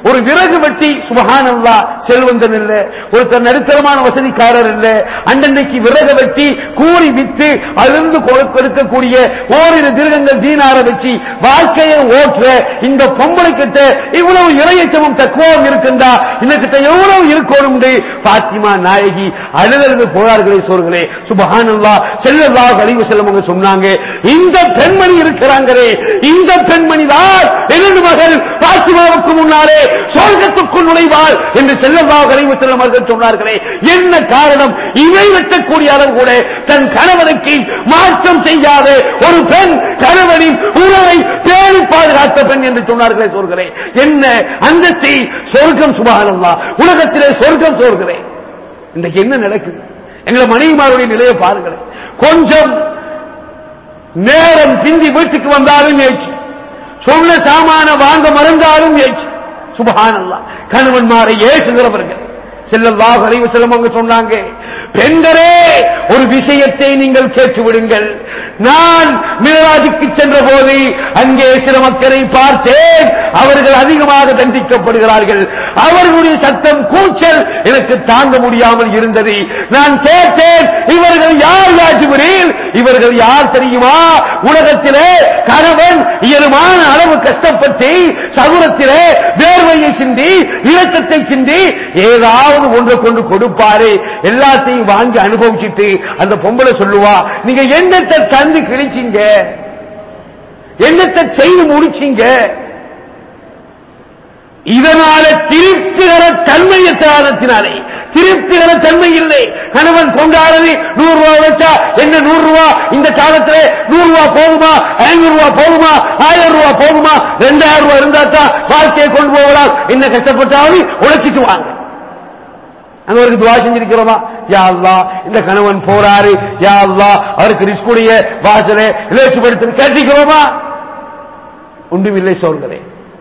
ஒரு விறகு வெட்டி சுபஹானல்லா செல்வந்தன் இல்ல ஒருத்தர் நடுத்தரமான வசதிக்காரர் இல்ல அண்டன்னைக்கு விறகு வெட்டி கூறி வித்து அதிலிருந்து கொடுக்கக்கூடிய ஓரிரு திருகங்கள் தீனார வச்சு வாழ்க்கையை ஓட்டுற இந்த பொம்பளை கிட்ட இவ்வளவு இறையச்சமும் தக்குவம் இருக்கின்றா இன்னக்கிட்ட எவ்வளவு இருக்கணும் பாத்திமா நாயகி அழுதழுது போறார்களே சோர்களே சுபஹானல்லா செல்லல்லா கழிவு செல்லவங்க சொன்னாங்க இந்த பெண்மணி இருக்கிறாங்களே இந்த பெண்மணி தான் எனது மகள் பாத்திமாவுக்கு முன்னாலே சொர்க்கத்துக்குள் நுழைவாள் என்று செல்லல்லா கழிவு செல்லும் அவர்கள் சொன்னார்களே என்ன காரணம் இவை வெட்டக்கூடிய அளவு கூட தன் கணவனுக்கு மாற்றம் செய்யாத ஒரு பெண் கணவனின் உறவை பேணி பாதுகாத்த பெண் என்று சொன்னார்களே சோர்களே என்ன அந்தஸ்தை சொர்க்கம் சுபஹானல்லா உலகத்திலே சொர்க்கம் சோர்களே இன்றைக்கு என்ன நடக்குது எங்களை மனைவிமாருடைய நிலையை பாருங்களேன் கொஞ்சம் நேரம் பிந்தி வீட்டுக்கு வந்தாலும் ஏச்சு சொன்ன சாமான வாங்க மறந்தாலும் ஏச்சு சுபஹானல்லா கணவன்மாரை ஏசுகிறவர்கள் செல்லல்லாஹ் அலைவு செல்லம் அவங்க சொன்னாங்க பெண்களே ஒரு விஷயத்தை நீங்கள் கேட்டு விடுங்கள் நான் மிராஜுக்கு சென்ற போது அங்கே சில மக்களை பார்த்தேன் அவர்கள் அதிகமாக தண்டிக்கப்படுகிறார்கள் அவர்களுடைய சத்தம் கூச்சல் எனக்கு தாங்க முடியாமல் இருந்தது நான் கேட்டேன் இவர்கள் யார் யாஜிபுரில் இவர்கள் யார் தெரியுமா உலகத்திலே கணவன் இயலுமான அளவு கஷ்டப்பட்டு சதுரத்திலே வேர்வையை சிந்தி இரத்தத்தை சிந்தி ஏதாவது ஒன்றை கொண்டு கொடுப்பாரு எல்லாத்தையும் வாங்கி அனுபவிச்சுட்டு அந்த பொம்பளை சொல்லுவா நீங்க என்னத்தை தந்து கிழிச்சீங்க என்னத்தை செய்து முடிச்சீங்க இதனால திருப்திகர தன்மையை காரணத்தினாலே திருப்திகர தன்மை இல்லை கணவன் கொண்டாடுறது நூறு ரூபாய் வச்சா என்ன நூறு ரூபாய் இந்த காலத்துல நூறு ரூபாய் போதுமா ஐநூறு ரூபாய் போதுமா ஆயிரம் ரூபாய் போதுமா ரெண்டாயிரம் ரூபாய் இருந்தா தான் வாழ்க்கையை கொண்டு போகலாம் என்ன கஷ்டப்பட்டாலும் உழைச்சிட்டு வாங்க அங்க அவருக்கு துவா செஞ்சிருக்கிறோமா யா அல்லா இந்த கணவன் போறாரு யா அல்லா அவருக்கு ரிஸ்குடைய வாசலை இலேசுபடுத்த கேட்டிக்கிறோமா ஒன்றுமில்லை சோர்களே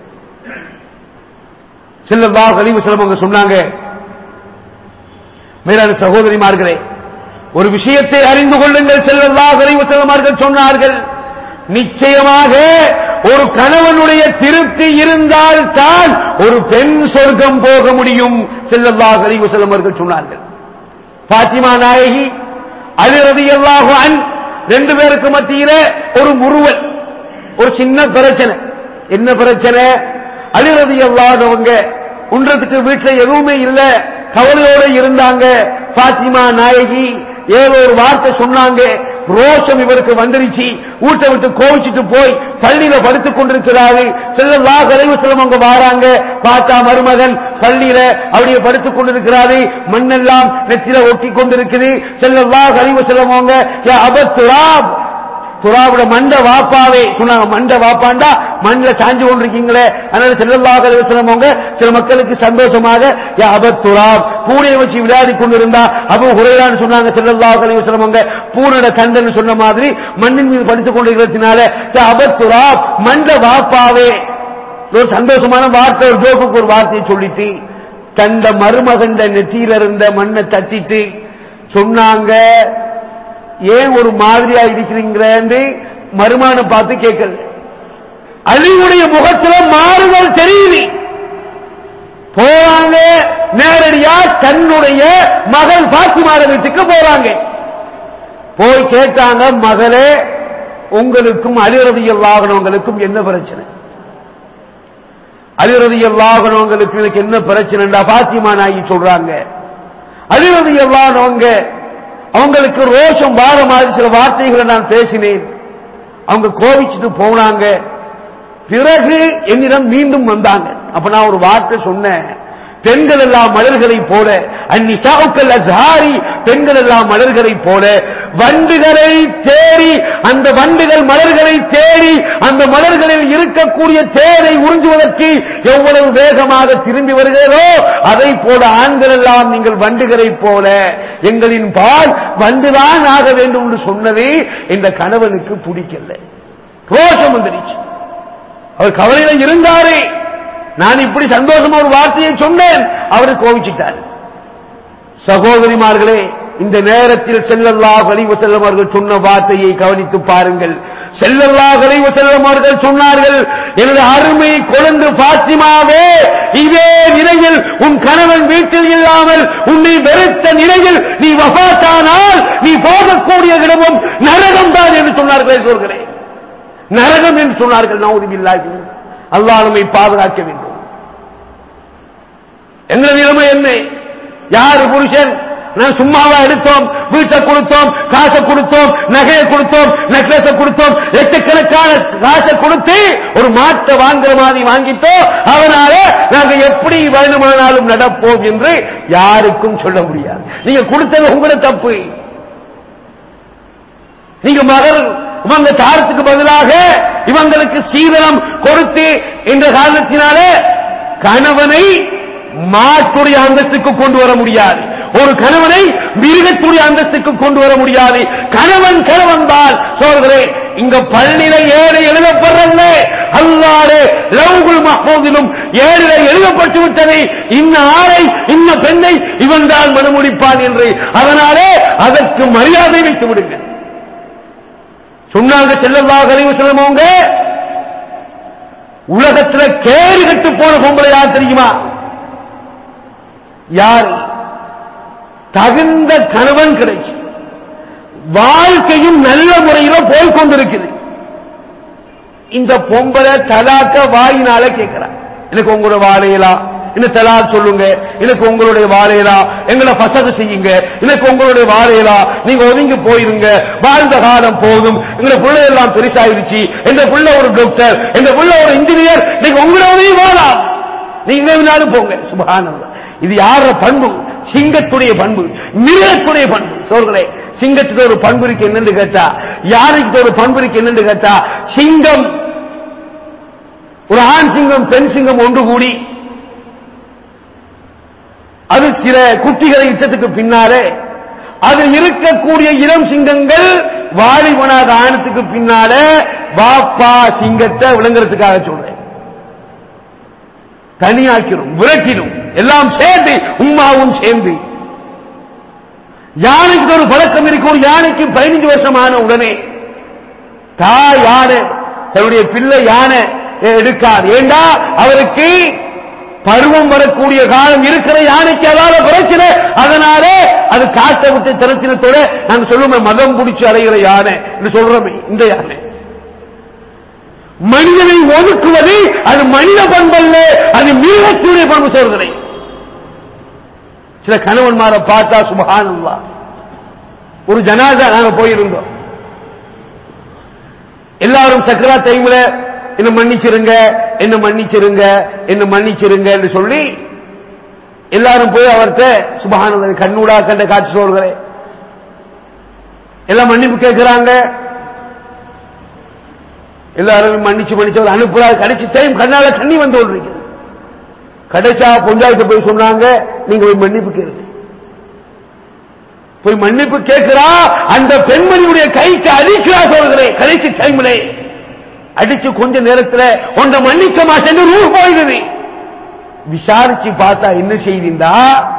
செல்லவா கழிவு செல்வங்க சொன்னாங்க மேலான சகோதரிமார்களே ஒரு விஷயத்தை அறிந்து கொள்ளுங்கள் செல்லல்லா கழிவு செல்வமார்கள் சொன்னார்கள் நிச்சயமாக ஒரு கணவனுடைய திருப்தி இருந்தால் தான் ஒரு பெண் சொர்க்கம் போக முடியும் செல்லல்லா கழிவு செல்வமார்கள் சொன்னார்கள் பாத்திமா நாயகி அலிரதி அல்லாஹு அன் ரெண்டு பேருக்கு மத்தியில ஒரு முருவல் ஒரு சின்ன பிரச்சனை என்ன பிரச்சனை அலிரதி அல்லாதவங்க உன்றதுக்கு வீட்டுல எதுவுமே இல்ல கவலையோட இருந்தாங்க பாத்திமா நாயகி ஏதோ ஒரு வார்த்தை சொன்னாங்க ரோஷம் இவருக்கு வந்துருச்சு வீட்டை விட்டு கோவிச்சுட்டு போய் பள்ளியில படுத்துக் கொண்டிருக்கிறாரு செல்லல்லா கலைவு செல்லம் அங்க வாராங்க பார்த்தா மருமகன் பள்ளியில அப்படியே படுத்துக் கொண்டிருக்கிறாரு மண்ணெல்லாம் நெத்தில ஒட்டி கொண்டிருக்குது செல்லல்லா கலைவு செல்லவங்க அபத்துராப் துறாவோட மண்ட வாப்பாவே சொன்னாங்க மண்ட வாப்பாண்டா மண்ணில சாஞ்சு கொண்டிருக்கீங்களே அதனால செல்லல்லாக அவங்க சில மக்களுக்கு சந்தோஷமாக அபத்துராப் பூனையை வச்சு விளையாடி கொண்டிருந்தா அப்ப உரையான்னு சொன்னாங்க செல்லல்லாக அவங்க பூனோட கண்டன் சொன்ன மாதிரி மண்ணின் மீது படித்துக் கொண்டிருக்கிறதுனால அபத்துராப் மண்ட வாப்பாவே ஒரு சந்தோஷமான வார்த்தை ஒரு ஜோக்குக்கு ஒரு வார்த்தையை சொல்லிட்டு தந்த மருமகண்ட நெற்றியில இருந்த மண்ணை தட்டிட்டு சொன்னாங்க ஏன் ஒரு மாதிரியா இருக்கிறீங்க மருமான பார்த்து கேட்கல அழிவுடைய முகத்துல மாறுதல் தெரியுது போறாங்க நேரடியா தன்னுடைய மகள் பாத்திமார வீட்டுக்கு போறாங்க போய் கேட்டாங்க மகளே உங்களுக்கும் அலிரதியல் வாகனங்களுக்கும் என்ன பிரச்சனை அலிரதியல் வாகனங்களுக்கு எனக்கு என்ன பிரச்சனைடா பாத்திமா நாயகி சொல்றாங்க அலிரதியல் வாகனவங்க அவங்களுக்கு ரோஷம் வார மாதிரி சில வார்த்தைகளை நான் பேசினேன் அவங்க கோவிச்சுட்டு போனாங்க பிறகு என்னிடம் மீண்டும் வந்தாங்க அப்ப நான் ஒரு வார்த்தை சொன்னேன் பெண்கள் எல்லாம் மலர்களை போல அந்நிசாவுக்கள் அசாரி பெண்கள் எல்லாம் மலர்களை போல வண்டுகளை தேடி அந்த வண்டுகள் மலர்களை தேடி அந்த மலர்களில் இருக்கக்கூடிய தேரை உறிஞ்சுவதற்கு எவ்வளவு வேகமாக திரும்பி வருகிறதோ அதை போல ஆண்கள் எல்லாம் நீங்கள் வண்டுகளை போல எங்களின் பால் வந்துதான் ஆக வேண்டும் என்று சொன்னதே இந்த கணவனுக்கு பிடிக்கல ரோஷம் வந்துருச்சு அவர் கவலையில இருந்தாரே நான் இப்படி சந்தோஷமா ஒரு வார்த்தையை சொன்னேன் அவரு கோவிச்சிட்டார் சகோதரிமார்களே இந்த நேரத்தில் செல்லல்லா கழிவு செல்லும் அவர்கள் சொன்ன வார்த்தையை கவனித்து பாருங்கள் செல்லல்லாஹலை செல்லும் அவர்கள் சொன்னார்கள் எனது அருமை கொழுந்து பாத்திமாவே இதே நிலையில் உன் கணவன் வீட்டில் இல்லாமல் உன்னை வெறுத்த நிலையில் நீ வபாத்தானால் நீ போகக்கூடிய இடமும் நரகம் தான் என்று சொன்னார்களே சொல்கிறேன் நரகம் என்று சொன்னார்கள் நவுதுபில்லாஹி அல்லாஹ் நம்மை பாதுகாக்க வேண்டும் எங்க நிலைமை என்ன யாரு புருஷன் நான் சும்மாவா எடுத்தோம் வீட்டை கொடுத்தோம் காசை கொடுத்தோம் நகையை கொடுத்தோம் நெக்லஸ கொடுத்தோம் லட்சக்கணக்கான காசை கொடுத்து ஒரு மாட்டை வாங்குற மாதிரி வாங்கிட்டோம் அதனால நாங்க எப்படி வேணுமானாலும் நடப்போம் என்று யாருக்கும் சொல்ல முடியாது நீங்க கொடுத்தது உங்களோட தப்பு நீங்க மகள் இவங்க தாரத்துக்கு பதிலாக இவங்களுக்கு சீதனம் கொடுத்து என்ற காரணத்தினாலே கணவனை மாட்டுடைய அந்தஸ்துக்கு கொண்டு வர முடியாது ஒரு கணவனை மிருகத்துடைய அந்தஸ்துக்கு கொண்டு வர முடியாது கணவன் கணவன் தான் சோதரே இங்க பள்ளியில ஏழு எழுதப்படுறல்ல அல்லாறு லவ்குல் மஹூதிலும் ஏழில எழுதப்பட்டு விட்டது இன்ன ஆளை இன்ன பெண்ணை இவன் தான் மனமுடிப்பான் என்று அதனாலே அதற்கு மரியாதை வைத்து விடுங்கள் சொன்னாங்க செல்லல்லா கழிவு செல்லமோங்க உலகத்துல கேடு கட்டு போன பொம்பளை யார் தெரியுமா யார் தகுந்த கணவன் கிடைச்சு வாழ்க்கையும் நல்ல முறையில போய் கொண்டிருக்குது இந்த பொம்பளை தலாக்க வாயினால கேட்கிறார் எனக்கு உங்களோட வாழையலா என்ன தலாக் சொல்லுங்க எனக்கு உங்களுடைய வாழையலா எங்களை பசகு செய்யுங்க எனக்கு உங்களுடைய வாழையலா நீங்க ஒதுங்கி போயிருங்க வாழ்ந்த காலம் போதும் எங்களை பிள்ளை எல்லாம் பெருசாயிருச்சு எங்க பிள்ளை ஒரு டாக்டர் எங்க பிள்ளை ஒரு இன்ஜினியர் நீங்க உங்களோடய வாழலாம் நீங்க வேணாலும் போங்க சுபகானந்தம் இது யார பண்பு சிங்கத்துடைய பண்பு மிருகத்துடைய பண்பு சோர்களே சிங்கத்துக்கு ஒரு பண்பு இருக்கு என்னன்னு கேட்டா யானைக்கு ஒரு பண்பு இருக்கு என்னன்னு கேட்டா சிங்கம் ஒரு ஆண் சிங்கம் பெண் சிங்கம் ஒன்று கூடி அது சில குட்டிகளை இட்டத்துக்கு பின்னாலே அது இருக்கக்கூடிய இளம் சிங்கங்கள் வாலிபனாக ஆணத்துக்கு பின்னாலே வாப்பா சிங்கத்தை விளங்குறதுக்காக சொல்றேன் தனியாக்கிடும் விரட்டிடும் எல்லாம் சேர்ந்து உம்மாவும் சேர்ந்து யானைக்கு ஒரு பழக்கம் இருக்கு ஒரு யானைக்கு பதினஞ்சு வருஷமான உடனே தாய் யானை தன்னுடைய பிள்ளை யானை எடுக்காது ஏண்டா அவருக்கு பருவம் வரக்கூடிய காலம் இருக்கிற யானைக்கு அதால பிரச்சனை அதனாலே அது காட்டை விட்டு திரச்சினத்தோட நாங்க சொல்லுவோமே மதம் பிடிச்சு அலைகிற யானை என்று சொல்றோமே இந்த யானை மனிதனை ஒதுக்குவது அது மனித பண்பல்ல அது மிருகத்துடைய பண்பு சொல்கிறேன் சில கணவன்மாரை பார்த்தா சுபகானந்தா ஒரு ஜனாசா நாங்க போயிருந்தோம் எல்லாரும் சக்கரா டைம்ல என்ன மன்னிச்சிருங்க என்ன மன்னிச்சிருங்க என்ன மன்னிச்சிருங்க என்று சொல்லி எல்லாரும் போய் அவர்கிட்ட சுபகானந்த கண்ணூடா கண்ட காட்சி சொல்கிறேன் எல்லாம் மன்னிப்பு கேட்கிறாங்க எல்லாரும் மன்னிச்சு மன்னிச்சு அவர் அனுப்புறாரு கடைசி டைம் கண்ணால தண்ணி வந்து கொண்டிருக்குது கடைசா பொஞ்சாயத்து போய் சொன்னாங்க நீங்க போய் மன்னிப்பு கேளுங்க போய் மன்னிப்பு கேட்கிறா அந்த பெண்மணியுடைய கைக்கு அடிக்கிறா சொல்கிறேன் கடைசி டைம்ல அடிச்சு கொஞ்ச நேரத்துல உன்னை மன்னிக்க மாட்டேன்னு ரூ போயிடுது விசாரிச்சு பார்த்தா என்ன செய்திருந்தா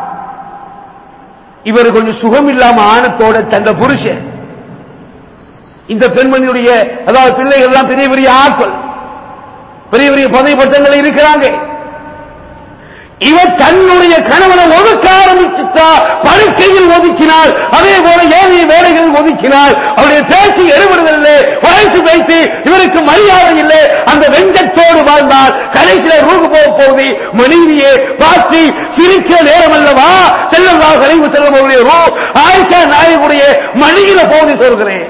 இவர் கொஞ்சம் சுகம் இல்லாம ஆணத்தோட தந்த புருஷன் இந்த பெண்மணியுடைய அதாவது பிள்ளைகள் எல்லாம் பெரிய பெரிய ஆட்கள் பெரிய பெரிய பதவி பட்டங்கள் இருக்கிறாங்க இவர் தன்னுடைய கணவனை ஒதுக்க ஆரம்பிச்சுட்டா படுக்கையில் ஒதுக்கினாள் அதே போல ஏனைய வேலைகளில் ஒதுக்கினாள் அவருடைய பேச்சு எடுபடுவதில்லை வயசு வைத்து இவருக்கு மரியாதை இல்லை அந்த வெஞ்சத்தோடு வாழ்ந்தால் கடைசியில ரூபு போக போகுது மனைவியே பார்த்து சிரிக்கிற நேரம் அல்லவா செல்லவா கழிவு செல்லும் அவருடைய ரூ ஆயிஷா நாயகுடைய மணியில போகுது சொல்கிறேன்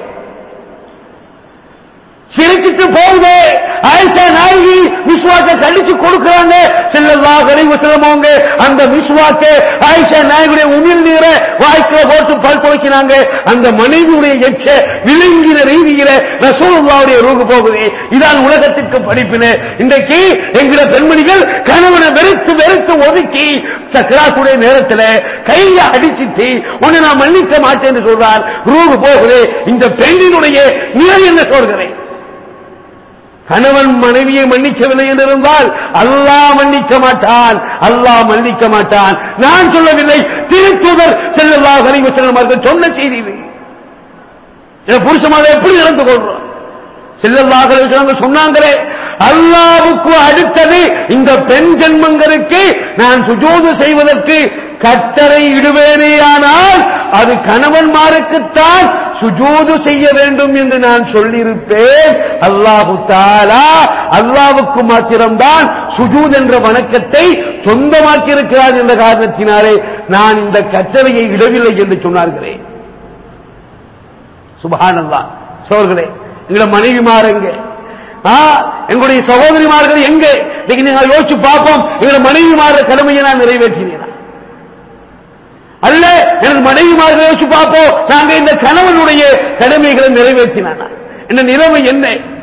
சிரிச்சிட்டு போகுது ஆயிஷா நாயகி மிஸ்வாக்க கழிச்சு கொடுக்கிறாங்க செல்லல்லா கழிவு செல்லமோங்க அந்த மிஸ்வாக்க ஆயிஷா நாயகுடைய உமிழ் நீரை வாய்க்குல போட்டு பல் துவைக்கிறாங்க அந்த மனைவியுடைய எச்ச விழுங்கிற ரீதியில ரசூலுல்லாவுடைய ரூகு போகுது இதான் உலகத்திற்கு படிப்பின இன்றைக்கு என்கிற பெண்மணிகள் கணவனை வெறுத்து வெறுத்து ஒதுக்கி சக்கராத்துடைய நேரத்தில் கையை அடிச்சிட்டு உன்னை நான் மன்னிக்க மாட்டேன் சொல்றார் ரூகு போகுது இந்த பெண்ணினுடைய நிலை என்ன சொல்கிறேன் கணவன் மனைவியை மன்னிக்கவில்லை என்று இருந்தால் அல்லாஹ் மன்னிக்க மாட்டான் அல்லாஹ் மன்னிக்க மாட்டான் நான் சொல்லவில்லை திருத்தூதர் செல்லல்லா கனிவு செல்லும் அவர்கள் சொன்ன செய்தி இது புருஷமாக எப்படி நடந்து கொள்றோம் செல்லவாக சொன்னாங்களே அல்லாவுக்கு அடுத்தது இந்த பெண் ஜென்மங்களுக்கு நான் சுஜோது செய்வதற்கு கட்டளை இடுவேனேயானால் அது கணவன்மாருக்குத்தான் சுஜூது செய்ய வேண்டும் என்று நான் சொல்லியிருப்பேன் அல்லாஹு தாலா அல்லாவுக்கு மாத்திரம்தான் சுஜூத் என்ற வணக்கத்தை சொந்தமாக்கி இருக்கிறார் என்ற காரணத்தினாலே நான் இந்த கட்டளையை இடவில்லை என்று சொன்னார்களே சுபஹானல்லா சோர்களே எங்களை மனைவிமார் எங்க ஆ, எங்களுடைய சகோதரிமார்கள் எங்க இன்னைக்கு நீங்க யோசிச்சு பார்ப்போம் எங்களை மனைவிமார கடமையை நான் நிறைவேற்றினேன் அல்ல எனது மனைவிமார்கள் யோசிச்சு பார்ப்போம் நாங்க இந்த கணவனுடைய கடமைகளை நிறைவேற்றினானா இந்த நிலைமை என்ன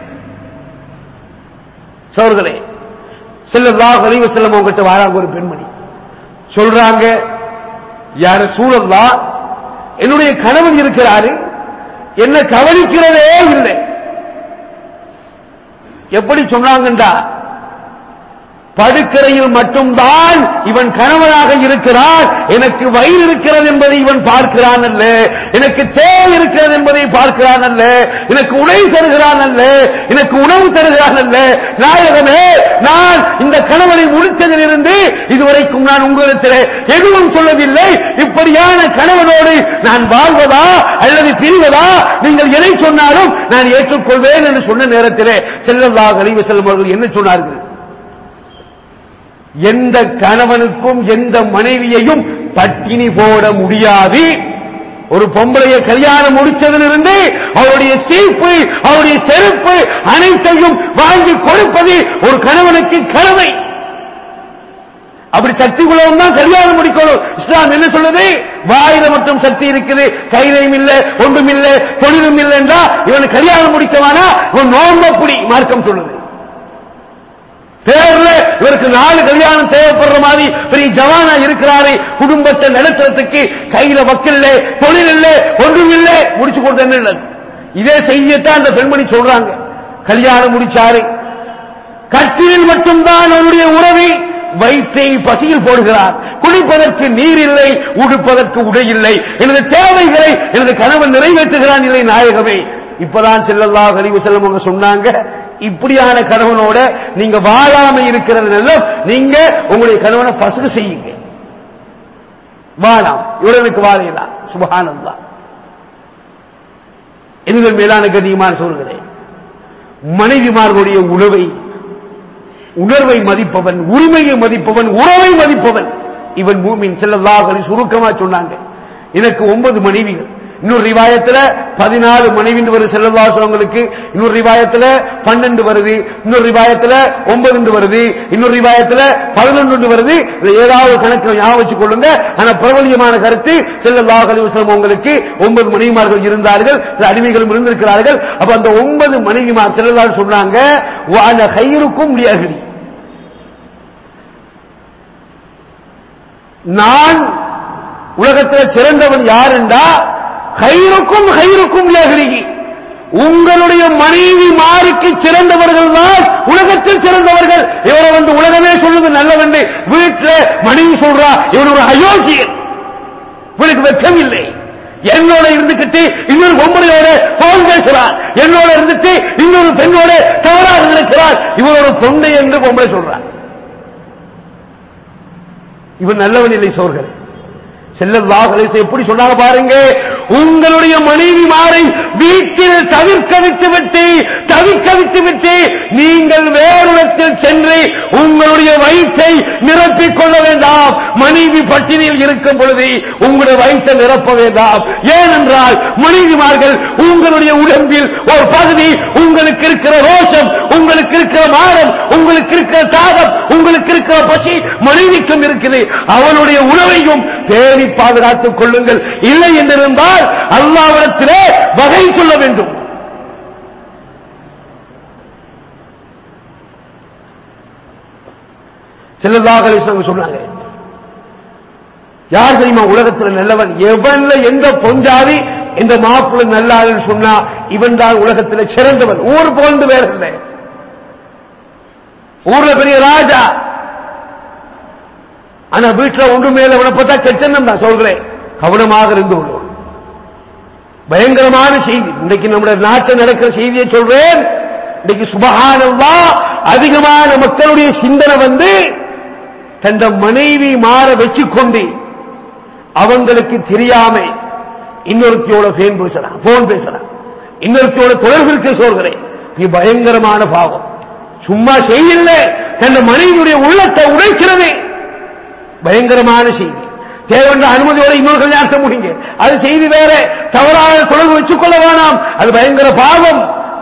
சோர்களே செல்லல்லா வலிவு செல்லம் உங்ககிட்ட வாராங்க ஒரு பெண்மணி சொல்றாங்க யார சூழல்லா என்னுடைய கணவன் இருக்கிறாரு என்ன கவனிக்கிறதே இல்லை எப்படி சொன்னாங்கண்டா படுக்கரையில் மட்டும்தான் இவன் கணவனாக இருக்கிறான் எனக்கு வயிறு இருக்கிறது என்பதை இவன் பார்க்கிறான் அல்ல எனக்கு தேவை இருக்கிறது என்பதை பார்க்கிறான் அல்ல எனக்கு உணவு தருகிறான் அல்ல எனக்கு உணவு தருகிறான் அல்ல நாயகமே நான் இந்த கணவனை முடித்ததிலிருந்து இதுவரைக்கும் நான் உங்களிடத்தில் எதுவும் சொல்லவில்லை இப்படியான கணவனோடு நான் வாழ்வதா அல்லது பிரிவதா நீங்கள் எதை சொன்னாலும் நான் ஏற்றுக்கொள்வேன் என்று சொன்ன நேரத்திலே செல்லல்லா கழிவு செல்லும் அவர்கள் என்ன சொன்னார்கள் எந்த கணவனுக்கும் எந்த மனைவியையும் பட்டினி போட முடியாது ஒரு பொம்பளைய கல்யாணம் முடிச்சதிலிருந்து அவருடைய சீப்பு அவருடைய செருப்பு அனைத்தையும் வாங்கி கொடுப்பது ஒரு கணவனுக்கு கடமை அப்படி சக்தி உள்ளவன் தான் கல்யாணம் முடிக்கணும் இஸ்லாம் என்ன சொல்லுது வாயில மட்டும் சக்தி இருக்குது கையிலையும் இல்ல ஒன்றும் இல்ல தொழிலும் இல்லைன்றா இவன் கல்யாணம் முடிக்கவானா இவன் நோம்பப்படி மார்க்கம் சொல்லுது பேர்ல இவருக்கு நாலு கல்யாணம் தேவைப்படுற மாதிரி பெரிய ஜவானா இருக்கிறாரு குடும்பத்தை நடத்துறதுக்கு கையில வக்கில்ல தொழில் இல்ல ஒன்றும் இல்ல முடிச்சு கொடுத்த என்ன இல்லை. இதே செய்தியத்தான் அந்த பெண்மணி சொல்றாங்க கல்யாணம் முடிச்சாரு கட்டிலில் மட்டும்தான் அவருடைய உறவை வயிற்றை பசியில் போடுகிறார் குளிப்பதற்கு நீர் இல்லை உடுப்பதற்கு உடை இல்லை எனது தேவைகளை எனது கணவன் நிறைவேற்றுகிறான் இல்லை நாயகமே இப்பதான் செல்லல்லா கழிவு செல்லம் அவங்க சொன்னாங்க இப்படியான கணவனோட நீங்க வாழாம இருக்கிறது நல்ல நீங்க உங்களுடைய கணவனை பசுகு செய்யுங்க வாழாம் இவர்களுக்கு வாழையலாம் சுபகானந்தா எங்கள் மேலான கதிகமான சொல்கிறேன் மனைவிமார்களுடைய உணவை உணர்வை மதிப்பவன் உரிமையை மதிப்பவன் உறவை மதிப்பவன் இவன் மூமின் செல்லல்லாஹலி சுருக்கமா சொன்னாங்க எனக்கு ஒன்பது மனைவிகள் இன்னொரு ரிவாயத்துல பதினாலு மனைவி வருது செல்லல்லாசவங்களுக்கு இன்னொரு ரிவாயத்துல பன்னெண்டு வருது இன்னொரு ரிவாயத்துல ஒன்பது வருது இன்னொரு ரிவாயத்துல பதினொன்று வருது இதுல ஏதாவது கணக்கு ஞாபகம் வச்சுக் கொள்ளுங்க ஆனா பிரபலியமான கருத்து செல்லல்லாஹ் அலிவசலம் உங்களுக்கு ஒன்பது மனைவிமார்கள் இருந்தார்கள் சில அடிமைகளும் இருந்திருக்கிறார்கள் அப்ப அந்த ஒன்பது மனைவிமார் செல்லல்லாஹ் சொன்னாங்க வான கயிறுக்கும் அகலி நான் உலகத்தில் சிறந்தவன் யார் என்றா கயிறுக்கும் கயிறுக்கும் அகலி உங்களுடைய மனைவி மாருக்கு சிறந்தவர்கள் தான் உலகத்தில் சிறந்தவர்கள் இவரை வந்து உலகமே சொல்லுது நல்லவன் வீட்டில் மனைவி சொல்றா இவன் ஒரு அயோக்கியன் இவனுக்கு வெக்கம் இல்லை என்னோட இருந்துகிட்டு இன்னொரு பொம்பளையோட போன் பேசுறார் என்னோட இருந்துட்டு இன்னொரு பெண்ணோட தவறாக நினைக்கிறார் இவன் ஒரு பொண்ணு என்று பொம்பளை சொல்றார் இவன் நல்லவன் இல்லை சோர்கள் செல்லல்லாஹ் எப்படி சொன்னாங்க பாருங்க உங்களுடைய மனைவி மாறை வீட்டில் தவிர்க்க விட்டு விட்டு தவிர்க்க விட்டு விட்டு நீங்கள் வேறுடத்தில் சென்று உங்களுடைய வயிற்றை நிரப்பிக் கொள்ள வேண்டாம் மனைவி பட்டினியில் இருக்கும் பொழுது உங்களுடைய வயிற்றை நிரப்ப வேண்டாம் ஏனென்றால் மனைவிமார்கள் உங்களுடைய உடம்பில் ஒரு பகுதி உங்களுக்கு இருக்கிற ரோஷம் உங்களுக்கு இருக்கிற மானம் உங்களுக்கு இருக்கிற தாகம் உங்களுக்கு இருக்கிற பசி மனைவிக்கும் இருக்குது அவனுடைய உணவையும் பேணி பாதுகாத்துக் கொள்ளுங்கள் இல்லை என்றிருந்தால் அல்லாவிடத்திலே வகை சொல்ல வேண்டும் செல்லதாக சொன்னாங்க யார் தெரியுமா உலகத்தில் நல்லவன் எவன்ல எந்த பொஞ்சாதி எந்த மாப்பிள்ளை நல்லாருன்னு சொன்னா இவன் தான் உலகத்தில் சிறந்தவன் ஊர் போன்று வேற இல்லை ஊர்ல பெரிய ராஜா ஆனா வீட்டுல ஒன்று மேல அவனை பார்த்தா கெட்டனம் தான் சொல்கிறேன் கவனமாக இருந்து கொள்வோம் பயங்கரமான செய்தி இன்றைக்கு நம்முடைய நாட்டில் நடக்கிற செய்தியை சொல்றேன் இன்னைக்கு சுபஹானல்லா அதிகமான மக்களுடைய சிந்தனை வந்து தந்த மனைவி மாற வச்சுக்கொண்டு அவங்களுக்கு தெரியாம இன்னொருத்தியோட பேன் பேசுறான் போன் பேசுறான் இன்னொருத்தியோட தொடர்பு இருக்க சொல்கிறேன் இது பயங்கரமான பாவம் சும்மா செய்யல தன் மனைவியுடைய உள்ளத்தை உடைக்கிறது பயங்கரமான செய்தி தேவன்ற அனுமதியோட இன்னொரு கல்யாணத்தை முடிங்க அது செய்தி வேற தவறான தொடர்பு வச்சுக் கொள்ள வேணாம் அது பயங்கர பாவம்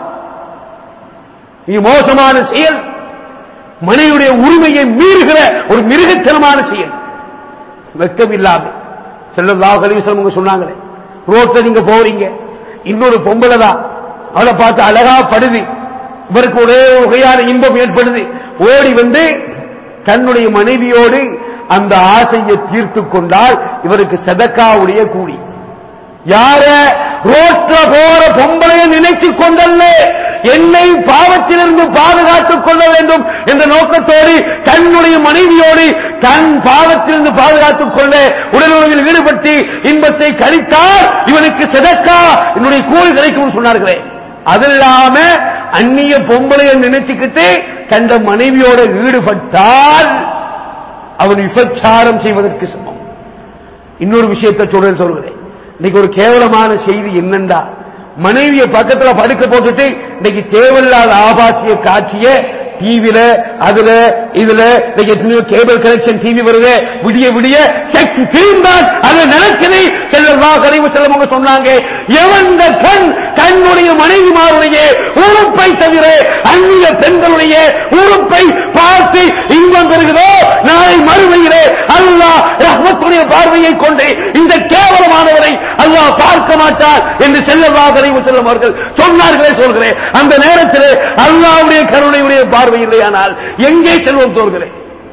இது மோசமான செயல் மனைவியுடைய உரிமையை மீறுகிற ஒரு மிருகத்தனமான செயல் வெக்கம் இல்லாம செல்லல்லாஹு அலைஹி வஸல்லம் சொன்னாங்களே ரோட்ல நீங்க போறீங்க இன்னொரு பொம்பளை தான் அவளை பார்த்து அழகா படுது இவருக்கு ஒரே வகையான இன்பம் ஏற்படுது ஓடி வந்து தன்னுடைய மனைவியோடு அந்த ஆசையை தீர்த்து கொண்டால் இவருக்கு சதக்காவுடைய கூலி யார ரோட்ல போற பொம்பளையை நினைச்சு கொண்டல்ல என்னை பாவத்திலிருந்து பாதுகாத்துக் கொள்ள வேண்டும் என்ற நோக்கத்தோடு தன்னுடைய மனைவியோடு தன் பாவத்திலிருந்து பாதுகாத்துக் கொள்ள உடலுறவில் ஈடுபட்டு இன்பத்தை கழித்தால் இவனுக்கு செதக்கா என்னுடைய கூலி கிடைக்கும் சொன்னார்களே அது இல்லாம அந்நிய பொம்பளையை நினைச்சுக்கிட்டு தந்த மனைவியோட ஈடுபட்டால் அவன் விபச்சாரம் செய்வதற்கு சமம் இன்னொரு விஷயத்தை சொல்றேன் சொல்கிறேன் இன்னைக்கு ஒரு கேவலமான செய்தி என்னண்டா மனைவிய பக்கத்துல படுக்க போட்டுட்டு இன்னைக்கு தேவையில்லாத ஆபாசிய காட்சிய டிவில அதுல இதுல இன்னைக்கு எத்தனையோ கேபிள் கனெக்ஷன் டிவி வருது விடிய விடிய செக்ஸ் பிலிம் தான் அது நினைச்சது செல்லவா கழிவு செல்லவங்க சொன்னாங்க எவந்த கண் தன்னுடைய மனைவிமாருடைய உறுப்பை தவிர அந்நிய பெண்களுடைய உறுப்பை பார்த்து இன்பம் பெறுகிறதோ நாளை மறுமையிலே அல்லாஹ் ரஹ்மத்துடைய பார்வையை கொண்டு இந்த கேவலமானவரை அல்லாஹ் பார்க்க மாட்டார் என்று செல்லவா கழிவு செல்லும் அவர்கள் சொன்னார்களே சொல்கிறேன் அந்த நேரத்தில் அல்லாவுடைய கருணையுடைய பார்வை இல்லையானால் எங்கே செல்வம் தோர்களே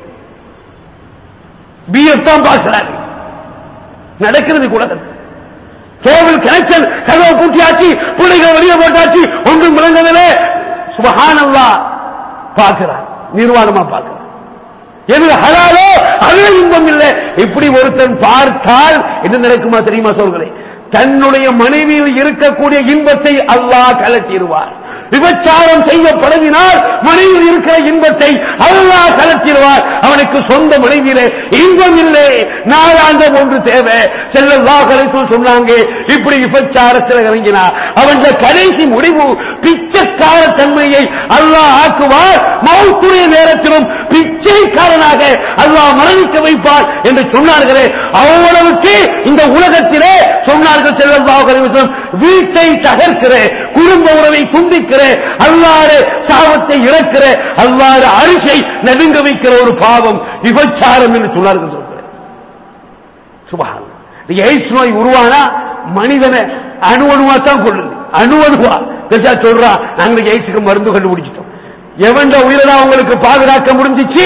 பிஎஃப் தான் பார்க்கிறார்கள் நடக்கிறது உலகத்தில் கேபிள் கனெக்ஷன் கதவை பூட்டியாச்சு பிள்ளைகளை வெளியே போட்டாச்சு ஒன்றும் விளங்கவில்லை சுபஹானல்லா பார்க்கிறார் நிர்வாணமா பார்க்கிறார் எது ஹலாலோ அது இன்பம் இல்லை இப்படி ஒருத்தன் பார்த்தால் என்ன நடக்குமா தெரியுமா சொல்கிறேன் தன்னுடைய மனைவியில் இருக்கக்கூடிய இன்பத்தை அல்லாஹ் கலட்டிடுவார் விபச்சாரம் செய்ய பழகினால் மனைவியில் இருக்கிற இன்பத்தை அல்லாஹ் கலட்டிடுவார் அவனுக்கு சொந்த மனைவியிலே இன்பம் இல்லை நாளாந்தம் ஒன்று தேவை செல்லல்லா கலைசூல் சொன்னாங்க இப்படி விபச்சாரத்தில் இறங்கினார் அவன் கடைசி முடிவு பிச்சைக்கார தன்மையை அல்லாஹ் ஆக்குவார் மௌத்துடைய நேரத்திலும் பிச்சைக்காரனாக அல்லாஹ் மரணிக்க வைப்பார் என்று சொன்னார்களே அவ்வளவுக்கு இந்த உலகத்திலே சொன்னார்கள் செல்லல்லாஹு அலைஹி வஸல்லம் வீட்டை தகர்க்கிற குடும்ப உறவை துண்டிக்கிற அல்லாறு சாபத்தை இறக்கிற அல்லாறு அரிசை நடுங்க வைக்கிற ஒரு பாவம் விபச்சாரம் என்று சொன்னார்கள் சொல்கிறேன் சுபஹான் எய்ட்ஸ் நோய் உருவானா மனிதனை அணு அணுவா தான் கொள்ளுது அணு அணுவா பெருசா சொல்றா நாங்க எய்ட்ஸுக்கு மருந்து கண்டுபிடிச்சிட்டோம் எவன் உயிரினா உங்களுக்கு பாதுகாக்க முடிஞ்சிச்சு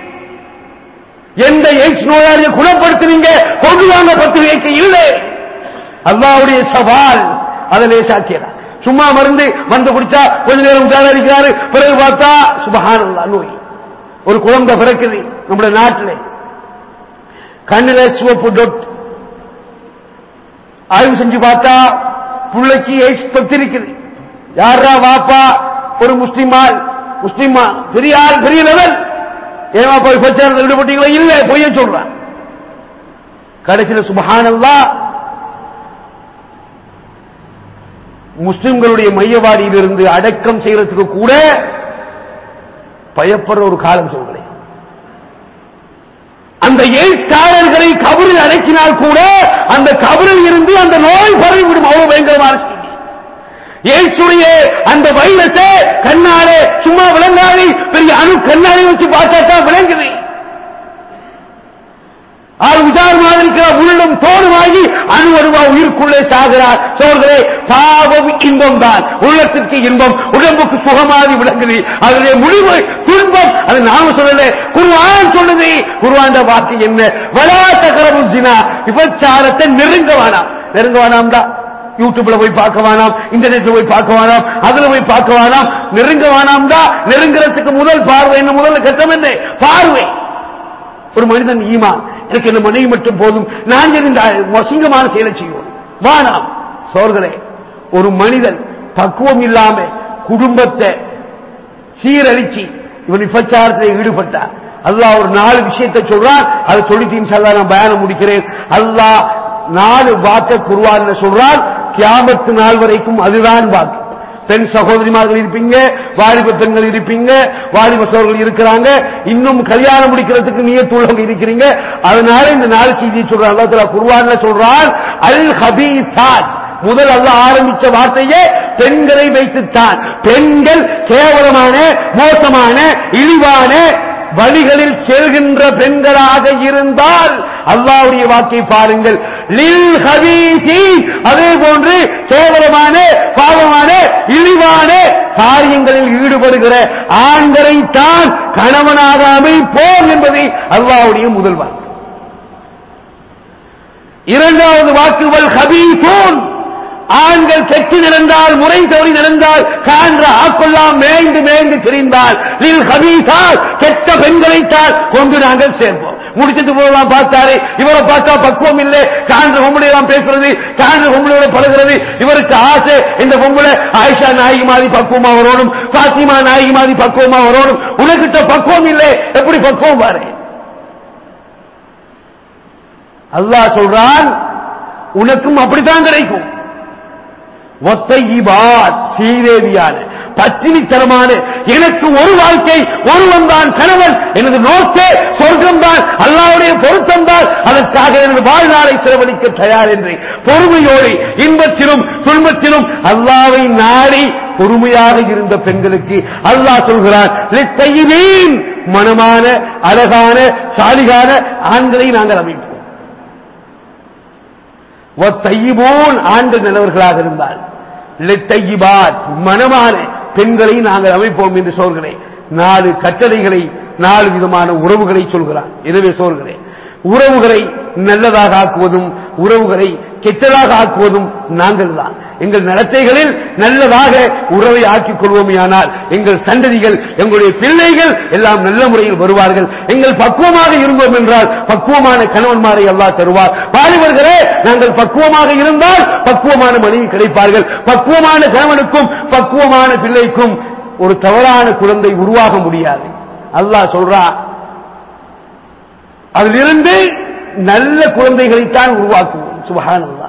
எந்த எய்ட்ஸ் நோயாளியை குணப்படுத்தினீங்க கொண்டு வாங்க பத்திரிகைக்கு இல்லை அல்லாவுடைய சவால் அதை லேசாக்கிறார் சும்மா மருந்து வந்து குடிச்சா கொஞ்ச நேரம் உதாரிக்கிறாரு பிறகு பார்த்தா சுபஹானல்லா நோய் ஒரு குழந்தை பிறக்குது நம்முடைய நாட்டில் கண்ணில சிவப்பு டொட் ஆய்வு செஞ்சு பார்த்தா பிள்ளைக்கு எய்ட்ஸ் தொத்திருக்குது யாரா வாப்பா ஒரு முஸ்லிமால் முஸ்லிமா பெரிய ஆள் பெரிய லெவல் ஏமா போய் பிரச்சாரத்தில் ஈடுபட்டீங்களா இல்ல பொய்ய சொல்றான் கடைசியில் சுபஹானல்லா முஸ்லிம்களுடைய மையவாடியிலிருந்து அடக்கம் செய்யறதுக்கு கூட பயப்படுற ஒரு காலம் சொல்கிறேன் அந்த எய்ட்ஸ்காரர்களை கபரில் அடக்கினால் கூட அந்த கபரில் இருந்து அந்த நோய் பரவிவிடும் அவ்வளவு பயங்கரமான செய்தி எய்ட்ஸுடைய அந்த வைரஸை கண்ணாலே சும்மா விளங்காது பெரிய அணு கண்ணாடி வச்சு பார்த்தா தான் விளங்குது ஆள் உதாரணமாக இருக்கிற உள்ளம் தோணுமாகி அணு அணுவா உயிர்க்குள்ளே சாகிறார் சோர்களே பாவம் இன்பம் தான் உள்ளத்திற்கு இன்பம் உடம்புக்கு சுகமாகி விளங்குது அதிலே முடிவு துன்பம் அது நாம சொல்லல குருவான் சொல்லுது குருவான் வாக்கு என்ன வளாத்த கரபுசினா விபச்சாரத்தை நெருங்க வேணாம் நெருங்க வேணாம் தான் யூடியூப்ல போய் பார்க்க வேணாம் இன்டர்நெட்ல போய் பார்க்க வேணாம் அதுல போய் பார்க்க வேணாம் நெருங்க வேணாம் தான் நெருங்குறதுக்கு முதல் பார்வை என்ன முதல்ல கட்டம் என்ன பார்வை ஒரு மனிதன் ஈமான் எனக்கு இந்த மனைவி மட்டும் போதும் நான் இந்த அசிங்கமான செயலை செய்வோம் வானாம் சோர்களே ஒரு மனிதன் பக்குவம் இல்லாம குடும்பத்தை சீரழிச்சு இவன் விபச்சாரத்தில் ஈடுபட்டார் அல்லாஹ் ஒரு நாலு விஷயத்தை சொல்றான் அதை சொல்லிட்டு இன்ஷால்லா நான் பயானம் முடிக்கிறேன் அல்லாஹ் நாலு வாக்க குருவான்னு சொல்றான் கியாமத்து நாள் வரைக்கும் அதுதான் வாக்கு பெண் சகோதரிமார்கள் இருப்பீங்க வாலிப பெண்கள் இருப்பீங்க வாலிப சகோதரர்கள் இருக்கிறாங்க இன்னும் கல்யாணம் முடிக்கிறதுக்கு நீயத்துள்ளவங்க இருக்கிறீங்க அதனால இந்த நாலு செய்தியை சொல்றான் அல்லா தலா குருவான்ல சொல்றான் அல் ஹபீசாத் முதல் அல்ல ஆரம்பிச்ச வார்த்தையே பெண்களை வைத்துத்தான் பெண்கள் கேவலமான மோசமான இழிவான வழிகளில் செல்கின்ற பெண்களாக இருந்தால் அல்லாவுடைய வாக்கை பாருங்கள் லில் ஹபீசி அதே போன்று கேவலமான பாவமான இழிவான காரியங்களில் ஈடுபடுகிற ஆண்களை தான் கணவனாக அமைப்போம் என்பதை அல்லாவுடைய முதல் வாக்கு இரண்டாவது வாக்குவல் ஹபீசூன் ஆண்கள் கெட்டு நடந்தால் முறை தவறி நடந்தால் காண்ற ஆக்கொல்லாம் மேய்ந்து மேய்ந்து திரிந்தால் லில் ஹபீசால் கெட்ட பெண்களைத்தான் கொண்டு நாங்கள் சேர்ப்போம் முடிச்சது போலாம் பார்த்தாரு இவரை பார்த்தா பக்குவம் இல்லை காண்ற பொம்பளை எல்லாம் பேசுறது காண்ற பொம்பளையோட பழகிறது இவருக்கு ஆசை இந்த பொம்பளை ஆயிஷா நாயகி மாதிரி பக்குவமா வரணும் பாத்திமா நாயகி மாதிரி பக்குவமா வரணும் உனக்கிட்ட பக்குவம் இல்லை எப்படி பக்குவம் பாரு அல்லாஹ் சொல்றான் உனக்கும் அப்படித்தான் கிடைக்கும் ஒத்தையிபாத் சீதேவியான பத்தினித்தனமான எனக்கு ஒரு வாழ்க்கை ஒருவன் தான் கணவன் எனது நோக்கே சொர்க்கம் தான் அல்லாவுடைய பொருத்தம் தான் அதற்காக எனது வாழ்நாளை செலவழிக்க தயார் என்று பொறுமையோடு இன்பத்திலும் துன்பத்திலும் அல்லாவை நாடி பொறுமையாக இருந்த பெண்களுக்கு அல்லாஹ் சொல்கிறான் லித்தையினீன் மனமான அழகான சாலிகான ஆண்களை நாங்கள் அமைப்போம் ஒத்தையிபோன் ஆண்கள் நல்லவர்களாக இருந்தால் லித்தையிபாத் மனமான பெண்களை நாங்கள் அமைப்போம் என்று சொல்கிறேன் நாலு கட்டளைகளை நாலு விதமான உறவுகளை சொல்கிறார் எனவே சொல்கிறேன் உறவுகளை நல்லதாக ஆக்குவதும் உறவுகளை கெட்டதாக ஆக்குவதும் நாங்கள் தான் எங்கள் நடத்தைகளில் நல்லதாக உறவை ஆக்கிக் கொள்வோமேயானால் எங்கள் சந்ததிகள் எங்களுடைய பிள்ளைகள் எல்லாம் நல்ல முறையில் வருவார்கள் எங்கள் பக்குவமாக இருந்தோம் என்றால் பக்குவமான கணவன்மாரை அல்லாஹ் தருவார் வாலிபர்களே நாங்கள் பக்குவமாக இருந்தால் பக்குவமான மனைவி கிடைப்பார்கள் பக்குவமான கணவனுக்கும் பக்குவமான பிள்ளைக்கும் ஒரு தவறான குழந்தை உருவாக முடியாது அல்லாஹ் சொல்றான் அதிலிருந்து நல்ல குழந்தைகளைத்தான் உருவாக்குவோம் சுபகானல்லா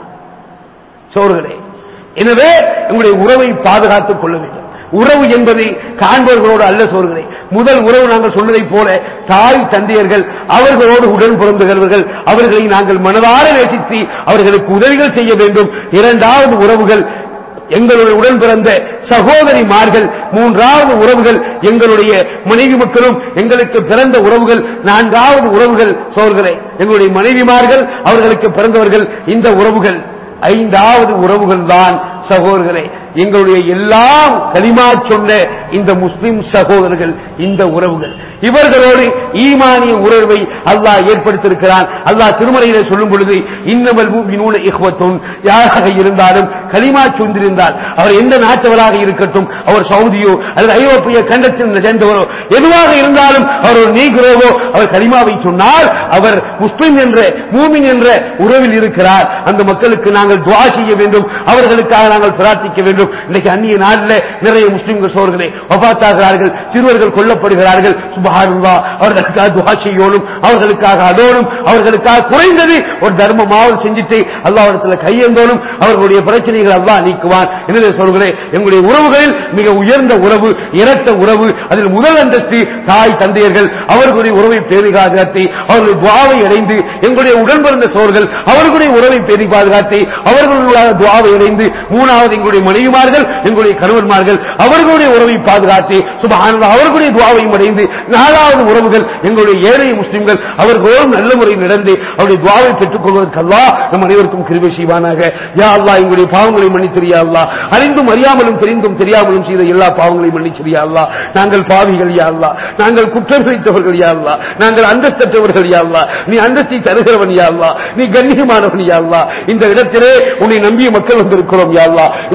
சோர்களே எனவே எங்களுடைய உறவை பாதுகாத்துக் கொள்ள வேண்டும் உறவு என்பதை காண்பவர்களோடு அல்ல சோர்களே முதல் உறவு நாங்கள் சொன்னதைப் போல தாய் தந்தையர்கள் அவர்களோடு உடன் பிறந்தவர்கள் அவர்களை நாங்கள் மனதார நேசித்து அவர்களுக்கு உதவிகள் செய்ய வேண்டும் இரண்டாவது உறவுகள் எங்களுடைய உடன் பிறந்த சகோதரிமார்கள் மூன்றாவது உறவுகள் எங்களுடைய மனைவி மக்களும் எங்களுக்கு பிறந்த உறவுகள் நான்காவது உறவுகள் சோர்களே எங்களுடைய மனைவிமார்கள் அவர்களுக்கு பிறந்தவர்கள் இந்த உறவுகள் ஐந்தாவது உறவுகள் தான் சகோதரர்களே எங்களுடைய எல்லாம் களிமா சொன்ன இந்த முஸ்லிம் சகோதரர்கள் இந்த உறவுகள் இவர்களோடு ஈமானிய உறவை அல்லாஹ் ஏற்படுத்தியிருக்கிறான் அல்லாஹ் திருமலையில சொல்லும் பொழுது இன்னமல் மூமினூன இஹ்வத்துன் யாராக இருந்தாலும் களிமா சொந்திருந்தால் அவர் எந்த நாட்டவராக இருக்கட்டும் அவர் சவுதியோ அல்லது ஐரோப்பிய கண்டத்தில் சேர்ந்தவரோ எதுவாக இருந்தாலும் அவர் ஒரு நீக்ரோவோ அவர் களிமாவை சொன்னால் அவர் முஸ்லிம் என்ற மூமின் என்ற உறவில் இருக்கிறார் அந்த மக்களுக்கு நாங்கள் துவா செய்ய வேண்டும் அவர்களுக்காக நாங்கள் பிரார்த்திக்க வேண்டும் இன்னைக்கு அந்நிய நாட்டில் நிறைய முஸ்லிம்கள் சோர்களே வபாத்தாகிறார்கள் சிறுவர்கள் கொல்லப்படுகிறார்கள் சுபஹானுல்லா அவர்களுக்காக துவா செய்யணும் அவர்களுக்காக அதோடும் அவர்களுக்காக குறைந்தது ஒரு தர்மமாவது செஞ்சுட்டு அல்லாவிடத்தில் கையேந்தோனும் அவர்களுடைய பிரச்சனைகள் அல்லாஹ் நீக்குவான் எனவே சொல்கிறேன் எங்களுடைய உறவுகளில் மிக உயர்ந்த உறவு இரட்ட உறவு அதில் முதல் அந்தஸ்து தாய் தந்தையர்கள் அவர்களுடைய உறவை பேணி பாதுகாத்து அவர்களுடைய துவாவை அடைந்து எங்களுடைய உடன் பிறந்த சோர்கள் அவர்களுடைய உறவை பேணி பாதுகாத்து அவர்களுடைய துவாவை அடைந்து மூணாவது எங்களுடைய மனைவிமார்கள் எங்களுடைய கணவன்மார்கள் அவர்களுடைய உறவை பாதுகாத்து சுபஹானல்லாஹ் அவர்களுடைய துவாவையும் அடைந்து நாலாவது உறவுகள் எங்களுடைய ஏழை முஸ்லிம்கள் அவர்களோடும் நல்ல முறையில் நடந்து அவருடைய துவாவை பெற்றுக் கொள்வதற்கு அல்லாஹ் நம் அனைவருக்கும் கிருபை செய்வானாக யா அல்லாஹ் எங்களுடைய பாவங்களை மன்னித்திரியா அல்லாஹ் அறிந்தும் அறியாமலும் தெரிந்தும் தெரியாமலும் செய்த எல்லா பாவங்களையும் மன்னிச்சிரியா அல்லாஹ் நாங்கள் பாவிகள் யா அல்லாஹ் நாங்கள் குற்றம் வைத்தவர்கள் யா அல்லாஹ் நாங்கள் அந்தஸ்தற்றவர்கள் யா அல்லாஹ் நீ அந்தஸ்தை தருகிறவன் யா அல்லாஹ் நீ கண்ணியமானவன் யா அல்லாஹ் இந்த இடத்திலே உன்னை நம்பிய மக்கள் வந்திருக்கிறோம் யா அல்லாஹ் இந்த இடத்திலே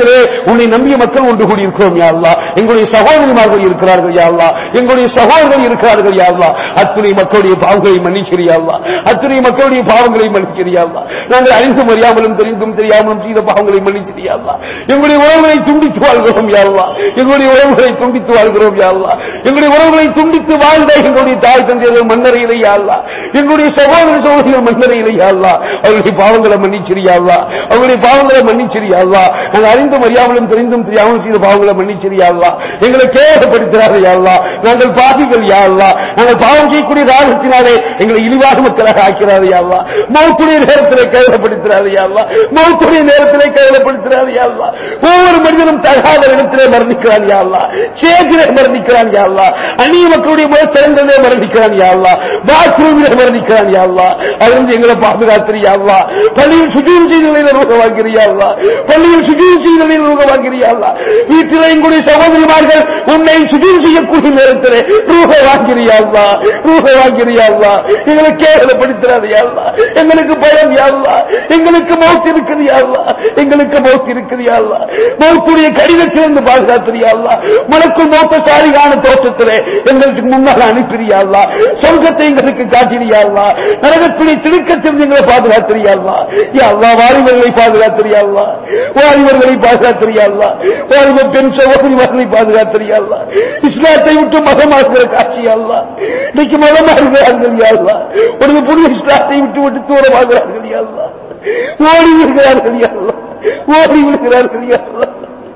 இடத்திலே உன்னை நம்பிய மக்கள் ஒன்று கூடி இருக்கிறோம் யா அல்லாஹ் எங்களுடைய சகோதரிமார்கள் இருக்கிறார்கள் யா அல்லாஹ் எங்களுடைய சகோதரர்கள் இருக்கிறார்கள் யா அல்லாஹ் அத்துணை மக்களுடைய பாவங்களை மன்னிச்சிரியா அல்லாஹ் அத்துணை மக்களுடைய பாவங்களை மன்னிச்சிரியா அல்லாஹ் நாங்கள் அறிந்தும் அறியாமலும் தெரிந்தும் தெரியாமலும் செய்த பாவங்களை மன்னிச்சிரியா அல்லாஹ் எங்களுடைய உறவுகளை துண்டித்து வாழ்கிறோம் யா அல்லாஹ் எங்களுடைய உறவுகளை துண்டித்து வாழ்கிறோம் யா அல்லாஹ் எங்களுடைய உறவுகளை துண்டித்து வாழ்ந்த எங்களுடைய தாய் தந்தையர்கள் மன்னரையிலே யா அல்லாஹ் எங்களுடைய சகோதர சகோதரிகள் மன்னரையிலே யா அல்லாஹ் அவர்களுடைய பாவங்களை மன்னிச்சிரியா அல்லாஹ் அவங்களுடைய பாவங்களை மன்னிச்சிரியா அல்லாஹ் நாங்கள் அறிந்தும் அறியாமலும் தெரிந்தும் தெரியாமலும் செய்த பாவங்களை மன்னிச்சிரியா அல்லாஹ் எங்களை கேவலப்படுத்துகிறார்கள் யா அல்லாஹ் நாங்கள் பாவிகள் யா அல்லாஹ் நாங்கள் பாவம் செய்யக்கூடிய ராகத்தினாலே எங்களை இழிவாக மக்களாக ஆக்கிறார் யா அல்லாஹ் மௌத்துடைய நேரத்திலே கேவலப்படுத்துகிறார் யா அல்லாஹ் மௌத்துடைய நேரத்திலே கேவலப்படுத்துகிறார் யா அல்லாஹ் ஒவ்வொரு மனிதனும் தகாத இடத்திலே மரணிக்கிறான் யா அல்லாஹ் சேஜிலே மரணிக்கிறான் யா அல்லாஹ் அந்நிய மக்களுடைய முகஸ்தலங்களிலே மரணிக்கிறான் யா அல்லாஹ் பாத்ரூமிலே மரணிக்கிறான் யா அல்லாஹ் அதிலிருந்து எங்களை பாதுகாத்திரு யா அல்லாஹ் பள்ளியில் சுஜூர் செய்தவர்களை ரோகமாக்கிறியா அல்லாஹ் பள்ளியில் சுஜூர் செய்தவர்களை ரோகமாக்கிறியா அல்லாஹ் வீட்டில் எங்களுடைய சகோதரிமார்கள் உன்னை சுஜூர் செய்யக்கூடிய நேரத்திலே ரூக வாங்கிறியா அல்லாஹ் ரூக வாங்கிறியா அல்லாஹ் எங்களை கேவலப்படுத்துறாது யா அல்லாஹ் எங்களுக்கு பயம் யா அல்லாஹ் எங்களுக்கு மௌத் இருக்குது யா அல்லாஹ் எங்களுக்கு மௌத் இருக்குது யா அல்லாஹ் மௌத்துடைய கடிதத்திலிருந்து பாதுகாத்திரியா அல்லாஹ் மலக்குள் மௌத்த சாலிகான தோற்றத்திலே எங்களுக்கு முன்னால் அனுப்பிறியா அல்லாஹ் சொர்க்கத்தை எங்களுக்கு காட்டிறியா அல்லாஹ் நரகத்துடைய திடுக்கத்திலிருந்து எங்களை பாதுகாத்திரியா அல்லாஹ் யா அல்லாஹ் வாலிபர்களை பாதுகாத்திரியா அல்லாஹ் வாலிபர்களை பாதுகாத்திரியா அல்லாஹ் வாலிப பெண் சகோதரிமார்களை பாதுகாத்திரியா அல்லாஹ் இஸ்லாத்தை விட்டு மதமாக்குற காட்சி அல்லாஹ் இன்னைக்கு மதமாறுகிறார்கள் யா அல்லாஹ் ஒரு புதிய இஸ்லாத்தை விட்டு விட்டு தூரமாகிறார்கள் யா அல்லாஹ் ஓடி விடுகிறார்கள் யா அல்லாஹ் ஓடி விடுகிறார்கள் யா அல்லாஹ்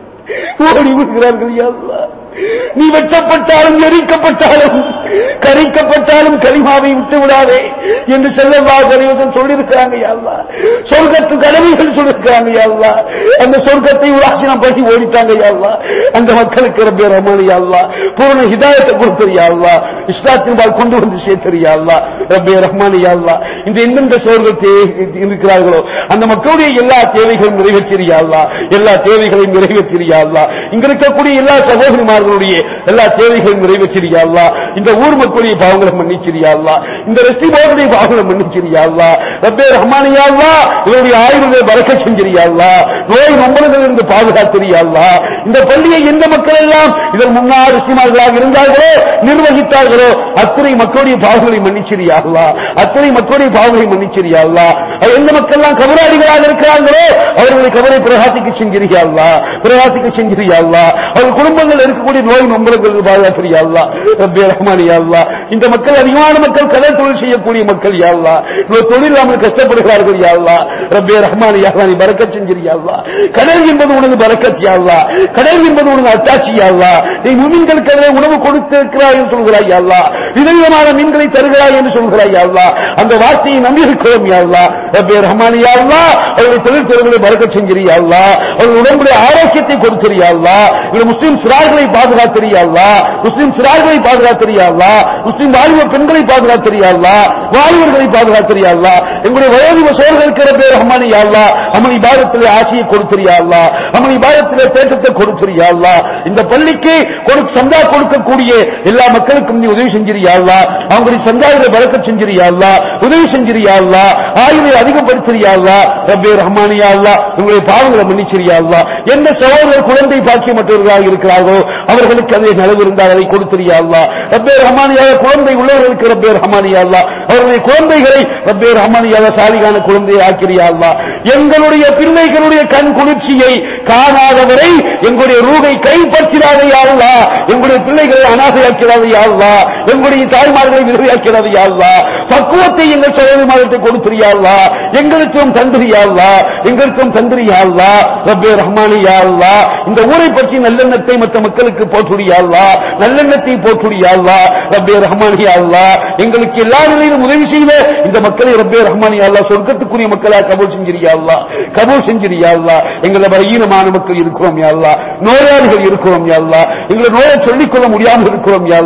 ஓடி விடுகிறார்கள் யா அல்லாஹ் நீ வெட்டப்பட்டாலும் எரிக்கப்பட்டாலும் கரிக்கப்பட்டாலும் கரிமாவை விட்டு விடாதே என்று செல்லவா கரிவசம் சொல்லியிருக்கிறாங்க யாழ்லா சொர்க்கத்து கடமைகள் சொல்லியிருக்கிறாங்க யாழ்லா அந்த சொர்க்கத்தை உலாசனம் பண்ணி ஓடிட்டாங்க யாழ்லா அந்த மக்களுக்கு ரப்பே ரமணி யாழ்லா பூர்ண ஹிதாயத்தை கொடுத்தது யாழ்லா இஸ்லாத்தின் பால் கொண்டு வந்து சேர்த்தது யாழ்லா ரப்பே ரஹ்மானி யாழ்லா இந்த எந்தெந்த சோர்கள் இருக்கிறார்களோ அந்த மக்களுடைய எல்லா தேவைகளும் நிறைவேற்றியாள்லா எல்லா தேவைகளையும் நிறைவேற்றியாள்லா இங்க இருக்கக்கூடிய எல்லா சகோதரிமார்களுடைய எல்லா தேவைகளையும் நிறைவேற்றியாள்லா இந்த ஊர் மக்களுடைய பாவங்களை மன்னிச்சிரியாள்லா இந்த ரெஸ்டி போர்டுடைய பாவங்களை மன்னிச்சிரியாள்லா ரப்பே ரஹ்மானியாள்லா இவருடைய ஆயுர்வேத பறக்க செஞ்சிரியாள்லா நோய் நம்பளங்கள் இருந்து பாதுகாத்திரியாள்லா இந்த பள்ளியை எந்த மக்கள் எல்லாம் இதன் முன்னாள் ரிசிமார்களாக இருந்தார்களோ நிர்வகித்தார்களோ அத்தனை மக்களுடைய பாவங்களை மன்னிச்சிரியாள்லா அத்தனை மக்களுடைய பாவங்களை மன்னிச்சிரியாள்லா எந்த மக்கள் எல்லாம் கபராடிகளாக இருக்கிறார்களோ அவர்களை கபரை பிரகாசிக்க செஞ்சிரியாள்லா பிரகாசிக்க செஞ்சிரியாள்லா அவர்கள் குடும்பங்கள் இருக்கக்கூடிய நோய் நம்பளங்களுக்கு பாதுகாத்திரியாள்லா ரப்பே ரஹ்மானி யாழ்லா இந்த மக்கள் அதிகமான மக்கள் கடல் தொழில் செய்யக்கூடிய மக்கள் யாழ்லா இவ்வளவு தொழில் இல்லாமல் கஷ்டப்படுகிறார்கள் யாழ்லா ரப்பே ரஹ்மானி யாழ்லா நீ பறக்கச் செஞ்சிரியாள்லா கடல் என்பது உனது பறக்கத் யாழ்லா கடல் என்பது உனது அத்தாட்சி யாழ்லா நீ முமின்களுக்கு அதிலே உணவு கொடுத்திருக்கிறாய் என்று சொல்கிறாய் யாழ்லா விதவிதமான மீன்களை தருகிறாய் என்று சொல்கிறாய் யாழ்லா அந்த வார்த்தையை நம்பி இருக்கிறோம் யாழ்லா ரப்பே ரஹ்மானி யாழ்லா அவருடைய தொழில் துறைகளை பறக்கச் செஞ்சிரியாள்லா அவர்கள் உடம்புடைய ஆரோக்கியத்தை கொடுத்திரியாள்லா இவர்கள் முஸ்லீம் சிறார்களை பாதுகாத்திரியாள்லா முஸ்லீம் சிறார்களை பாதுகாத்திரியாள்லா முஸ்லீம் வாலிப பெண்களை பாதுகாத்திரியாள்லா வாலிபர்களை பாதுகாத்திரியாள்லா எங்களுடைய வயோதிப சோழர்களுக்கு ரப்பே ரஹ்மானி யாழ்லா அமல் இபாதத்திலே ஆசையை கொடுத்திரியாள்லா அமல் இபாதத்திலே தேட்டத்தை கொடுத்திரியாள்லா இந்த பள்ளிக்கு கொடு சந்தா கொடுக்கக்கூடிய எல்லா மக்களுக்கும் நீ உதவி செஞ்சிரியாள்லா அவங்களுடைய சந்தாவில பறக்க செஞ்சிரியாள்லா உதவி செஞ்சிரியாள்லா ஆயுளை அதிகப்படுத்திரியாள்லா ரப்பே ரஹ்மானியாள்லா உங்களுடைய பாவங்களை மன்னிச்சிரியாள்லா எந்த சகோதரர் குழந்தை பாக்கியமற்றவர்களாக இருக்கிறார்களோ அவர்களுக்கு அதை நலவு இருந்தால் அதை கொடுத்திரியாள்லா ரப்பே ரஹ்மானியாக குழந்தை உள்ளவர்களுக்கு ரப்பே ரஹ்மானியாள்லா அவர்களுடைய குழந்தைகளை ரப்பே ரஹ்மானியாக சாலிகான குழந்தையை ஆக்கிரியாள்லா எங்களுடைய பிள்ளைகளுடைய கண் குளிர்ச்சியை காணாதவரை எங்களுடைய ரூகை கைப்பற்றிடாதே யாழ்லா எங்களுடைய பிள்ளைகளை அனாதையாக்கிறாதே யாழ்லா எங்களுடைய தாய்மார்களை விதவையாக்கிறாதே யாழ்லா பக்குவத்தை எங்கள் சகோதரிமார்களை கொடுத்திரியாள்லா எங்களுக்கும் தந்திரியாள்லா எங்களுக்கும் தந்திரியாள்லா ரப்பே ரஹ்மானி யாழ்லா இந்த ஊரை பற்றி நல்லெண்ணத்தை மற்ற மக்களுக்கு போற்றுடியாள்லா நல்லெண்ணத்தை போற்றுடியாள்லா ரப்பே ரஹ்மானி யாழ்லா எங்களுக்கு எல்லா நிலையிலும் உதவி செய்த இந்த மக்களை ரப்பே ரஹ்மானி யாழ்லா சொர்க்கத்துக்குரிய மக்களா கபூல் செஞ்சிரியாள்லா கபூல் செஞ்சிரியாள்லா எங்களை பலகீனமான மக்கள் இருக்கிறோம் யாழ்லா நோயாளிகள் இருக்கிறோம் யாழ்லா எங்களை நோயை சொல்லிக் கொள்ள முடியாமல் இருக்கிறோம் யாழ்லா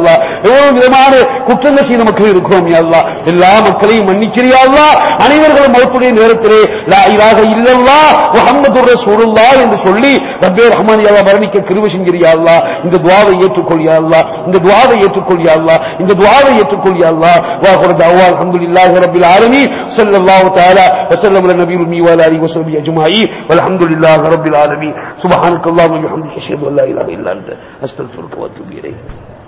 எவ்வளவு விதமான குற்றங்கள் செய்த மக்கள் இருக்கிறோம் யா அல்லாஹ் எல்லா மக்களையும் மன்னிச்சிரியா அல்லாஹ் அனைவர்களும் மௌத்துடைய நேரத்திலே லா இலாஹ இல்லல்லாஹ் முஹம்மதுர் ரசூலுல்லாஹ் என்று சொல்லி ரப்பே ரஹ்மான் யா அல்லாஹ் மரணிக்க கிருபை செஞ்சிரியா அல்லாஹ் இந்த துஆவை ஏற்றுக்கொள் யா அல்லாஹ் இந்த துஆவை ஏற்றுக்கொள் யா அல்லாஹ் இந்த துஆவை ஏற்றுக்கொள் யா அல்லாஹ் வாஹுர் தஅவா அல்ஹம்துலில்லாஹி ரப்பில் ஆலமீன் ஸல்லல்லாஹு தஆலா வஸல்லம் அலா நபியில் மீ வஅலா ஆலிஹி வஸஹ்பிஹி அஜ்மாஈன் வல்ஹம்துலில்லாஹி ரப்பில் ஆலமீன் சுப்ஹானக்கல்லாஹு வபிஹம்திக அஷ்ஹது அன் லா இலாஹா இல்லா அன்த அஸ்தக்ஃபிருக வ அத்தூபு இலைக்